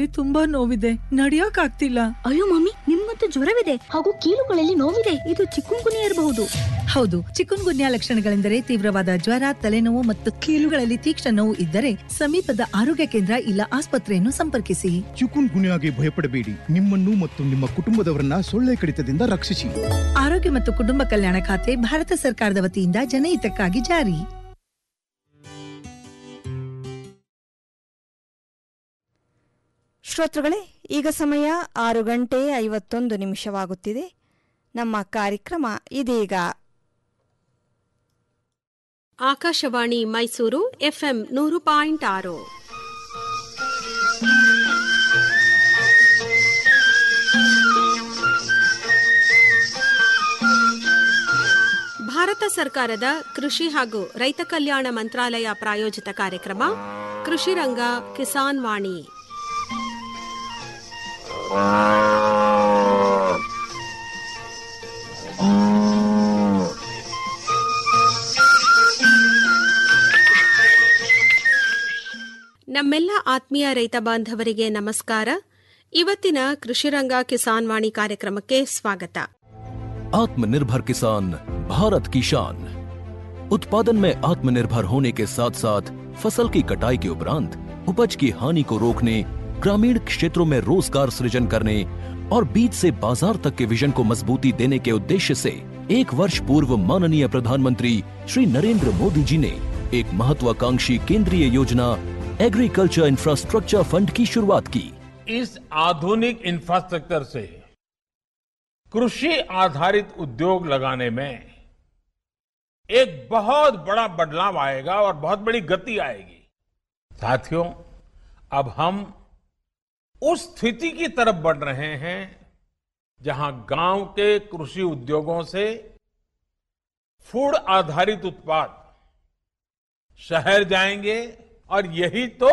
ಕಾಲಲ್ಲಿ ತುಂಬಾ ನೋವಿದೆ ನಡಿಯಕ್ ಆಗ್ತಿಲ್ಲ ಅಯ್ಯೋ ಮಮ್ಮಿ ನಿಮ್ಮಂತೂ ಜ್ವರವಿದೆ ಹಾಗೂ ಕೀಲುಗಳಲ್ಲಿ ನೋವಿದೆ ಇದು ಚಿಕ್ಕುಂಗುನಿ ಇರಬಹುದು ಹೌದು ಚಿಕನ್ ಗುನ್ಯಾ ಲಕ್ಷಣಗಳೆಂದರೆ ತೀವ್ರವಾದ ಜ್ವರ ತಲೆನೋವು ಮತ್ತು ಕೀಲುಗಳಲ್ಲಿ ತೀಕ್ಷ್ಣ ನೋವು ಇದ್ದರೆ ಸಮೀಪದ ಆರೋಗ್ಯ ಕೇಂದ್ರ ಇಲ್ಲ ಆಸ್ಪತ್ರೆಯನ್ನು ಸಂಪರ್ಕಿಸಿ ಚಿಕುನ್ ಗುನ್ಯಾಗೆ ಭಯಪಡಬೇಡಿ ನಿಮ್ಮನ್ನು ಮತ್ತು ನಿಮ್ಮ ಕುಟುಂಬದವರನ್ನ ಸೊಳ್ಳೆ ಕಡಿತದಿಂದ ರಕ್ಷಿಸಿ ಆರೋಗ್ಯ ಮತ್ತು ಕುಟುಂಬ ಕಲ್ಯಾಣ ಖಾತೆ ಭಾರತ ಸರ್ಕಾರದ ವತಿಯಿಂದ ಜನಹಿತಕ್ಕಾಗಿ ಜಾರಿ ಶ್ರೋತೃಗಳೇ ಈಗ ಸಮಯ ಆರು ಗಂಟೆ ಐವತ್ತೊಂದು ನಿಮಿಷವಾಗುತ್ತಿದೆ ನಮ್ಮ ಕಾರ್ಯಕ್ರಮ ಇದೀಗ ಆಕಾಶವಾಣಿ ಮೈಸೂರು ಎಫ್ಎಂ ನೂರು ಪಾಯಿಂಟ್ ಆರು ಭಾರತ ಸರ್ಕಾರದ ಕೃಷಿ ಹಾಗೂ ರೈತ ಕಲ್ಯಾಣ ಮಂತ್ರಾಲಯ ಪ್ರಾಯೋಜಿತ ಕಾರ್ಯಕ್ರಮ ಕೃಷಿ ರಂಗ ಕಿಸಾನ್ ವಾಣಿ ನಮ್ಮೆಲ್ಲ ಆತ್ಮೀಯ ರೈತ ಬಾಂಧವರಿಗೆ ನಮಸ್ಕಾರ ಇವತ್ತಿನ ಕೃಷಿರಂಗ ಕಿಸಾನ್ ವಾಣಿ ಕಾರ್ಯಕ್ರಮಕ್ಕೆ ಸ್ವಾಗತ आत्मनिर्भर किसान भारत की शान उत्पादन में आत्मनिर्भर होने के साथ साथ फसल की कटाई के उपरांत उपज की हानि को रोकने ग्रामीण क्षेत्रों में रोजगार सृजन करने और बीज से बाजार तक के विजन को मजबूती देने के उद्देश्य से एक वर्ष पूर्व माननीय प्रधानमंत्री श्री नरेंद्र मोदी जी ने एक महत्वाकांक्षी केंद्रीय योजना एग्रीकल्चर इंफ्रास्ट्रक्चर फंड की शुरुआत की इस आधुनिक इंफ्रास्ट्रक्चर से कृषि आधारित उद्योग लगाने में एक बहुत बड़ा बदलाव आएगा और बहुत बड़ी गति आएगी साथियों अब हम उस स्थिति की तरफ बढ़ रहे हैं जहां गांव के कृषि उद्योगों से फूड आधारित उत्पाद शहर जाएंगे और यही तो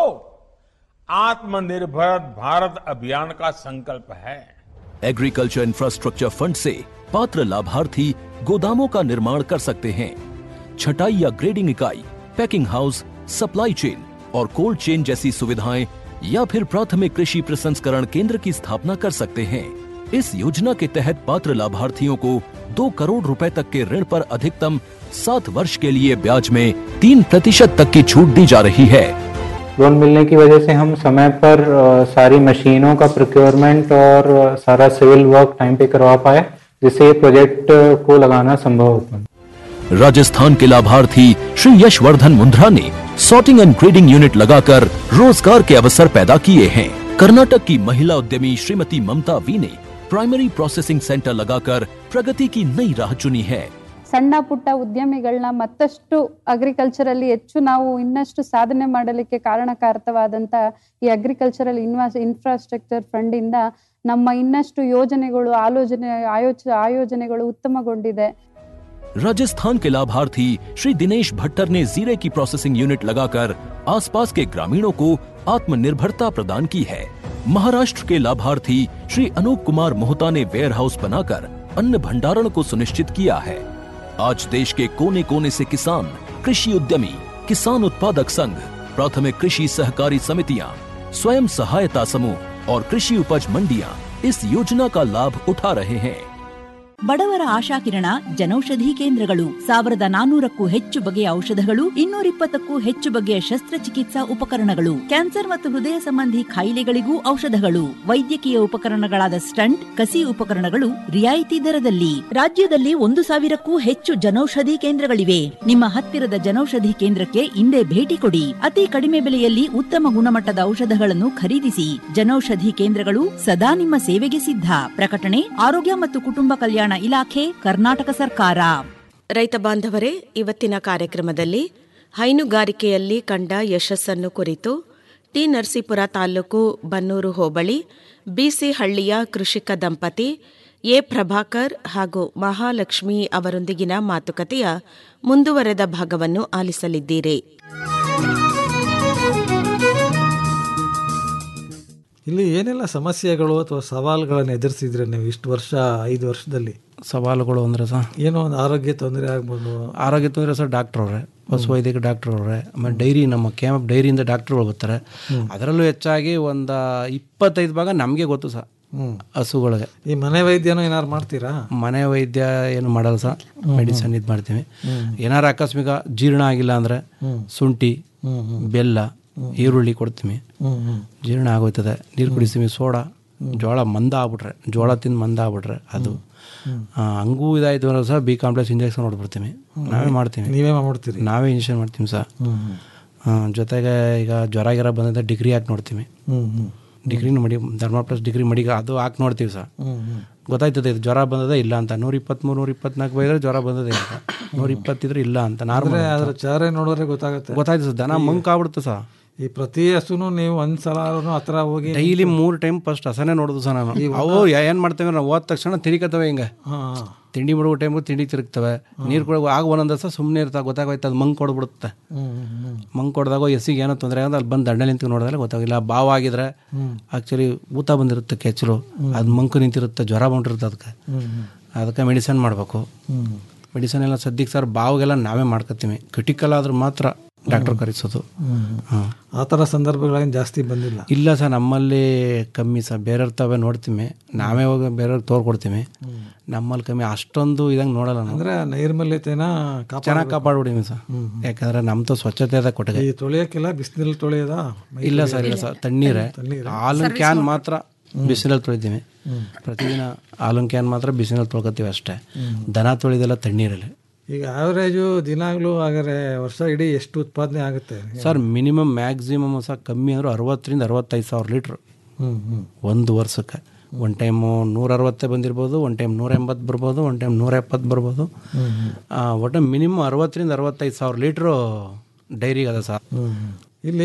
आत्मनिर्भर भारत अभियान का संकल्प है एग्रीकल्चर इंफ्रास्ट्रक्चर फंड से पात्र लाभार्थी गोदामों का निर्माण कर सकते हैं छटाई या ग्रेडिंग इकाई पैकिंग हाउस सप्लाई चेन और कोल्ड चेन जैसी सुविधाएं या फिर प्राथमिक कृषि प्रसंस्करण केंद्र की स्थापना कर सकते हैं इस योजना के तहत पात्र लाभार्थियों को दो करोड़ रुपए तक के ऋण पर अधिकतम सात वर्ष के लिए ब्याज में तीन प्रतिशत तक की छूट दी जा रही है लोन मिलने की वजह से हम समय पर अ, सारी मशीनों का प्रोक्योरमेंट और अ, सारा सिविल वर्क टाइम पे करवा पाए जिससे ये प्रोजेक्ट अ, को लगाना संभव हो पाया राजस्थान के लाभार्थी श्री यशवर्धन मुंद्रा ने सॉर्टिंग एंड ग्रेडिंग यूनिट लगाकर रोजगार के अवसर पैदा किए हैं कर्नाटक की महिला उद्यमी श्रीमती ममता वी ने प्राइमरी प्रोसेसिंग सेंटर लगाकर प्रगति की नई राह चुनी है ಸಣ್ಣ ಪುಟ್ಟ ಉದ್ಯಮಿಗಳನ್ನ ಮತ್ತಷ್ಟು ಅಗ್ರಿಕಲ್ಚರಲ್ಲಿ ಹೆಚ್ಚು ನಾವು ಇನ್ನಷ್ಟು ಸಾಧನೆ ಮಾಡಲಿಕ್ಕೆ ಕಾರಣಕಾರಕವಾದಂತ ಈ ಅಗ್ರಿಕಲ್ಚರಲ್ ಇನ್ವಾಸ್ ಇನ್ಫ್ರಾಸ್ಟ್ರಕ್ಚರ್ ಫಂಡ್ ಇಂದ ನಮ್ಮ ಇನ್ನಷ್ಟು ಯೋಜನೆಗಳು ಆಲೋಚನೆ ಆಯೋಚ ಆಯೋಜನೆಗಳು ಉತ್ತಮಗೊಂಡಿದೆ राजस्थान के लाभार्थी श्री दिनेश भट्टर ने जीरे की प्रोसेसिंग यूनिट लगाकर आसपास के ग्रामीणों को आत्मनिर्भरता प्रदान की है महाराष्ट्र के लाभार्थी श्री अनूप कुमार मोहता ने वेयर हाउस बनाकर अन्न भंडारण को सुनिश्चित किया है आज देश के कोने कोने से किसान कृषि उद्यमी किसान उत्पादक संघ प्राथमिक कृषि सहकारी समितियां स्वयं सहायता समूह और कृषि उपज मंडियां इस योजना का लाभ उठा रहे हैं ಬಡವರ ಆಶಾಕಿರಣ ಜನೌಷಧಿ ಕೇಂದ್ರಗಳು ಸಾವಿರದ ನಾನೂರಕ್ಕೂ ಹೆಚ್ಚು ಬಗೆಯ ಔಷಧಗಳು ಇನ್ನೂರಿಪ್ಪತ್ತಕ್ಕೂ ಹೆಚ್ಚು ಬಗೆಯ ಶಸ್ತ್ರಚಿಕಿತ್ಸಾ ಉಪಕರಣಗಳು ಕ್ಯಾನ್ಸರ್ ಮತ್ತು ಹೃದಯ ಸಂಬಂಧಿ ಕಾಯಿಲೆಗಳಿಗೂ ಔಷಧಗಳು ವೈದ್ಯಕೀಯ ಉಪಕರಣಗಳಾದ ಸ್ಟಂಟ್ ಕಸಿ ಉಪಕರಣಗಳು ರಿಯಾಯಿತಿ ದರದಲ್ಲಿ ರಾಜ್ಯದಲ್ಲಿ ಒಂದು ಸಾವಿರಕ್ಕೂ ಹೆಚ್ಚು ಜನೌಷಧಿ ಕೇಂದ್ರಗಳಿವೆ ನಿಮ್ಮ ಹತ್ತಿರದ ಜನೌಷಧಿ ಕೇಂದ್ರಕ್ಕೆ ಇಂದೇ ಭೇಟಿ ಕೊಡಿ ಅತಿ ಕಡಿಮೆ ಬೆಲೆಯಲ್ಲಿ ಉತ್ತಮ ಗುಣಮಟ್ಟದ ಔಷಧಗಳನ್ನು ಖರೀದಿಸಿ ಜನೌಷಧಿ ಕೇಂದ್ರಗಳು ಸದಾ ನಿಮ್ಮ ಸೇವೆಗೆ ಸಿದ್ಧ ಪ್ರಕಟಣೆ ಆರೋಗ್ಯ ಮತ್ತು ಕುಟುಂಬ ಕಲ್ಯಾಣ ಇಲಾಖೆ ಕರ್ನಾಟಕ ಸರ್ಕಾರ ರೈತ ಬಾಂಧವರೇ ಇವತ್ತಿನ ಕಾರ್ಯಕ್ರಮದಲ್ಲಿ ಹೈನುಗಾರಿಕೆಯಲ್ಲಿ ಕಂಡ ಯಶಸ್ಸನ್ನು ಕುರಿತು ಟಿ ನರಸೀಪುರ ತಾಲೂಕು ಬನ್ನೂರು ಹೋಬಳಿ ಬಿಸಿ ಹಳ್ಳಿಯ ಕೃಷಿಕ ದಂಪತಿ ಎ ಪ್ರಭಾಕರ್ ಹಾಗೂ ಮಹಾಲಕ್ಷ್ಮಿ ಅವರೊಂದಿಗಿನ ಮಾತುಕತೆಯ ಮುಂದುವರೆದ ಭಾಗವನ್ನು ಆಲಿಸಲಿದ್ದೀರಿ ಇಲ್ಲಿ ಏನೆಲ್ಲ ಸಮಸ್ಯೆಗಳು ಅಥವಾ ಸವಾಲುಗಳನ್ನು ಎದುರಿಸಿದ್ರೆ ನೀವು ಇಷ್ಟು ವರ್ಷ ಐದು ವರ್ಷದಲ್ಲಿ ಸವಾಲುಗಳು ಅಂದರೆ ಸರ್ ಏನೋ ಒಂದು ಆರೋಗ್ಯ ತೊಂದರೆ ಆಗ್ಬೋದು ಆರೋಗ್ಯ ತೊಂದರೆ ಸರ್ ಡಾಕ್ಟ್ರ್ ಅವ್ರೆ ಪಶು ವೈದ್ಯಕ ಡಾಕ್ಟರ್ ಅವ್ರೆ ಆಮೇಲೆ ಡೈರಿ ನಮ್ಮ ಕೆಎಮ್ ಡೈರಿಯಿಂದ ಡಾಕ್ಟರ್ಗಳು ಬರ್ತಾರೆ ಅದರಲ್ಲೂ ಹೆಚ್ಚಾಗಿ ಒಂದು ಇಪ್ಪತ್ತೈದು ಭಾಗ ನಮಗೆ ಗೊತ್ತು ಸಹ ಹ್ಮ್. ಹಸುಗಳಿಗೆ ಈ ಮನೆ ವೈದ್ಯನೂ ಏನಾರು ಮಾಡ್ತೀರಾ ಮನೆ ವೈದ್ಯ ಏನು ಮಾಡಲ್ಲ ಸಹ ಮೆಡಿಸನ್ ಇದು ಮಾಡ್ತೀವಿ ಏನಾರು ಆಕಸ್ಮಿಕ ಜೀರ್ಣ ಆಗಿಲ್ಲ ಅಂದರೆ ಶುಂಠಿ ಬೆಲ್ಲ ಈರುಳ್ಳಿ ಕೊಡ್ತೀವಿ ಹ್ಮ್, ಹ್ಮ್. ಜೀರ್ಣ ಆಗೋಯ್ತದೆ ನೀರು ಕುಡಿಸ್ತೀವಿ ಸೋಡಾ ಜೋಳ ಮಂದ ಆಗ್ಬಿಟ್ರೆ ಜೋಳ ತಿಂದು ಮಂದ ಆಗ್ಬಿಟ್ರೆ ಅದು ಆ, ಹಂಗೂ ಇದಾಯ್ತು ಅಂದ್ರೆ ಸಹ ಬಿ ಕಾಂಪ್ಲೆಕ್ಸ್ ಇಂಜೆಕ್ಷನ್ ಹೊಡ್ಬಿಡ್ತೀವಿ ನಾವೇ ಮಾಡ್ತೀವಿ ನೀವೇ ಮಾಡ್ತೀರಿ ನಾವೇ ಇಂಜೆಕ್ಷನ್ ಮಾಡ್ತೀವಿ ಸಹ ಆ, ಜೊತೆಗೆ ಈಗ ಜ್ವರ ಗಿರ ಬಂದಿದ್ದ ಡಿಗ್ರಿ ಹಾಕಿ ನೋಡ್ತೀವಿ ಹ್ಮ್, ಹ್ಮ್. ಡಿಗ್ರಿನ ಮಡಿ ಧರ್ಮ ಪ್ಲಸ್ ಡಿಗ್ರಿ ಮಡಿಗೆ ಅದು ಹಾಕಿ ನೋಡ್ತೀವಿ ಸರ್ ಹ್ಮ್, ಹ್ಮ್. ಗೊತ್ತಾಯ್ತದೆ ಇದು ಜ್ವರ ಬಂದದ ಇಲ್ಲ ಅಂತ ನೂರ ಇಪ್ಪತ್ತ್ಮೂರು ನೂರ ಇಪ್ಪತ್ನಾಲ್ಕು ಬೈದ್ರೆ ಜ್ವರ ಬಂದದೆ ಅಂತ ನೂರ ಇಪ್ಪತ್ತಿದ್ರೆ ಇಲ್ಲ ಅಂತ ಅಂದ್ರೆ ನಾರ್ಮಲ್ ಅದ್ರ ಚಾರೆ ನೋಡಿದ್ರೆ ಗೊತ್ತಾಗುತ್ತೆ ಗೊತ್ತಾಯ್ತು ಸರ್ ದನ ಮಂಕ್ ಆಗ್ಬಿಡುತ್ತೆ ಸರ್ ಈ ಪ್ರತಿ ಹಸುನು ನೀವು ಒಂದ್ಸಲ ಹತ್ರ ಹೋಗಿ ಡೈಲಿ ಮೂರು ಟೈಮ್ ಫಸ್ಟ್ ಹಸನೇ ನೋಡೋದು ಸರ್ ನಾನು ಅವು ಏನು ಮಾಡ್ತೇವೆ ನಾವು ಹೋದ ತಕ್ಷಣ ತಿರುಗತ್ತವೆ ಹಿಂಗೆ ಹಾ ತಿಂಡಿ ಬಿಡುವ ಟೈಮು ತಿಂಡಿ ತಿರುಗ್ತವೆ ನೀರು ಕೊಡೋ ಆಗ ಒಂದೊಂದು ದಿವಸ ಸುಮ್ಮನೆ ಇರ್ತಾವೆ ಗೊತ್ತಾಗೋಯ್ತು ಅದು ಮಂಕ್ ಕೊಡ್ಬಿಡುತ್ತೆ ಹ್ಮ್, ಹ್ಮ್, ಮಂಕ್ ಕೊಡ್ದಾಗ ಎಸಿಗೆ ಏನೋ ತೊಂದರೆ ಆಗೋದು ಅಲ್ಲಿ ಬಂದು ದಂಡೆ ನಿಂತು ನೋಡಿದ್ರೆ ಗೊತ್ತಾಗಿಲ್ಲ ಬಾವು ಆಗಿದ್ರೆ ಆ್ಯಕ್ಚುಲಿ ಊತ ಬಂದಿರುತ್ತೆ ಕೆಚ್ಚಲು ಅದು ಮಂಕು ನಿಂತಿರುತ್ತೆ ಜ್ವರ ಬಂದಿರುತ್ತೆ ಅದಕ್ಕೆ ಹ್ಮ್, ಹ್ಮ್. ಅದಕ್ಕೆ ಮೆಡಿಸನ್ ಮಾಡಬೇಕು ಹ್ಮ್. ಮೆಡಿಸನ್ ಎಲ್ಲ ಸದ್ಯಕ್ಕೆ ಸರ್ ಬಾವಿಗೆಲ್ಲ ನಾವೇ ಮಾಡ್ಕೊತೀವಿ ಕ್ರಿಟಿಕಲ್ ಆದ್ರೆ ಮಾತ್ರ ಡಾಕ್ಟರ್ ಕರೆಸೋದು ಹ್ಮ್. ಹಾಂ ಆ ಥರ ಸಂದರ್ಭಗಳೇನು ಜಾಸ್ತಿ ಬಂದಿಲ್ಲ ಇಲ್ಲ ಸರ್ ನಮ್ಮಲ್ಲಿ ಕಮ್ಮಿ ಸರ್ ಬೇರೆಯವ್ರ ತಾವೇ ನೋಡ್ತೀವಿ ನಾವೇ ಹೋಗಿ ಬೇರೆಯವ್ರಿಗೆ ತೋರ್ಕೊಡ್ತೀವಿ ನಮ್ಮಲ್ಲಿ ಕಮ್ಮಿ ಅಷ್ಟೊಂದು ಇದಂಗೆ ನೋಡಲ್ಲ ನಾವು ಅಂದ್ರೆ ನೈರ್ಮಲ್ಯತೆನ ಕಾಪಾಡ ಚೆನ್ನಾಗಿ ಕಾಪಾಡ್ಬಿಡೀವಿ ಸರ್ ಯಾಕಂದ್ರೆ ನಮ್ದು ಸ್ವಚ್ಛತೆ ಅದ ಕೊಟ್ಟಿಗೆ ಈ ತೊಳೆಯಕ್ಕೆಲ್ಲ ಬಿಸಿನೀರಲ್ಲಿ ತೊಳೆಯೋದ ಇಲ್ಲ ಸರ್ ಇಲ್ಲ ಸರ್ ತಣ್ಣೀರೇ ಹಾಲಿನ ಕ್ಯಾನ್ ಮಾತ್ರ ಬಿಸಿಲಲ್ಲಿ ತೊಳಿತೀವಿ ಪ್ರತಿದಿನ ಹಾಲಿನ ಕ್ಯಾನ್ ಮಾತ್ರ ಬಿಸಿಲಲ್ಲಿ ತೊಳ್ಕೊತೀವಿ ಅಷ್ಟೇ ದನ ತೊಳಿದೆಲ್ಲ ತಣ್ಣೀರಲ್ಲಿ ಈಗ ಆವರೇಜು ದಿನಾಗ್ಲೂ ಹಾಗಾದ್ರೆ ವರ್ಷ ಇಡೀ ಎಷ್ಟು ಉತ್ಪಾದನೆ ಆಗುತ್ತೆ ಸರ್ ಮಿನಿಮಮ್ ಮ್ಯಾಕ್ಸಿಮಮ್ ಸಹ ಕಮ್ಮಿ ಅಂದ್ರೆ ಅರವತ್ತರಿಂದ ಅರವತ್ತೈದು ಸಾವಿರ ಲೀಟ್ರ್ ಹ್ಮ್ ಹ್ಮ್ ಒಂದು ವರ್ಷಕ್ಕೆ ಒಂದು ಟೈಮು ನೂರ ಅರವತ್ತೇ ಬಂದಿರ್ಬೋದು ಒಂದು ಟೈಮ್ ನೂರ ಎಂಬತ್ತು ಬರ್ಬೋದು ಒಂದು ಟೈಮ್ ನೂರ ಎಪ್ಪತ್ತು ಬರ್ಬೋದು ಆ, ಒಟ್ಟು ಮಿನಿಮಮ್ ಅರವತ್ತರಿಂದ ಅರವತ್ತೈದು ಸಾವಿರ ಲೀಟ್ರು ಡೈರಿಗೆ ಅದ ಸರ್ ಹ್ಮ್. ಇಲ್ಲಿ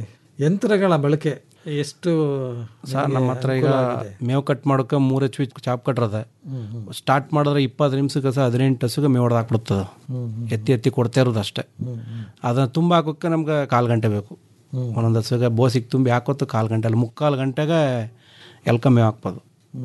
ಯಂತ್ರಗಳ ಬಳಕೆ ಎಷ್ಟು ಸರ್ ನಮ್ಮ ಹತ್ರ ಈಗ ಮೇವು ಕಟ್ ಮಾಡೋಕೆ ಮೂರು ಎಚ್ ಪಿ ಚಾಪ್ ಕಟ್ರದ ಸ್ಟಾರ್ಟ್ ಮಾಡಿದ್ರೆ ಇಪ್ಪತ್ತು ನಿಮಿಷಕ್ಕೆ ಸಹ ಹದಿನೆಂಟು ಹಸುಗೆ ಮೇವು ಹೊಡೆದು ಹಾಕ್ಬಿಡ್ತದೆ ಎತ್ತಿ ಎತ್ತಿ ಕೊಡ್ತಾ ಇರೋದು ಅಷ್ಟೇ ಅದನ್ನು ತುಂಬ ಹಾಕೋಕ್ಕೆ ನಮ್ಗೆ ಕಾಲು ಗಂಟೆ ಬೇಕು ಒಂದೊಂದು ಹಸುಗೆ ಬೋಸಿಗೆ ತುಂಬಿ ಹಾಕೋತು ಕಾಲು ಗಂಟೆ ಅಲ್ಲಿ ಮುಕ್ಕಾಲು ಗಂಟೆಗೆ ಎಲ್ಕ ಮೇವು ಹಾಕ್ಬೋದು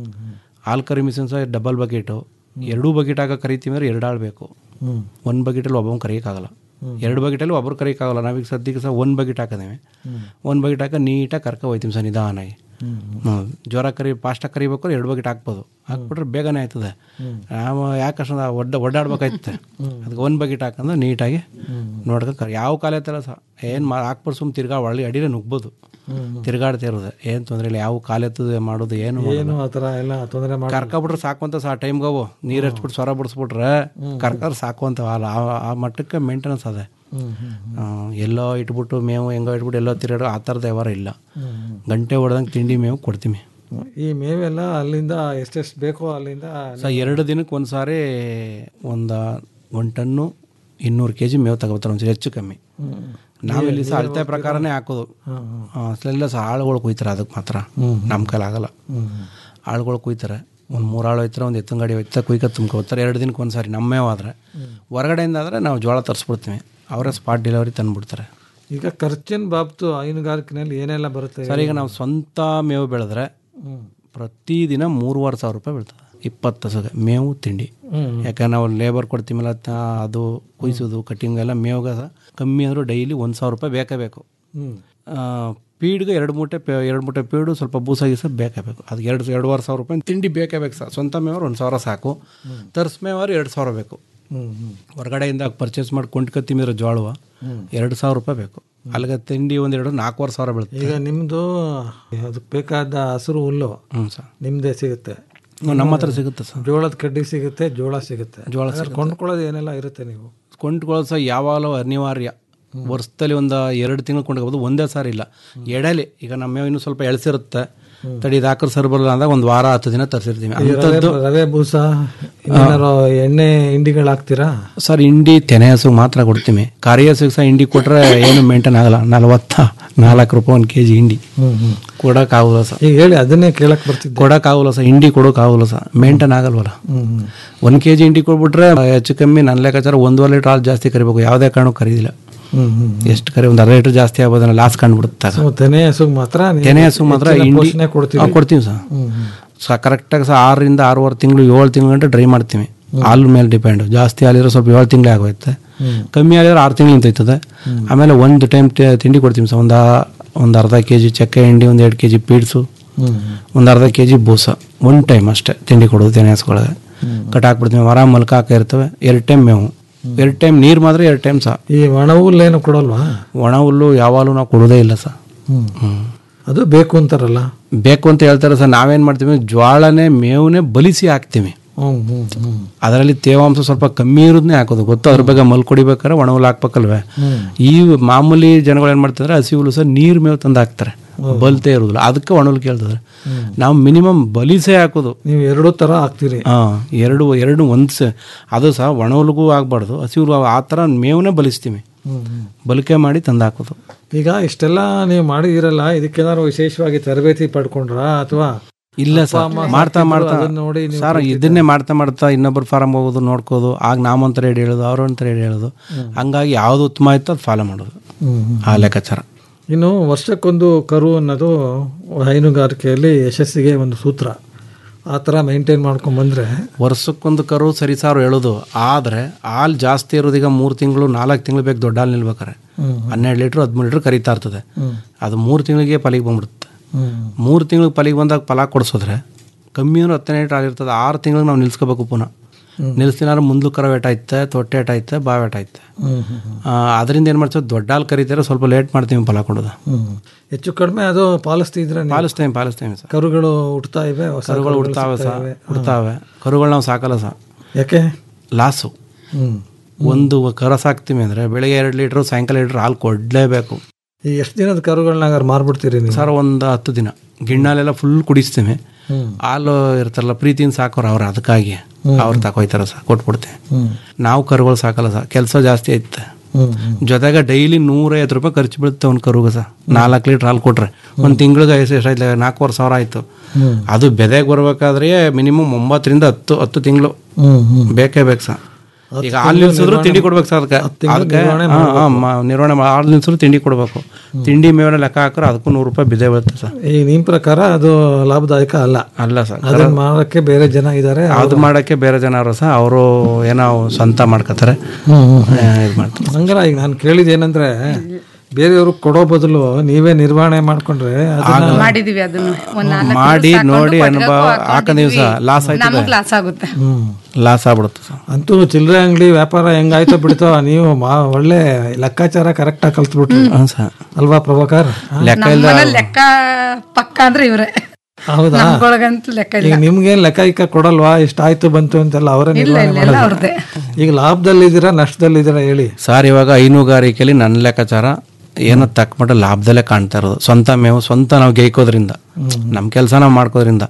ಹಾಲು ಕರಿ ಮಿಷನ್ ಸಹ ಡಬಲ್ ಬಕೆಟು ಎರಡೂ ಬಕೆಟ್ ಹಾಕೋ ಕರಿತೀವಿ ಅಂದ್ರೆ ಎರಡು ಆಳು ಬೇಕು ಹ್ಮ್. ಒಂದು ಬಕೆಟಲ್ಲಿ ಒಬ್ಬನು ಕರಿಯೋಕ್ಕಾಗಲ್ಲ ಎರಡು ಬಕೆಟಲ್ಲಿ ಒಬ್ಬರು ಕರಿಯೋಕ್ಕಾಗಲ್ಲ ನಾವೀಗ ಸದ್ಯಕ್ಕೆ ಸಹ ಒಂದು ಬಕೆಟ್ ಹಾಕಿದ್ದೀವಿ ಒಂದು ಬಕೆಟ್ ಹಾಕಿ ನೀಟಾಗಿ ಕರ್ಕೊ ಹೋಯ್ತೀವಿ ಸರ್ ನಿಧಾನಾಗಿ ಹ್ಞೂ ಜ್ವರ ಕರಿ ಫಾಸ್ಟಾಗಿ ಕರಿಬೇಕು ಎರಡು ಬಕೆಟ್ ಹಾಕ್ಬೋದು ಹಾಕ್ಬಿಟ್ರೆ ಬೇಗನೆ ಆಯ್ತದೆ ನಾವು ಯಾಕೆ ಅಷ್ಟೊಂದು ಒಡ್ಡ ಒಡ್ಡಾಡ್ಬೇಕಾಯ್ತದೆ ಅದಕ್ಕೆ ಒಂದು ಬಕೆಟ್ ಹಾಕಂದ್ರೆ ನೀಟಾಗಿ ನೋಡ್ಕೊ ಕರಿ ಯಾವ ಕಾಲ ಐತಲ್ಲ ಸಹ ಏನು ಮಾ ಹಾಕ್ಬಿಟ್ಟು ಸುಮ್ಮನೆ ತಿರ್ಗಾ ಒಳ್ಳೆ ಅಡಿನೇ ನುಗ್ಬೋದು ತಿರ್ಗಾಡ್ತಾ ಇರೋದು ಏನು ತೊಂದರೆ ಇಲ್ಲ ಯಾವ ಕಾಲೆತ್ತದು ಮಾಡೋದು ಏನು ಏನು ಆ ಥರ ಎಲ್ಲ ತೊಂದರೆ ಮಾಡಿ ಕರ್ಕೊಬಿಟ್ರೆ ಸಾಕು ಅಂತ ಸಾ ಟೈಮ್ಗೆ ಅವು ನೀರು ಹಚ್ಬಿಟ್ಟು ಸ್ವರ ಬಿಡಿಸ್ಬಿಟ್ರೆ ಕರ್ಕರ್ ಸಾಕು ಅಂತ ಅಲ್ಲ ಆ- ಆ ಮಟ್ಟಕ್ಕೆ ಮೇಂಟೆನೆನ್ಸ್ ಅದೇ ಆ, ಎಲ್ಲೋ ಇಟ್ಬಿಟ್ಟು ಮೇವು ಹೆಂಗೋ ಇಟ್ಬಿಟ್ಟು ಎಲ್ಲೋ ತಿರುಗಾಡೋ ಆ ಥರದ ವ್ಯವಹಾರ ಇಲ್ಲ ಗಂಟೆ ಹೊಡೆದಂಗೆ ತಿಂಡಿ ಮೇವು ಕೊಡ್ತೀವಿ ಈ ಮೇವೆಲ್ಲ ಅಲ್ಲಿಂದ ಎಷ್ಟೆಷ್ಟು ಬೇಕೋ ಅಲ್ಲಿಂದ ಸೊ ಎರಡು ದಿನಕ್ಕೆ ಒಂದು ಸಾರಿ ಒಂದು ಒಂದು ಟನ್ನು ಇನ್ನೂರು ಕೆ ಜಿ ಮೇವು ತಗೋತಾರೆ ಒಂದ್ಸರಿ ಹೆಚ್ಚು ಕಮ್ಮಿ ನಾವಿಲ್ಲಿ ಸಹ ಅಳತೆ ಪ್ರಕಾರನೇ ಹಾಕೋದು ಅಸಲೆಲ್ಲ ಸಹ ಆಳುಗಳು ಕುಯ್ತಾರೆ ಅದಕ್ಕೆ ಮಾತ್ರ ನಮ್ಮ ಕೈಲಿ ಆಗಲ್ಲ ಆಳುಗಳು ಕುಯ್ತಾರೆ ಒಂದು ಮೂರು ಆಳು ಹೋಯ್ತಾರೆ ಒಂದು ಎತ್ತಿನ ಗಾಡಿ ಹೋಯ್ತಾರೆ ಕುಯ್ಕ ತುಂಬ್ಕೊತಾರೆ ಎರಡು ದಿನಕ್ಕೆ ಒಂದು ಸಾರಿ ನಮ್ಮೇ ಹೋದ್ರೆ ಹೊರಗಡೆಯಿಂದ ಆದರೆ ನಾವು ಜೋಳ ತರಿಸ್ಬಿಡ್ತೀವಿ ಅವರೇ ಸ್ಪಾಟ್ ಡೆಲಿವರಿ ತಂದುಬಿಡ್ತಾರೆ ಈಗ ಖರ್ಚಿನ ಬಾಬ್ತು ಹೈನುಗಾರಿಕೆನಲ್ಲಿ ಏನೆಲ್ಲ ಬರುತ್ತೆ ಸರ್ ಈಗ ನಾವು ಸ್ವಂತ ಮೇವು ಬೆಳೆದ್ರೆ ಪ್ರತಿದಿನ ಮೂರುವರೆ ಸಾವಿರ ರೂಪಾಯಿ ಬೀಳ್ತದೆ ಇಪ್ಪತ್ತು ಹಸುಗೆ ಮೇವು ತಿಂಡಿ ಹ್ಮ್. ಯಾಕಂದ್ರೆ ನಾವು ಲೇಬರ್ ಕೊಡ್ತೀವಲ್ಲ ತ- ಅದು ಕುಯ್ಸೋದು ಕಟ್ಟಿಂಗ್ ಎಲ್ಲ ಮೇವುಗ ಸಹ ಕಮ್ಮಿ ಅಂದರೂ ಡೈಲಿ ಒಂದು ಸಾವಿರ ರೂಪಾಯಿ ಬೇಕೇ ಬೇಕು ಹ್ಮ್. ಪೀಡ್ಗೆ ಎರಡು ಮೂಟೆ ಪೇ- ಎರಡು ಮೂಟೆ ಪೀಡು ಸ್ವಲ್ಪ ಬೂಸ ಗೀಸ ಬೇಕೇ ಬೇಕು ಅದು ಎರಡು ಎರಡುವರೆ ಸಾವಿರ ರೂಪಾಯಿ ತಿಂಡಿ ಬೇಕೇ ಬೇಕು ಸರ್ ಸ್ವಂತ ಮೇವರು ಒಂದು ಸಾವಿರ ಸಾಕು ತರ್ಸ್ ಮೇವರು ಎರಡು ಸಾವಿರ ಬೇಕು ಹ್ಮ್ ಹ್ಮ್ ಹೊರಗಡೆಯಿಂದ ಪರ್ಚೇಸ್ ಮಾಡಿ ಕೊಂಡ್ಕೊತಿಮಿರೋ ಜೋಳವ ಎರಡು ಸಾವಿರ ರೂಪಾಯಿ ಬೇಕು ಅಲ್ಲಿಗೆ ತಿಂಡಿ ಒಂದೆರಡು ನಾಲ್ಕೂವರೆ ಸಾವಿರ ಬೀಳುತ್ತೆ ಈಗ ನಿಮ್ಮದು ಅದಕ್ಕೆ ಬೇಕಾದ ಹಸಿರು ಹುಲ್ಲು ಹ್ಞೂ ಸರ್ ನಿಮ್ಮದೇ ಸಿಗುತ್ತೆ ಹ್ಞೂ, ನಮ್ಮ ಹತ್ರ ಸಿಗುತ್ತೆ ಸರ್ ಜೋಳದ ಕಡ್ಡಿ ಸಿಗುತ್ತೆ ಜೋಳ ಸಿಗುತ್ತೆ ಜೋಳ ಹಾಗಾದ್ರೆ ಕೊಂಡ್ಕೊಳ್ಳೋದು ಏನೆಲ್ಲ ಇರುತ್ತೆ ನೀವು ಕೊಂಡ್ಕೊಳ್ಳೋದು ಸಹ ಯಾವಾಗಲೂ ಅನಿವಾರ್ಯ ವರ್ಷದಲ್ಲಿ ಒಂದು ಎರಡು ತಿಂಗಳು ಕೊಂಡ್ಕೋಬೋದು ಒಂದೇ ಸಾರಿ ಇಲ್ಲ ಎಡೆಲಿ ಈಗ ನಮ್ಮ ಇನ್ನೂ ಸ್ವಲ್ಪ ಎಳ್ಸಿರುತ್ತೆ ತಡಿ ಇದು ಹಾಕಿದ್ರೆ ಸರಿ ಬರಲ್ಲ ಅಂದಾಗ ಒಂದು ವಾರ ಹತ್ತು ದಿನ ತರಿಸಿರ್ತೀವಿ ಈ ರವೆ ಅಂಥದ್ದು ರವೆ ಬೂಸ ಏನಾರು ಎಣ್ಣೆ ಹಿಂಡಿಗಳು ಹಾಕ್ತೀರಾ ಸರ್ ಹಿಂಡಿ ತೆನೆ ಹಸುಗೆ ಮಾತ್ರ ಕೊಡ್ತೀವಿ ಕರಿ ಹಸುಗೆ ಸಹ ಹಿಂಡಿ ಕೊಟ್ರೆ ಏನು ಮೇಂಟೈನ್ ಆಗಲ್ಲ ನಲ್ವತ್ತ ನಾಲ್ಕು ರೂಪಾಯಿ ಒಂದು ಕೆ ಜಿ ಹಿಂಡಿ ಹ್ಮ್ ಹ್ಮ್ ಕೊಡೋಕ್ಕಾಗಲ್ಲ ಸರ್ ಈಗ ಹೇಳಿ ಅದನ್ನೇ ಕೇಳಕ್ ಬರ್ತಿದ್ದೆ ಕೊಡೋಕ್ಕಾಗಲ್ಲ ಸರ್ ಹಿಂಡಿ ಕೊಡೋಕ್ಕಾಗಲ್ಲ ಸರ್ ಮೇಂಟೈನ್ ಆಗಲ್ವಲ್ಲ ಹ್ಮ್ ಹ್ಮ್ ಒಂದು ಕೆ ಜಿ ಹಿಂಡಿ ಕೊಟ್ಬಿಟ್ರೆ ಹೆಚ್ಚು ಕಮ್ಮಿ ನನ್ನ ಲೆಕ್ಕಾಚಾರ ಒಂದೂವರೆ ಲೀಟ್ರ್ ಹಾಲು ಜಾಸ್ತಿ ಕರಿಬೇಕು ಯಾವುದೇ ಕಾರಣಕ್ಕೂ ಕರೀದಿಲ್ಲ ಹ್ಮ್ ಹ್ಮ್ ಎಷ್ಟು ಕರಿ ಒಂದು ಅರ್ಧ ಲೀಟ್ರ್ ಜಾಸ್ತಿ ಆಗ್ಬೋದನ್ನ ಲಾಸ್ ಕಂಡುಬಿಡುತ್ತೆ ಸೊ ತೆನೆ ಹಸುಗ್ ಮಾತ್ರ ನೀವು ತೆನೆ ಹಸು ಮಾತ್ರ ಹೆಚ್ಚಿನ ಹಿಂಡಿ ಪೋಷಣೆ ಕೊಡ್ತೀವಿ ಹಾ, ಕೊಡ್ತೀವಿ ಸರ್ ಹ್ಮ್ ಹ್ಮ್ ಸ ಕರೆಕ್ಟಾಗಿ ಸಹ ಆರರಿಂದ ಆರೂವರೆ ತಿಂಗಳು ಏಳು ತಿಂಗಳು ಗಂಟೆ ಡ್ರೈ ಮಾಡ್ತೀವಿ ಹಾಲು ಮೇಲೆ ಡಿಪೆಂಡ್ ಜಾಸ್ತಿ ಹಾಲಿದ್ರೆ ಸ್ವಲ್ಪ ಏಳು ತಿಂಗಳೇ ಆಗೋಯ್ತೆ ಹ್ಮ್. ಕಮ್ಮಿ ಹಾಲಿದ್ರೆ ಆರು ತಿಂಗಳು ನಿಂತೈತದೆ ಆಮೇಲೆ ಒಂದು ಟೈಮ್ ತಿಂಡಿ ಕೊಡ್ತೀವಿ ಸರ್ ಒಂದು ಒಂದು ಅರ್ಧ ಕೆ ಜಿ ಚಕ್ಕೆ ಹಿಂಡಿ ಒಂದು ಎರಡು ಕೆ ಜಿ ಪೀಡ್ಸು ಹ್ಮ್. ಒಂದು ಅರ್ಧ ಕೆ ಜಿ ಬೂಸ ಒನ್ ಟೈಮ್ ಅಷ್ಟೇ ತಿಂಡಿ ಕೊಡೋದು ತೆನೆ ಹಸುಗಳಿಗೆ ಕಟ್ಟಾಕ್ಬಿಡ್ತೀವಿ ಮರ ಮಲ್ಕ ಹಾಕ ಇರ್ತವೆ ಎರಡು ಟೈಮ್ ಮೇವು ಎರಡು ಟೈಮ್ ನೀರು ಮಾತ್ರ ಎರಡು ಟೈಮ್ ಸಹ ಈ ಒಣ ಹುಲ್ಲೇನು ಕೊಡಲ್ವಾ ಒಣ ಹುಲ್ಲು ಯಾವಾಗಲೂ ನಾವು ಕೊಡೋದೇ ಇಲ್ಲ ಸರ್ ಹ್ಮ್. ಅದು ಬೇಕು ಅಂತಾರಲ್ಲ ಬೇಕು ಅಂತ ಹೇಳ್ತಾರೆ ಸರ್ ನಾವೇನು ಮಾಡ್ತೀವಿ ಜ್ವಾಳನೇ ಮೇವನ್ನೇ ಬಲಿಸಿ ಹಾಕ್ತೀವಿ ಹ್ಮ್ ಹ್ಮ್ ಹ್ಮ್ ಅದರಲ್ಲಿ ತೇವಾಂಶ ಸ್ವಲ್ಪ ಕಮ್ಮಿ ಇರೋದನ್ನೇ ಹಾಕೋದು ಗೊತ್ತು ಅದ್ರ ಬಗ್ಗೆ ಮಲ್ ಕುಡಿಬೇಕಾದ್ರೆ ಒಣ ಹುಲ್ಲು ಹಾಕ್ಬೇಕಲ್ವೇ ಹ್ಮ್. ಈ ಮಾಮೂಲಿ ಜನಗಳು ಏನು ಮಾಡ್ತಾರೆ ಹಸಿ ಹುಲ್ಲು ಸಹ ನೀರು ಮೇವು ತಂದು ಹಾಕ್ತಾರೆ ಬಲ್ತೇ ಇರೋದಿಲ್ಲ ಅದಕ್ಕೆ ಒಣ ಹುಲ್ಲು ಕೇಳ್ತಾರೆ ನಾವು ಮಿನಿಮಮ್ ಬಲಿಸೇ ಹಾಕೋದು ನೀವು ಎರಡೂ ತರ ಹಾಕ್ತೀರಿ ಹಾಂ ಎರಡು ಎರಡು ಒಂದು ಸ ಅದು ಸಹ ಒಣ ಹುಲ್ಗೂ ಆಗಬಾರ್ದು ಹಸಿ ಹುಲ್ಲು ಆ ಥರ ಮೇವನ್ನೇ ಬಲಿಸ್ತೀವಿ ಹ್ಮ್ ಹ್ಮ್. ಬಲಿಕೆ ಮಾಡಿ ತಂದು ಹಾಕೋದು ಈಗ ಇಷ್ಟೆಲ್ಲ ನೀವು ಮಾಡಿದಿರಲ್ಲ ಇದಕ್ಕೇನಾದ್ರು ವಿಶೇಷವಾಗಿ ತರಬೇತಿ ಪಡ್ಕೊಂಡ್ರಾ ಅಥವಾ ಇಲ್ಲ ಅಪ್ಪ ಸರ್ ಅಮ್ಮ ಮಾಡ್ತಾ ಸಾಕಿದ್ರು, ಮಾಡ್ತಾ ಅದನ್ನ ನೋಡಿ ನೀವು ಸರ್ ಇದನ್ನೇ ಮಾಡ್ತಾ ಮಾಡ್ತಾ ಇನ್ನೊಬ್ಬರು ಫಾರಮ್ ಹೋಗೋದು ನೋಡ್ಕೋದು ಆಗ ನಾವಂತರ ಹೇಳಿ ಹೇಳೋದು ಅವ್ರಂತರ ಹೇಳಿ ಹೇಳೋದು ಹಂಗಾಗಿ ಯಾವುದು ಉತ್ತಮ ಆಯ್ತು ಅದು ಫಾಲೋ ಮಾಡೋದು ಹ್ಮ್ ಹ್ಮ್. ಆ ಲೆಕ್ಕಾಚಾರ ಇನ್ನು ವರ್ಷಕ್ಕೊಂದು ಕರು ಅನ್ನೋದು ಹೈನುಗಾರಿಕೆಯಲ್ಲಿ ಯಶಸ್ಸಿಗೆ ಒಂದು ಸೂತ್ರ ಆ ಥರ ಮೇಂಟೈನ್ ಮಾಡ್ಕೊಂಡ್ ಬಂದ್ರೆ ವರ್ಷಕ್ಕೊಂದು ಕರು ಸರಿ ಸಾರು ಹೇಳೋದು ಆದರೆ ಹಾಲು ಜಾಸ್ತಿ ಇರೋದೀಗ ಮೂರು ತಿಂಗಳು ನಾಲ್ಕು ತಿಂಗಳು ಬೇಕು ದೊಡ್ಡ ಹಾಲು ನಿಲ್ಬೇಕಾರೆ ಹ್ಮ್. ಹನ್ನೆರಡು ಲೀಟ್ರ್ ಹದಿಮೂರು ಲೀಟ್ರ್ ಕರಿತಾ ಇರ್ತದೆ ಹ್ಮ್. ಅದು ಮೂರು ತಿಂಗಳಿಗೆ ಪಲಿಗೆ ಬಂದ್ಬಿಡುತ್ತೆ ಹ್ಮ್. ಮೂರು ತಿಂಗಳಿಗೆ ಪಲಿಗೆ ಬಂದಾಗ ಫಲ ಕೊಡಿಸಿದ್ರೆ ಕಮ್ಮಿ ಅಂದ್ರೆ ಹತ್ತನೇ ಲೀಟ್ರ್ ಹಾಲಿರ್ತದೆ ಆರು ತಿಂಗಳಿಗೆ ನಾವು ನಿಲ್ಸ್ಕೋಬೇಕು ಪುನಃ ಹ್ಮ್. ನಿಲ್ಸಿನಾರ ಮುಂದ್ಲು ಕರ ವೇಟಾಯ್ತೆ ತೊಟ್ಟೆ ಏಟಾಯ್ತೆ ಬಾವ್ ಏಟಾಯ್ತೆ ಹ್ಮ್ ಹ್ಮ್ ಹ್ಮ್. ಅದರಿಂದ ಏನು ಮಾಡ್ತೀವಿ ದೊಡ್ಡ ಹಾಲು ಕರಿತಾರೆ ಸ್ವಲ್ಪ ಲೇಟ್ ಮಾಡ್ತೀವಿ ಫಲ ಕೊಡೋದು ಹ್ಮ್. ಹೆಚ್ಚು ಕಡಿಮೆ ಅದು ಪಾಲಿಸ್ತಿದ್ರೆ ನೀವು? ಪಾಲಿಸ್ತೇವೆ ಪಾಲಿಸ್ತೇವೆ ಸರ್ ಕರುಗಳು ಹುಟ್ತಾ ಇವೆ ಹೊಸ ಕರುಗಳು ಹುಡ್ತಾವೆ ಸಿಗ್ತಾ ಸಹ ಇವೆ. ಹುಡ್ತಾವೆ ಕರುಗಳು ನಾವು ಸಾಕಲ್ಲ ಸಹ ಯಾಕೆ ಲಾಸು ಹ್ಮ್ ಒಂದು ಕರ ಸಾಕ್ತೀವಿ ಅಂದರೆ ಬೆಳಿಗ್ಗೆ ಎರಡು ಲೀಟ್ರು ಸಾಯಂಕಾಲ ಲೀಟ್ರ್ ಹಾಲು ಕೊಡಲೇಬೇಕು ಈ ಎಷ್ಟು ದಿನದ ಕರುಗಳನ್ನ ಮಾರ್ಬಿಡ್ತೀರಿ ನೀವು ಸರ್ ಒಂದು ಹತ್ತು ದಿನ ಗಿಣ್ಣಾಲೆಲ್ಲ ಫುಲ್ ಕುಡಿಸ್ತೀವಿ ಹ್ಮ್. ಹಾಲು ಇರ್ತಾರಲ್ಲ ಪ್ರೀತಿಯಿಂದ ಸಾಕೋರು ಅವ್ರು ಅದಕ್ಕಾಗಿ ಅವ್ರು ತಕೊಯ್ತಾರ ಸರ್ ಕೊಟ್ಬಿಡ್ತೀವಿ ಹ್ಮ್. ನಾವು ಕರುಗಳು ಸಾಕಲ್ಲ ಸರ್ ಕೆಲಸ ಜಾಸ್ತಿ ಐತೆ ಹ್ಮ್ ಹ್ಮ್. ಜೊತೆಗೆ ಡೈಲಿ ನೂರೈವತ್ತು ರೂಪಾಯಿ ಖರ್ಚು ಬೀಳುತ್ತೆ ಒಂದು ಕರುಗೆ ಸರ್ ನಾಲ್ಕು ಲೀಟ್ರ್ ಹಾಲು ಕೊಟ್ರೆ ಒಂದು ತಿಂಗಳಿಗೆ ಎಷ್ಟು ಎಷ್ಟಾಯ್ತು ನಾಲ್ಕೂವರೆ ಸಾವಿರ ಆಯಿತು ಹ್ಮ್. ಅದು ಬೆದೆಗೆ ಬರ್ಬೇಕಾದ್ರೆ ಮಿನಿಮಮ್ ಒಂಬತ್ತರಿಂದ ಹತ್ತು ಹತ್ತು ತಿಂಗಳು ಹ್ಮ್ ಹ್ಮ್. ಬೇಕೇ ಬೇಕು ಸರ್ ಹತ್ತು ಈಗ ಹಾಲು ತಿಂಗಳು ನಿಲ್ಸಿದ್ರು ನಿರ್ವಹಣೆ ತಿಂಡಿ ಕೊಡ್ಬೇಕು ಸರ್ ಅದಕ್ಕೆ ಹತ್ತು ತಿಂಗಳು ಅದಕ್ಕೆ ನಿರ್ವಹಣೆ ಹಾಂ ಮಾಡ್ಬೇಕು. ಹಾಂ ಮ- ನಿರ್ವಹಣೆ ಮಾಡಿ ಹಾಲು ನಿಲ್ಸಿದ್ರು ತಿಂಡಿ ಕೊಡಬೇಕು ತಿಂಡಿ ಮೇವನ ಲೆಕ್ಕ ಹಾಕಿದ್ರೆ ಅದಕ್ಕೂ ನೂರು ರೂಪಾಯಿ ಬಿದ್ದೇ ಬೀಳುತ್ತೆ ಸರ್ ಈ ನಿಮ್ ಪ್ರಕಾರ ಅದು ಲಾಭದಾಯಕ ಅಲ್ಲ ಅಲ್ಲ ಸರ್ ಅದನ್ನ ಮಾಡೋಕ್ಕೆ ಬೇರೆ ಜನ ಇದ್ದಾರೆ ಅದು ಮಾಡೋಕ್ಕೆ ಬೇರೆ ಜನ ಅವರು ಸಹ ಅವರು ಏನೋ ಸ್ವಂತ ಮಾಡ್ಕೋತಾರೆ ಹ್ಮ್, ಹ್ಮ್, ಹ್ಮ್. ಇದು ಮಾಡ್ತಾರೆ ಹಂಗಾರ ಈಗ ನಾನು ಕೇಳಿದೇನಂದ್ರೆ ಬೇರೆಯವರು ಕೊಡೋ ಬದಲು ನೀವೇ ನಿರ್ವಹಣೆ ಮಾಡ್ಕೊಂಡ್ರೆ ಅದನ್ನ ಮಾಡಿದೀವಿ ಅದನ್ನು ಒಂದ್ ನಾಲ್ಕು ಮಾಡಿ ದಿವ್ಸ ನೋಡಿ ಹಾಕೊಂಡು ಅನುಭವ ಕೊಟ್ಟಿಗೆಗೂ ಹಾಕೊಂಡಿವಿ ಸಹ ಹಾಕೊಂಡಿದೀವಿ. ಲಾಸ್ ಆಯ್ತದೆ ನಮಗ್ ಲಾಸ್ ಆಗುತ್ತೆ ಹ್ಮ್ ಲಾಸ್ ಆಗ್ಬಿಡುತ್ತೆ ಸರ್ ಅಂತೂ ಚಿಲ್ಲರೆ ಅಂಗಡಿ ವ್ಯಾಪಾರ ಹೆಂಗಾಯ್ತೋ ಬಿಡ್ತೋ ನೀವು ಮಾ- ಒಳ್ಳೆ ಲೆಕ್ಕಾಚಾರ ಕರೆಕ್ಟ್ ಆಗಿ ಕಲ್ತ್ಬಿಟ್ರಿ ಹಾಂ ಸರ್ ಅಲ್ವಾ ಪ್ರಭಾಕರ್ ಲೆಕ್ಕ ನಮ್ಮ ಇಲ್ಲ ಮನೇಲಿ ಲೆಕ್ಕ ಪಕ್ಕ ಅಂದ್ರೆ ಇವ್ರೆ ಹೌದಾ ನಮ್ಗೊಳಗಂತೂ ಲೆಕ್ಕ ಈಗ ಇಲ್ಲ ನಿಮ್ಗೇನ್ ಲೆಕ್ಕ ಇಕ್ಕ ಕೊಡಲ್ವಾ ಇಷ್ಟಾಯ್ತು ಬಂತು ಅಂತೆಲ್ಲ ಅವರೇ ಇಲ್ಲ ನಿರ್ವಹಣೆ ಇಲ್ಲ ಎಲ್ಲ ಮಾಡೋದು ಅವ್ರದ್ದೇ ಈಗ ಲಾಭದಲ್ಲಿದ್ದೀರಾ ನಷ್ಟದಲ್ಲಿದ್ದೀರಾ ಹೇಳಿ ಸರ್ ಇವಾಗ ಹೈನುಗಾರಿಕೆಯಲ್ಲಿ ನನ್ನ ಲೆಕ್ಕಾಚಾರ ಏನೋ ತಕ್ಕಮಟ್ಟ ಲಾಭದಲ್ಲೇ ಕಾಣ್ತಾ ಇರೋದು ಸ್ವಂತ ಮೇವು ಸ್ವಂತ ನಾವು ಗೇಯ್ಕೋದ್ರಿಂದ ನಮ್ಮ ಕೆಲಸ ನಾವು ಮಾಡ್ಕೋದ್ರಿಂದ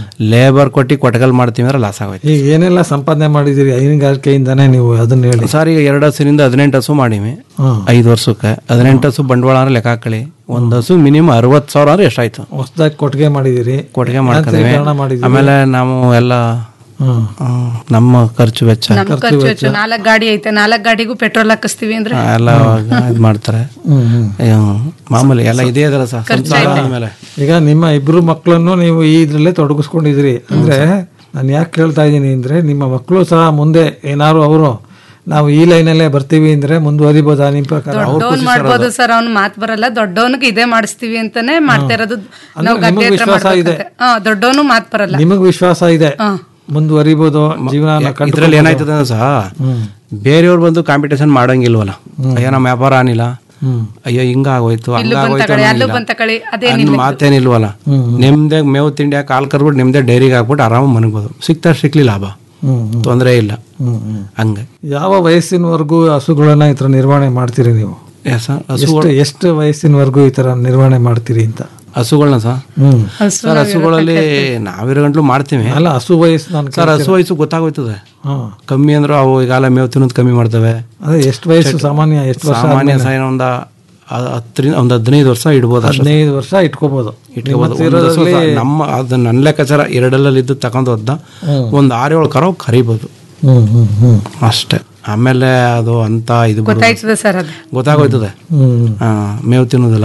ಲೇಬರ್ ಕೊಟ್ಟು ಕೊಟ್ಟಗಲ್ ಮಾಡ್ತೀವಿ ಅಂದ್ರೆ ಲಾಸ್ ಆಗೋಯ್ತು ಈಗ ಏನೆಲ್ಲ ಸಂಪಾದನೆ ಮಾಡಿದಿರಿ ಹೈನುಗಾರಿಕೆಯಿಂದಾನೇ ನೀವು ಅದನ್ನ ಹೇಳಿ ಸರ್ ಈಗ ಎರಡು ಹಸುವಿನಿಂದ ಹದಿನೆಂಟು ಹಸು ಮಾಡೀವಿ ಹ್ಮ್. ಐದು ವರ್ಷಕ್ಕೆ ಹದಿನೆಂಟು ಹಸು ಬಂಡವಾಳ ಅಂದ್ರೆ ಲೆಕ್ಕ ಹಾಕೊಳ್ಳಿ ಒಂದು ಹಸು ಮಿನಿಮಮ್ ಅರವತ್ತು ಸಾವಿರ ಅಂದ್ರೆ ಎಷ್ಟಾಯ್ತು ಹೊಸದಾಗಿ ಕೊಟ್ಟಿಗೆ ಮಾಡಿದಿರಿ ಕೊಟ್ಟಿಗೆ ಮಾಡ್ಕೊಂಡಿವಿ ಯಾಂತ್ರೀಕರಣ ಮಾಡಿದಿರಿ ಆಮೇಲೆ ನಾವು ಎಲ್ಲ ಹ್ಮ್. ಹ್ಮ್, ನಮ್ಮ ಖರ್ಚು ವೆಚ್ಚ ನಮ್ ಖರ್ಚು ವೆಚ್ಚ ನಾಲ್ಕು ಗಾಡಿ ಐತೆ ನಾಲ್ಕು ಗಾಡಿಗೂ ಪೆಟ್ರೋಲ್ ಹಾಕಿಸ್ತೀವಿ ಅಂದ್ರೆ ಎಲ್ಲ ಇದು ಮಾಡ್ತಾರೆ ಹ್ಮ್, ಹ್ಮ್. ಹ್ಮ್, ಮಾಮೂಲಿ ಎಲ್ಲ ಇದೇ ಅದಲ್ಲ ಸರ್ ಸಂಸಾರ ಆದ್ಮೇಲೆ ಈಗ ನಿಮ್ಮ ಇಬ್ರು ಮಕ್ಕಳನ್ನು ನೀವು ಈ ಇದ್ರಲ್ಲೇ ತೊಡಗಿಸ್ಕೊಂಡಿದ್ದೀರಿ ಅಂದ್ರೆ ನಾನು ಯಾಕೆ ಕೇಳ್ತಾ ಇದ್ದೀನಿ ಅಂದ್ರೆ ನಿಮ್ಮ ಮಕ್ಕಳು ಸಹ ಮುಂದೆ ಏನಾದ್ರು ಅವರು ನಾವು ಈ ಲೈನಲ್ಲೇ ಬರ್ತೀವಿ ಅಂದ್ರೆ ಮುಂದುವರಿಬೋದಾ ನಿಮ್ಮ ಪ್ರಕಾರ ದೊಡ್ಡವನ್ ಮಾಡ್ಬೋದು ಸರ್ ಅವ್ನ್ ಮಾತ್ ಬರಲ್ಲ ದೊಡ್ಡವನ್ಗೆ ಇದೇ ಮಾಡಿಸ್ತೀವಿ ಅಂತಾನೆ ಮಾಡ್ತಾ ಇರೋದು ಅಂದ್ರೆ ನಾವು ಗದ್ದೆ ನಿಮಗ್ ಹತ್ರ ವಿಶ್ವಾಸ ಇದೆ. ಮಾಡ್ಬೇಕಂತೆ ಹಾ ದೊಡ್ಡವನು ಮಾತ್ ಬರಲ್ಲ ನಿಮಗ್ ವಿಶ್ವಾಸ ಇದೆ ಮುಂದುವರಿಬೋದು ಜೀವನ ಇದ್ರಲ್ಲಿ ಏನಾಯ್ತದೆ ಅಂದ್ರೆ ಸಹ ಬೇರೆಯವ್ರು ಬಂದು ಕಾಂಪಿಟೇಷನ್ ಮಾಡಂಗಿಲ್ವಲ್ಲ ಅಯ್ಯೋ ನಮ್ಮ ವ್ಯಾಪಾರ ಆನಿಲ್ಲ ಅಯ್ಯೋ ಹಿಂಗ ಆಗೋಯ್ತು ಹಂಗ ಇಲ್ಲೂ ಬಂತ ಆಗೋಯ್ತು ಕಳೆ ಅಲ್ಲೂ ಅನ್ನೋಂಗಿಲ್ಲ. ಬಂತ ಕಳೆ ಅದೇ ಅನ್ನೋ ಮಾತೇನಿಲ್ವಲ್ಲ ನಿಮ್ದೇ ಮೇವು ತಿಂಡಿ ಹಾಕಿ ಹಾಲು ಕರ್ಬಿಟ್ಟು ನಿಮ್ದೇ ಡೈರಿಗೆ ಹಾಕ್ಬಿಟ್ಟು ಆರಾಮಾಗಿ ಮನಗ್ಬೋದು ಸಿಗ್ತಾ ಸಿಕ್ಲಿ ಲಾಭ ಹ್ಮ್, ಹ್ಮ್. ತೊಂದರೆ ಇಲ್ಲ ಹ್ಮ್, ಹ್ಮ್. ಹಂಗೆ ಯಾವ ವಯಸ್ಸಿನವರೆಗೂ ಹಸುಗಳನ್ನ ಈ ತರ ನಿರ್ವಹಣೆ ಮಾಡ್ತೀರಿ ನೀವು ಎಸ್ ಸರ್ ಎಷ್ಟು ಹಸುಗಳು ಎಷ್ಟು ವಯಸ್ಸಿನವರೆಗೂ ಈ ತರ ನಿರ್ವಹಣೆ ಮಾಡ್ತೀರಿ ಅಂತ ಹಸುಗಳನ್ನ ಸರ್ ಹ್ಮ್ ಸರ್ ಹಸುಗಳಲ್ಲಿ ನಾವಿರೋ ಗಂಟ್ಲು ಮಾಡ್ತೀವಿ ಅಲ್ಲ ಹಸು ವಯಸ್ಸು ನಾನು ಸರ್ ಹಸು ವಯಸ್ಸು ಗೊತ್ತಾಗೋಯ್ತದೆ ಹಾ. ಕಮ್ಮಿ ಅಂದ್ರೆ ಅವು ಈಗಾಲ ಮೇವು ತಿನ್ನೋದು ಕಮ್ಮಿ ಮಾಡ್ತವೆ ಅದೇ ಎಷ್ಟು ವಯಸ್ಸು ಸಾಮಾನ್ಯ ಎಷ್ಟು ವರ್ಷ ಸಾಮಾನ್ಯ ಆದ್ಮೇಲೆ? ಸಾಯನ ಒಂದು ಹತ್ತರಿಂದ ಒಂದು ಹದಿನೈದು ವರ್ಷ ಇಡ್ಬೋದು ಅಷ್ಟೇ ಹದಿನೈದು ವರ್ಷ ಇಟ್ಕೋಬಹುದು ಇಟ್ಕೋಬೋದು ಒಂದು ಹಸು ಸಹ ನಮ್ಮ ಅದು ನನ್ನ ಲೆಕ್ಕಾಚಾರ ಎರಡಲ್ಲಿ ಇದ್ದು ತಗೊಂಡು ಹೋದ ಒಂದು ಆರು ಏಳು ಕರೋ ಕರಿಬೋದು ಹ್ಮ್ ಹ್ಮ್ ಹ್ಮ್ ಅಷ್ಟೇ ಆಮೇಲೆ ಅದು ಅಂತ ಇದು ಬರೋದು. ಗೊತ್ತಾಯ್ತದೆ ಸರ್ ಅದು ಗೊತ್ತಾಗೋಯ್ತದೆ ಹ್ಮ್ ಆ, ಮೇವು ತಿನ್ನೋದಿಲ್ಲ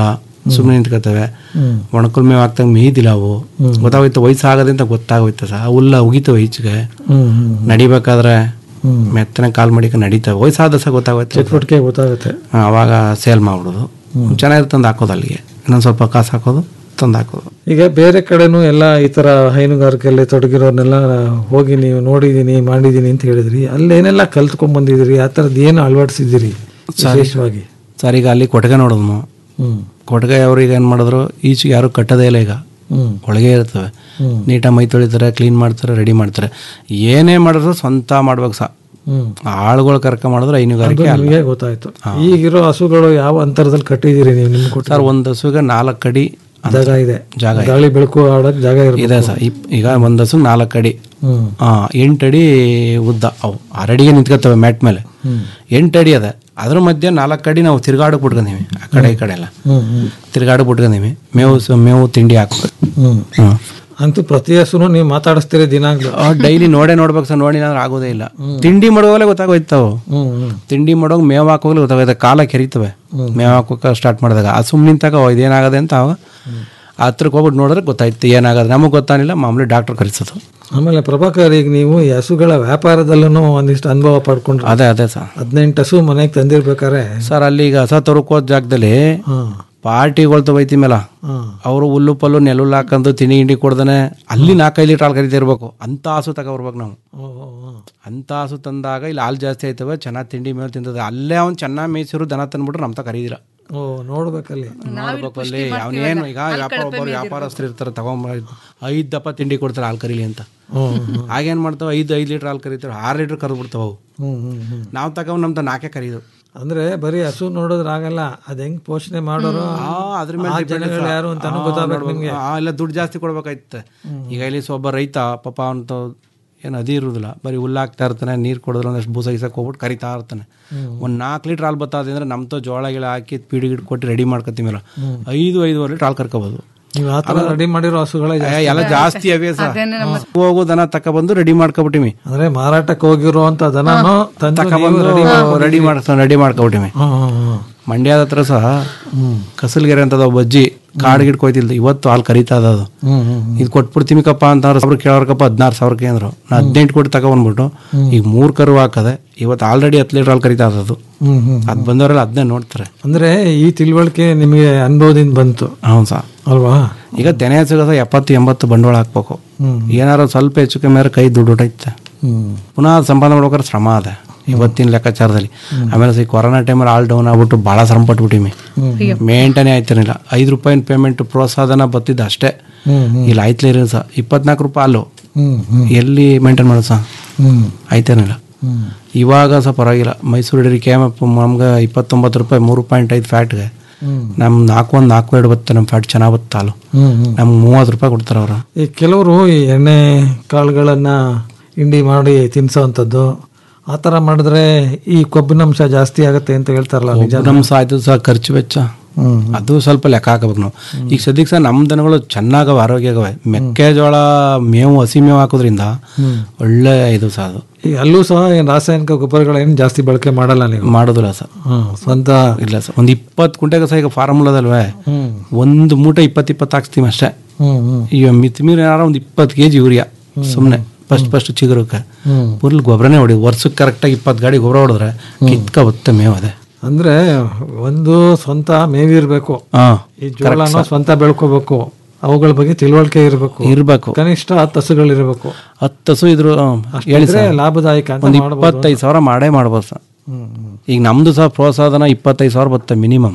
ಸುಮ್ಮನೆ ನಿಂತ್ಕೋತವೆ ಹ್ಮ್. ಒಣಕಲ್ ಮೇವು ಹಾಕ್ತಂಗೆ ಮೇಯ್ದಿಲ್ಲ ಅವು ಹ್ಮ್. ಗೊತ್ತಾಗೋಯ್ತು ವಯಸ್ಸಾಗದೆ ಅಂತ ಗೊತ್ತಾಗೋಯ್ತು ಸಹ ಹುಲ್ಲ ಉಗಿತವೆ ಈಚೆಗೆ ಹ್ಮ್ ಹ್ಮ್ ನಡಿಬೇಕಾದ್ರೆ ಹ್ಮ್. ಮೆತ್ತನೆ ಕಾಲ್ ಮಡಿಕ ನಡೀತವೆ ವಯಸ್ಸಾದ ಸಹ ಗೊತ್ತಾಗೋಯ್ತು ಚಟುವಟಿಕೆ ಗೊತ್ತಾಗುತ್ತೆ ಹಾ, ಅವಾಗ ಸೇಲ್ ಮಾಡ್ಬಿಡೋದು ಚೆನ್ನಾಗಿ ತಂದು ಹಾಕೋದು ಅಲ್ಲಿಗೆ ಇನ್ನೊಂದು ಸ್ವಲ್ಪ ಕಾಸು ಹಾಕೋದು ತಂದು ಹಾಕೋದು ಈಗ ಬೇರೆ ಕಡೆನೂ ಎಲ್ಲ ಈ ತರ ಹೈನುಗಾರಿಕೆಯಲ್ಲಿ ತೊಡಗಿರೋರ್ನೆಲ್ಲ ಹೋಗಿ ನೀವು ನೋಡಿದೀನಿ ಮಾಡಿದೀನಿ ಅಂತ ಹೇಳಿದ್ರಿ ಅಲ್ಲೇನೆಲ್ಲ ಕಲ್ತ್ಕೊಂಡ್ ಬಂದಿದ್ದೀರಿ ಆ ಥರದ್ದು ಏನು ಅಳವಡಿಸಿದ್ದೀರಿ ವಿಶೇಷವಾಗಿ ಸರ್ ಈಗ ಅಲ್ಲಿ ಕೊಟ್ಟಿಗೆ ನೋಡೋದು ನಾವು ಹ್ಮ್ ಕೊಟ್ಟಿಗೆ ಅವ್ರಿಗೆ ಏನು ಮಾಡಿದ್ರು ಈಚೆಗೆ ಯಾರು ಕಟ್ಟೋದೇ ಇಲ್ಲ ಈಗ ಹ್ಮ್ ಒಳಗೆ ಇರ್ತವೆ ಹ್ಮ್. ನೀಟಾಗಿ ಮೈ ತೊಳಿತಾರೆ ಕ್ಲೀನ್ ಮಾಡ್ತಾರೆ ರೆಡಿ ಮಾಡ್ತಾರೆ ಏನೇ ಮಾಡಿದ್ರು ಸ್ವಂತ ಮಾಡ್ಬೇಕು ಸಹ ಹ್ಮ್ ಆಳುಗಳು ಕರ್ಕ ಮಾಡಿದ್ರೆ ಅದು ಹೈನುಗಾರಿಕೆ ಅಲ್ಲ ನಿಮಗೆ ಗೊತ್ತಾಯ್ತು ಈಗಿರೋ ಹಸುಗಳು ಯಾವ ಅಂತರದಲ್ಲಿ ಕಟ್ಟಿದ್ದೀರಿ ನೀವು ನಿಮ್ಗೆ ಕೊಟ್ಟು ಸರ್ ಒಂದು ಹಸುಗೆ ನಾಲ್ಕು ಅಡಿ ಅಂತ ಜಾಗ ಇದೆ ಜಾಗ ಇದೆ. ಗಾಳಿ ಬೆಳಕು ಆಡಕ್ ಜಾಗ ಇದೆ ಇರಬೇಕು ಸರ್ ಇಪ್- ಈಗ ಒಂದು ಹಸು ನಾಲ್ಕು ಅಡಿ ಹ್ಮ್ ಆ, ಎಂಟು ಅಡಿ ಉದ್ದ ಅವು ಆರಡಿಗೆ ನಿಂತ್ಕೊತವೆ ಮ್ಯಾಟ್ ಮೇಲೆ ಹ್ಮ್ ಎಂಟು ಅಡಿ ಅದ ಅದ್ರ ಮಧ್ಯೆ ನಾಲ್ಕು ಅಡಿ ನಾವು ತಿರ್ಗಾಡಕ್ ಬಿಟ್ಕೊಂಡೀವಿ ಆ ಕಡೆ ಈ ಕಡೆ ಎಲ್ಲ ಹ್ಮ್ ಹ್ಮ್ ತಿರ್ಗಾಡಕ್ ಬಿಟ್ಕೊಂಡೀವಿ ಮೇವು ಸ- ಮೇವು ತಿಂಡಿ ಹಾಕ್ಬೇಕು ಹ್ಮ್ ಹ್ಮ್ ಅಂತೂ ಪ್ರತಿ ಹಸುನು ನೀವು ಮಾತಾಡಿಸ್ತೀರಿ ದಿನಾಗ್ಲೂ ಡೈಲಿ ನೋಡೇ ನೋಡ್ಬೇಕು ಸರ್ ನೋಡಿ ಅಂದ್ರೆ ಆಗೋದೇ ಇಲ್ಲ ತಿಂಡಿ ಮಾಡುವಾಗಲೇ ಗೊತ್ತಾಗೋಯ್ತಾವು ಹ್ಮ್ ಹ್ಮ್ ತಿಂಡಿ ಮಾಡೋವಾಗ ಮೇವು ಹಾಕೋಗ್ಲೇ ಗೊತ್ತಾಗೋಯ್ತು ಕಾಲ ಕೆರಿತವೆ ಮೇವು ಹಾಕೋಕೆ ಸ್ಟಾರ್ಟ್ ಮಾಡಿದಾಗ ಆ ಸುಮ್ಮನೆ ನಿಂತಾಗ ಓ, ಇದೇನಾಗದೆ ಅಂತ ಅವಾಗ ಹತ್ರಕ್ಕೆ ಹೋಗ್ಬಿಟ್ಟು ನೋಡಿದ್ರೆ ಗೊತ್ತಾಯ್ತು ಏನಾಗದೆ ನಮಗೆ ಗೊತ್ತಾಗಿಲ್ಲ ಮಾಮೂಲಿ ಡಾಕ್ಟರ್ ಕರೆಸೋದು ಆಮೇಲೆ ಪ್ರಭಾಕರ್ ಈಗ ನೀವು ಈ ಹಸುಗಳ ವ್ಯಾಪಾರದಲ್ಲೂ ಒಂದಿಷ್ಟು ಅನುಭವ ಪಡ್ಕೊಂಡ್ರೆ ಅದೇ ಅದೇ ಸರ್ ಹದಿನೆಂಟು ಹಸು ಮನೆಗೆ ತಂದಿರ್ಬೇಕಾರೆ ಸರ್ ಅಲ್ಲಿ ಈಗ ಹಸ ತರಕೋದ್ ಜಾಗದಲ್ಲಿ ಹ್ಮ್ ಪಾರ್ಟಿಗಳು ತಗೋಯ್ತಿ ಮೇಲ ಹ್ಮ್ ಅವರು ಹುಲ್ಲು ಪಲ್ಲು ನೆಲುಲ್ಲು ಹಾಕೊಂಡು ತಿಂಡಿ ಗಿಂಡಿ ಕೊಡ್ದಾನೆ ಅಲ್ಲಿ ನಾಲ್ಕೈದು ಲೀಟ್ರ್ ಹಾಲು ಕರಿತಿರ್ಬೇಕು ಅಂತ ಹಸು ತಗೊಬರ್ಬೇಕು ನಾವು ಓ, ಓ, ಓ. ಅಂತ ಹಸು ತಂದಾಗ ಇಲ್ಲಿ ಹಾಲು ಜಾಸ್ತಿ ಆಯ್ತವೆ ಚೆನ್ನಾಗಿ ತಿಂಡಿ ಮೇಲೆ ತಿಂತದೆ ಅಲ್ಲೇ ಅವ್ನು ಚೆನ್ನಾಗಿ ಮೇಯ್ಸಿರು ದನ ತಂದ್ಬಿಟ್ರೆ ನಮ್ಮ ತ ಕರೀದಿಲ್ಲ ಓ ನೋಡ್ಬೇಕಲ್ಲಿ ನೋಡ್ಬೇಕು ಅಲ್ಲಿ ಅವನೇನು ಈಗ ವ್ಯಾಪಾರ ಒಬ್ಬರು ವ್ಯಾಪಾರಸ್ಥರು ಇರ್ತಾರೆ ತಗೊಂಬ ಐದು ದಪ್ಪ ತಿಂಡಿ ಕೊಡ್ತಾರೆ ಹಾಲು ಕರೀಲಿ ಅಂತ ಹ್ಮ್ ಹ್ಮ್ ಆಗೇನು ಮಾಡ್ತಾವೆ ಐದು ಐದು ಲೀಟ್ರ್ ಹಾಲು ಕರೀತಾರೆ ಆರು ಲೀಟ್ರ್ ಕರೆದು ಬಿಡ್ತಾವೆ ಅವು ಹ್ಮ್ ಹ್ಮ್ ಹ್ಮ್ ನಾವು ತಗೊಂಡು ನಮ್ಮ ನಾಲ್ಕೇ ಕರೀದು ಅಂದ್ರೆ ಬರೀ ಹಸು ನೋಡಿದ್ರೆ ಆಗಲ್ಲ ಅದ್ ಹೆಂಗ್ ಪೋಷಣೆ ಮಾಡೋರು ಆ, ಅದ್ರ ಮೇಲೆ ಆ depend ಜನಗಳು ಸರ್. ಯಾರು ಅಂತಾನು ಆ, ಗೊತ್ತಾಗ್ಬೇಕು ನೋಡ್ಬೇಕು. ನಿಮ್ಗೆ ಆ, ಇಲ್ಲ ದುಡ್ಡು ಜಾಸ್ತಿ ಕೊಡ್ಬೇಕಾಯ್ತು ಈಗ ಇಲ್ಲಿ ಒಬ್ಬ ರೈತ ಪಾಪ ಅಂತ ಏನು ಅದಿ ಇರುದಿಲ್ಲ ಬರೀ ಹುಲ್ಲು ಹಾಕ್ತಾ ಇರ್ತಾನೆ ನೀರು ಕೊಡಿದ್ರೆ ಒಂದಷ್ಟು ಬೂಸ ಗೀಸಕ್ಕೆ ಹೋಗ್ಬಿಟ್ಟು ಕರಿತಾ ಇರ್ತಾನೆ ಒಂದು ನಾಲ್ಕು ಲೀಟ್ರ್ ಹಾಲು ಬತ್ತಾದೆ ಅಂದ್ರೆ ನಮ್ಮ ಜೋಳ ಗಿಳ ಹಾಕಿ ಪೀಡಿ ಗಿಡ ಕೊಟ್ಟು ರೆಡಿ ಮಾಡ್ಕೊತೀವಲ್ಲ ಐದು ಐದುವರೆ ಲೀಟ್ರ್ ಹಾಲು ಕರ್ಕೋಬೋದು ನೀವು ಆ ತರ ರೆಡಿ ಮಾಡಿರೋ ಹಸುಗಳೇ ಏ, ಜಾಸ್ತಿ. ಎಲ್ಲ ಜಾಸ್ತಿ ಅವೇ ಸರ್ ಹೋಗೋ ದನ ತಕೊಬಂದು ರೆಡಿ ಮಾಡ್ಕೊಬಿಟ್ಟಿವಿ ಅಂದ್ರೆ ಮಾರಾಟಕ್ಕೆ ಹೋಗಿರೋ ಅಂತ ದನನು ತಂದು ತಕೊಬಂದು ರೆಡಿ ಮಾಡ್ಕೊಂಡು ರೆಡಿ ಮಾಡ್ಕೊಬಿಟ್ಟಿವಿ ಹ್ಮ್ ಹ್ಮ್ ಹ್ಮ್ ಮಂಡ್ಯದ ಹತ್ರ ಸಹ ಕಸಲ್ಗೆರೆ ಅಂತದ ಒಬ್ಬ ಅಜ್ಜಿ ಕಾಡು ಗಿಡ್ ಕೊಯ್ತಿಲ್ದು ಇವತ್ತು ಹಾಲು ಕರೀತಾ ಅದ ಅದು ಹ್ಮ್ ಹ್ಮ್ ಇದು ಕೊಟ್ಬಿಡ್ತೀಮಿಕಪ್ಪ ಅಂತ ಅವ್ರು ಸಾವಿರ ಕೇಳೋರ್ಕಪ್ಪ ಹದಿನಾರು ಸಾವಿರಕ್ಕೆ ಅಂದ್ರು ನಾ ಹದಿನೆಂಟು ಕೊಟ್ಟು ತಗೊಬಂದ್ಬಿಟ್ಟು ಈಗ ಮೂರು ಕರು ಹಾಕದೆ ಇವತ್ತು ಆಲ್ರೆಡಿ ಹತ್ತು ಲೀಟರ್ ಹಾಲು ಕರೀತಾ ಅದು ಹ್ಮ್ ಹ್ಮ್ ಅದು ಬಂದವರೆಲ್ಲ ಅದನ್ನೇ ನೋಡ್ತಾರೆ ಅಂದ್ರೆ ಈ ತಿಳುವಳಿಕೆ ನಿಮಗೆ ಅನುಭವದಿಂದ ಬಂತು ಹೌದು ಸರ್ ಅಲ್ವಾ ಈಗ ತೆನೆ ಸಿಗೋದು ಎಪ್ಪತ್ತು ಎಂಬತ್ತು ಬಂಡವಾಳ ಹಾಕ್ಬೇಕು ಹ್ಮ್ ಏನಾರು ಸ್ವಲ್ಪ ಹೆಚ್ಚು ಕಮ್ಮಿ ಆದ್ರೆ ಕೈ ದುಡ್ಡು ಹೊಟ್ಟೈತೆ ಹ್ಮ್ ಪುನಃ ಅದ್ ಸಂಪಾದನೆ ಮಾಡ್ಬೇಕಾದ್ರೆ ಶ್ರಮ ಅದ ಇವತ್ತಿನ ಲೆಕ್ಕಾಚಾರದಲ್ಲಿ ಆಮೇಲೆ ಈ ಕೊರೋನಾ ಟೈಮಲ್ಲಿ ಆಲ್ ಡೌನ್ ಆಗ್ಬಿಟ್ಟು ಭಾಳ ಶ್ರಮ ಪಟ್ಬಿಟ್ಟಿವಿ ಮೇಂಟೈನೇ ಆಯ್ತಿರಲಿಲ್ಲ ಐದು ರೂಪಾಯಿನ ಪೇಮೆಂಟ್ ಪ್ರೋತ್ಸಾಹನ ಬತ್ತಿದ್ದು ಅಷ್ಟೇ ಹ್ಮ್ ಹ್ಮ್ ಇಲ್ಲಿ ಆಯ್ತಲೇ ಸಹ ಇಪ್ಪತ್ನಾಲ್ಕು ರೂಪಾಯಿ ಅಲ್ಲು ಹ್ಮ್ ಹ್ಮ್ ಎಲ್ಲಿ ಮೇಂಟೈನ್ ಮಾಡೋದು ಸಹ ಹ್ಮ್ ಆಯ್ತೇನಿಲ್ಲ ಹ್ಮ್ ಇವಾಗ ಸಹ ಪರವಾಗಿಲ್ಲ ಮೈಸೂರು ಡೈರಿ ಕೆ ಎಮ್ ನಮ್ಗೆ ಇಪ್ಪತ್ತೊಂಬತ್ತು ರೂಪಾಯಿ ಮೂರು ಪಾಯಿಂಟ್ ಐದು ಫ್ಯಾಟ್ಗೆ ಹ್ಮ್ ನಮ್ಮ ನಾಲ್ಕು ಒಂದು ನಾಲ್ಕು ಎರಡು ಬರುತ್ತೆ ನಮ್ಮ ಫ್ಯಾಟ್ ಚೆನ್ನಾಗಿ ಬರುತ್ತೆ ಹಾಲು ಹ್ಮ್ ಹ್ಮ್ ನಮ್ಗೆ ಮೂವತ್ತು ರೂಪಾಯಿ ಕೊಡ್ತಾರೆ ಅವರು ಈ ಕೆಲವರು ಈ ಎಣ್ಣೆ ಕಾಳುಗಳನ್ನ ಹಿಂಡಿ ಮಾಡಿ ತಿನ್ಸೋವಂಥದ್ದು ಆ ಥರ ಮಾಡಿದ್ರೆ ಈ ಕೊಬ್ಬಿನಂಶ ಜಾಸ್ತಿ ಆಗುತ್ತೆ ಅಂತ ಹೇಳ್ತಾರಲ್ಲ ನಿಜ ನಮ್ಮ ಸಾಯ್ತು ಸಹ ಖರ್ಚು ವೆಚ್ಚ ಹ್ಮ್ ಅದು ಸ್ವಲ್ಪ ಲೆಕ್ಕ ಹಾಕಬೇಕು ನಾವು ಈಗ ಸದ್ಯಕ್ಕೆ ಸಹ ನಮ್ಮ ದನಗಳು ಚೆನ್ನಾಗವೆ ಆರೋಗ್ಯಗವೆ ಮೆಕ್ಕೆಜೋಳ ಮೇವು ಹಸಿ ಮೇವು ಹಾಕೋದ್ರಿಂದ ಒಳ್ಳೆ ಇದು ಸಹ ಅದು ಈ ಅಲ್ಲೂ ಸಹ ಏನ್ ರಾಸಾಯನಿಕ ಗೊಬ್ಬರಗಳೇನು ಜಾಸ್ತಿ ಬಳಕೆ ಮಾಡಲ್ಲ ನೀವು ಮಾಡೋದಿಲ್ಲ ಸರ್ ಹ್ಮ್ ಸ್ವಂತ ಇಲ್ಲ ಸರ್ ಒಂದು ಇಪ್ಪತ್ತು ಕುಂಟೆಗೆ ಸಹ ಈಗ ಫಾರ್ಮುಲಾದಲ್ವೇ ಹ್ಮ್ ಒಂದು ಮೂಟೆ ಇಪ್ಪತ್ತು ಇಪ್ಪತ್ತು ಹಾಕ್ಸ್ತೀವಿ ಅಷ್ಟೇ ಹ್ಮ್ ಹ್ಮ್ ಈಗ ಮಿತಿಮೀರಿ ಏನಾರ ಒಂದು ಇಪ್ಪತ್ತು ಕೆ ಜಿ ಯೂರಿಯಾ ಸುಮ್ಮನೆ ಫಸ್ಟ್ ಫಸ್ಟ್ ಚಿಗುರಕ್ಕೆ ಹ್ಮ್ ಫುಲ್ ಗೊಬ್ಬರನೇ ಹೊಡಿ ವರ್ಷಕ್ಕೆ ಕರೆಕ್ಟಾಗಿ ಇಪ್ಪತ್ತು ಗಾಡಿ ಗೊಬ್ಬರ ಹೊಡೆದ್ರೆ ಕಿತ್ಕ ಬತ್ತೆ ಮೇವು ಅದೇ ಅಂದ್ರೆ ಒಂದು ಸ್ವಂತ ಮೇವಿರ್ಬೇಕು ಹಾಂ ಈ ಜೋಳನ ಸ್ವಂತ ಬೆಳ್ಕೋಬೇಕು ಅವುಗಳ ಬಗ್ಗೆ ತಿಳುವಳಿಕೆ ಇರಬೇಕು ಇರಬೇಕು ಕನಿಷ್ಠ ಹತ್ತು ಹಸುಗಳಿರ್ಬೇಕು ಹತ್ತು ಹಸು ಇದ್ರು ಹ್ಮ್, ಹೇಳಿ ಅಷ್ಟಿದ್ರೆ ಸರ್ ಲಾಭದಾಯಕ ಅಂತ ಒಂದು ಮಾಡ್ಬೋದು. ಇಪ್ಪತ್ತೈದು ಸಾವಿರ ಮಾಡೇ ಮಾಡ್ಬೋದು ಸರ್ ಹ್ಮ್ ಹ್ಮ್ ಈಗ ನಮ್ದು ಸಹ ಪ್ರೋತ್ಸಾಹನ ಇಪ್ಪತ್ತೈದು ಸಾವಿರ ಬರುತ್ತೆ ಮಿನಿಮಮ್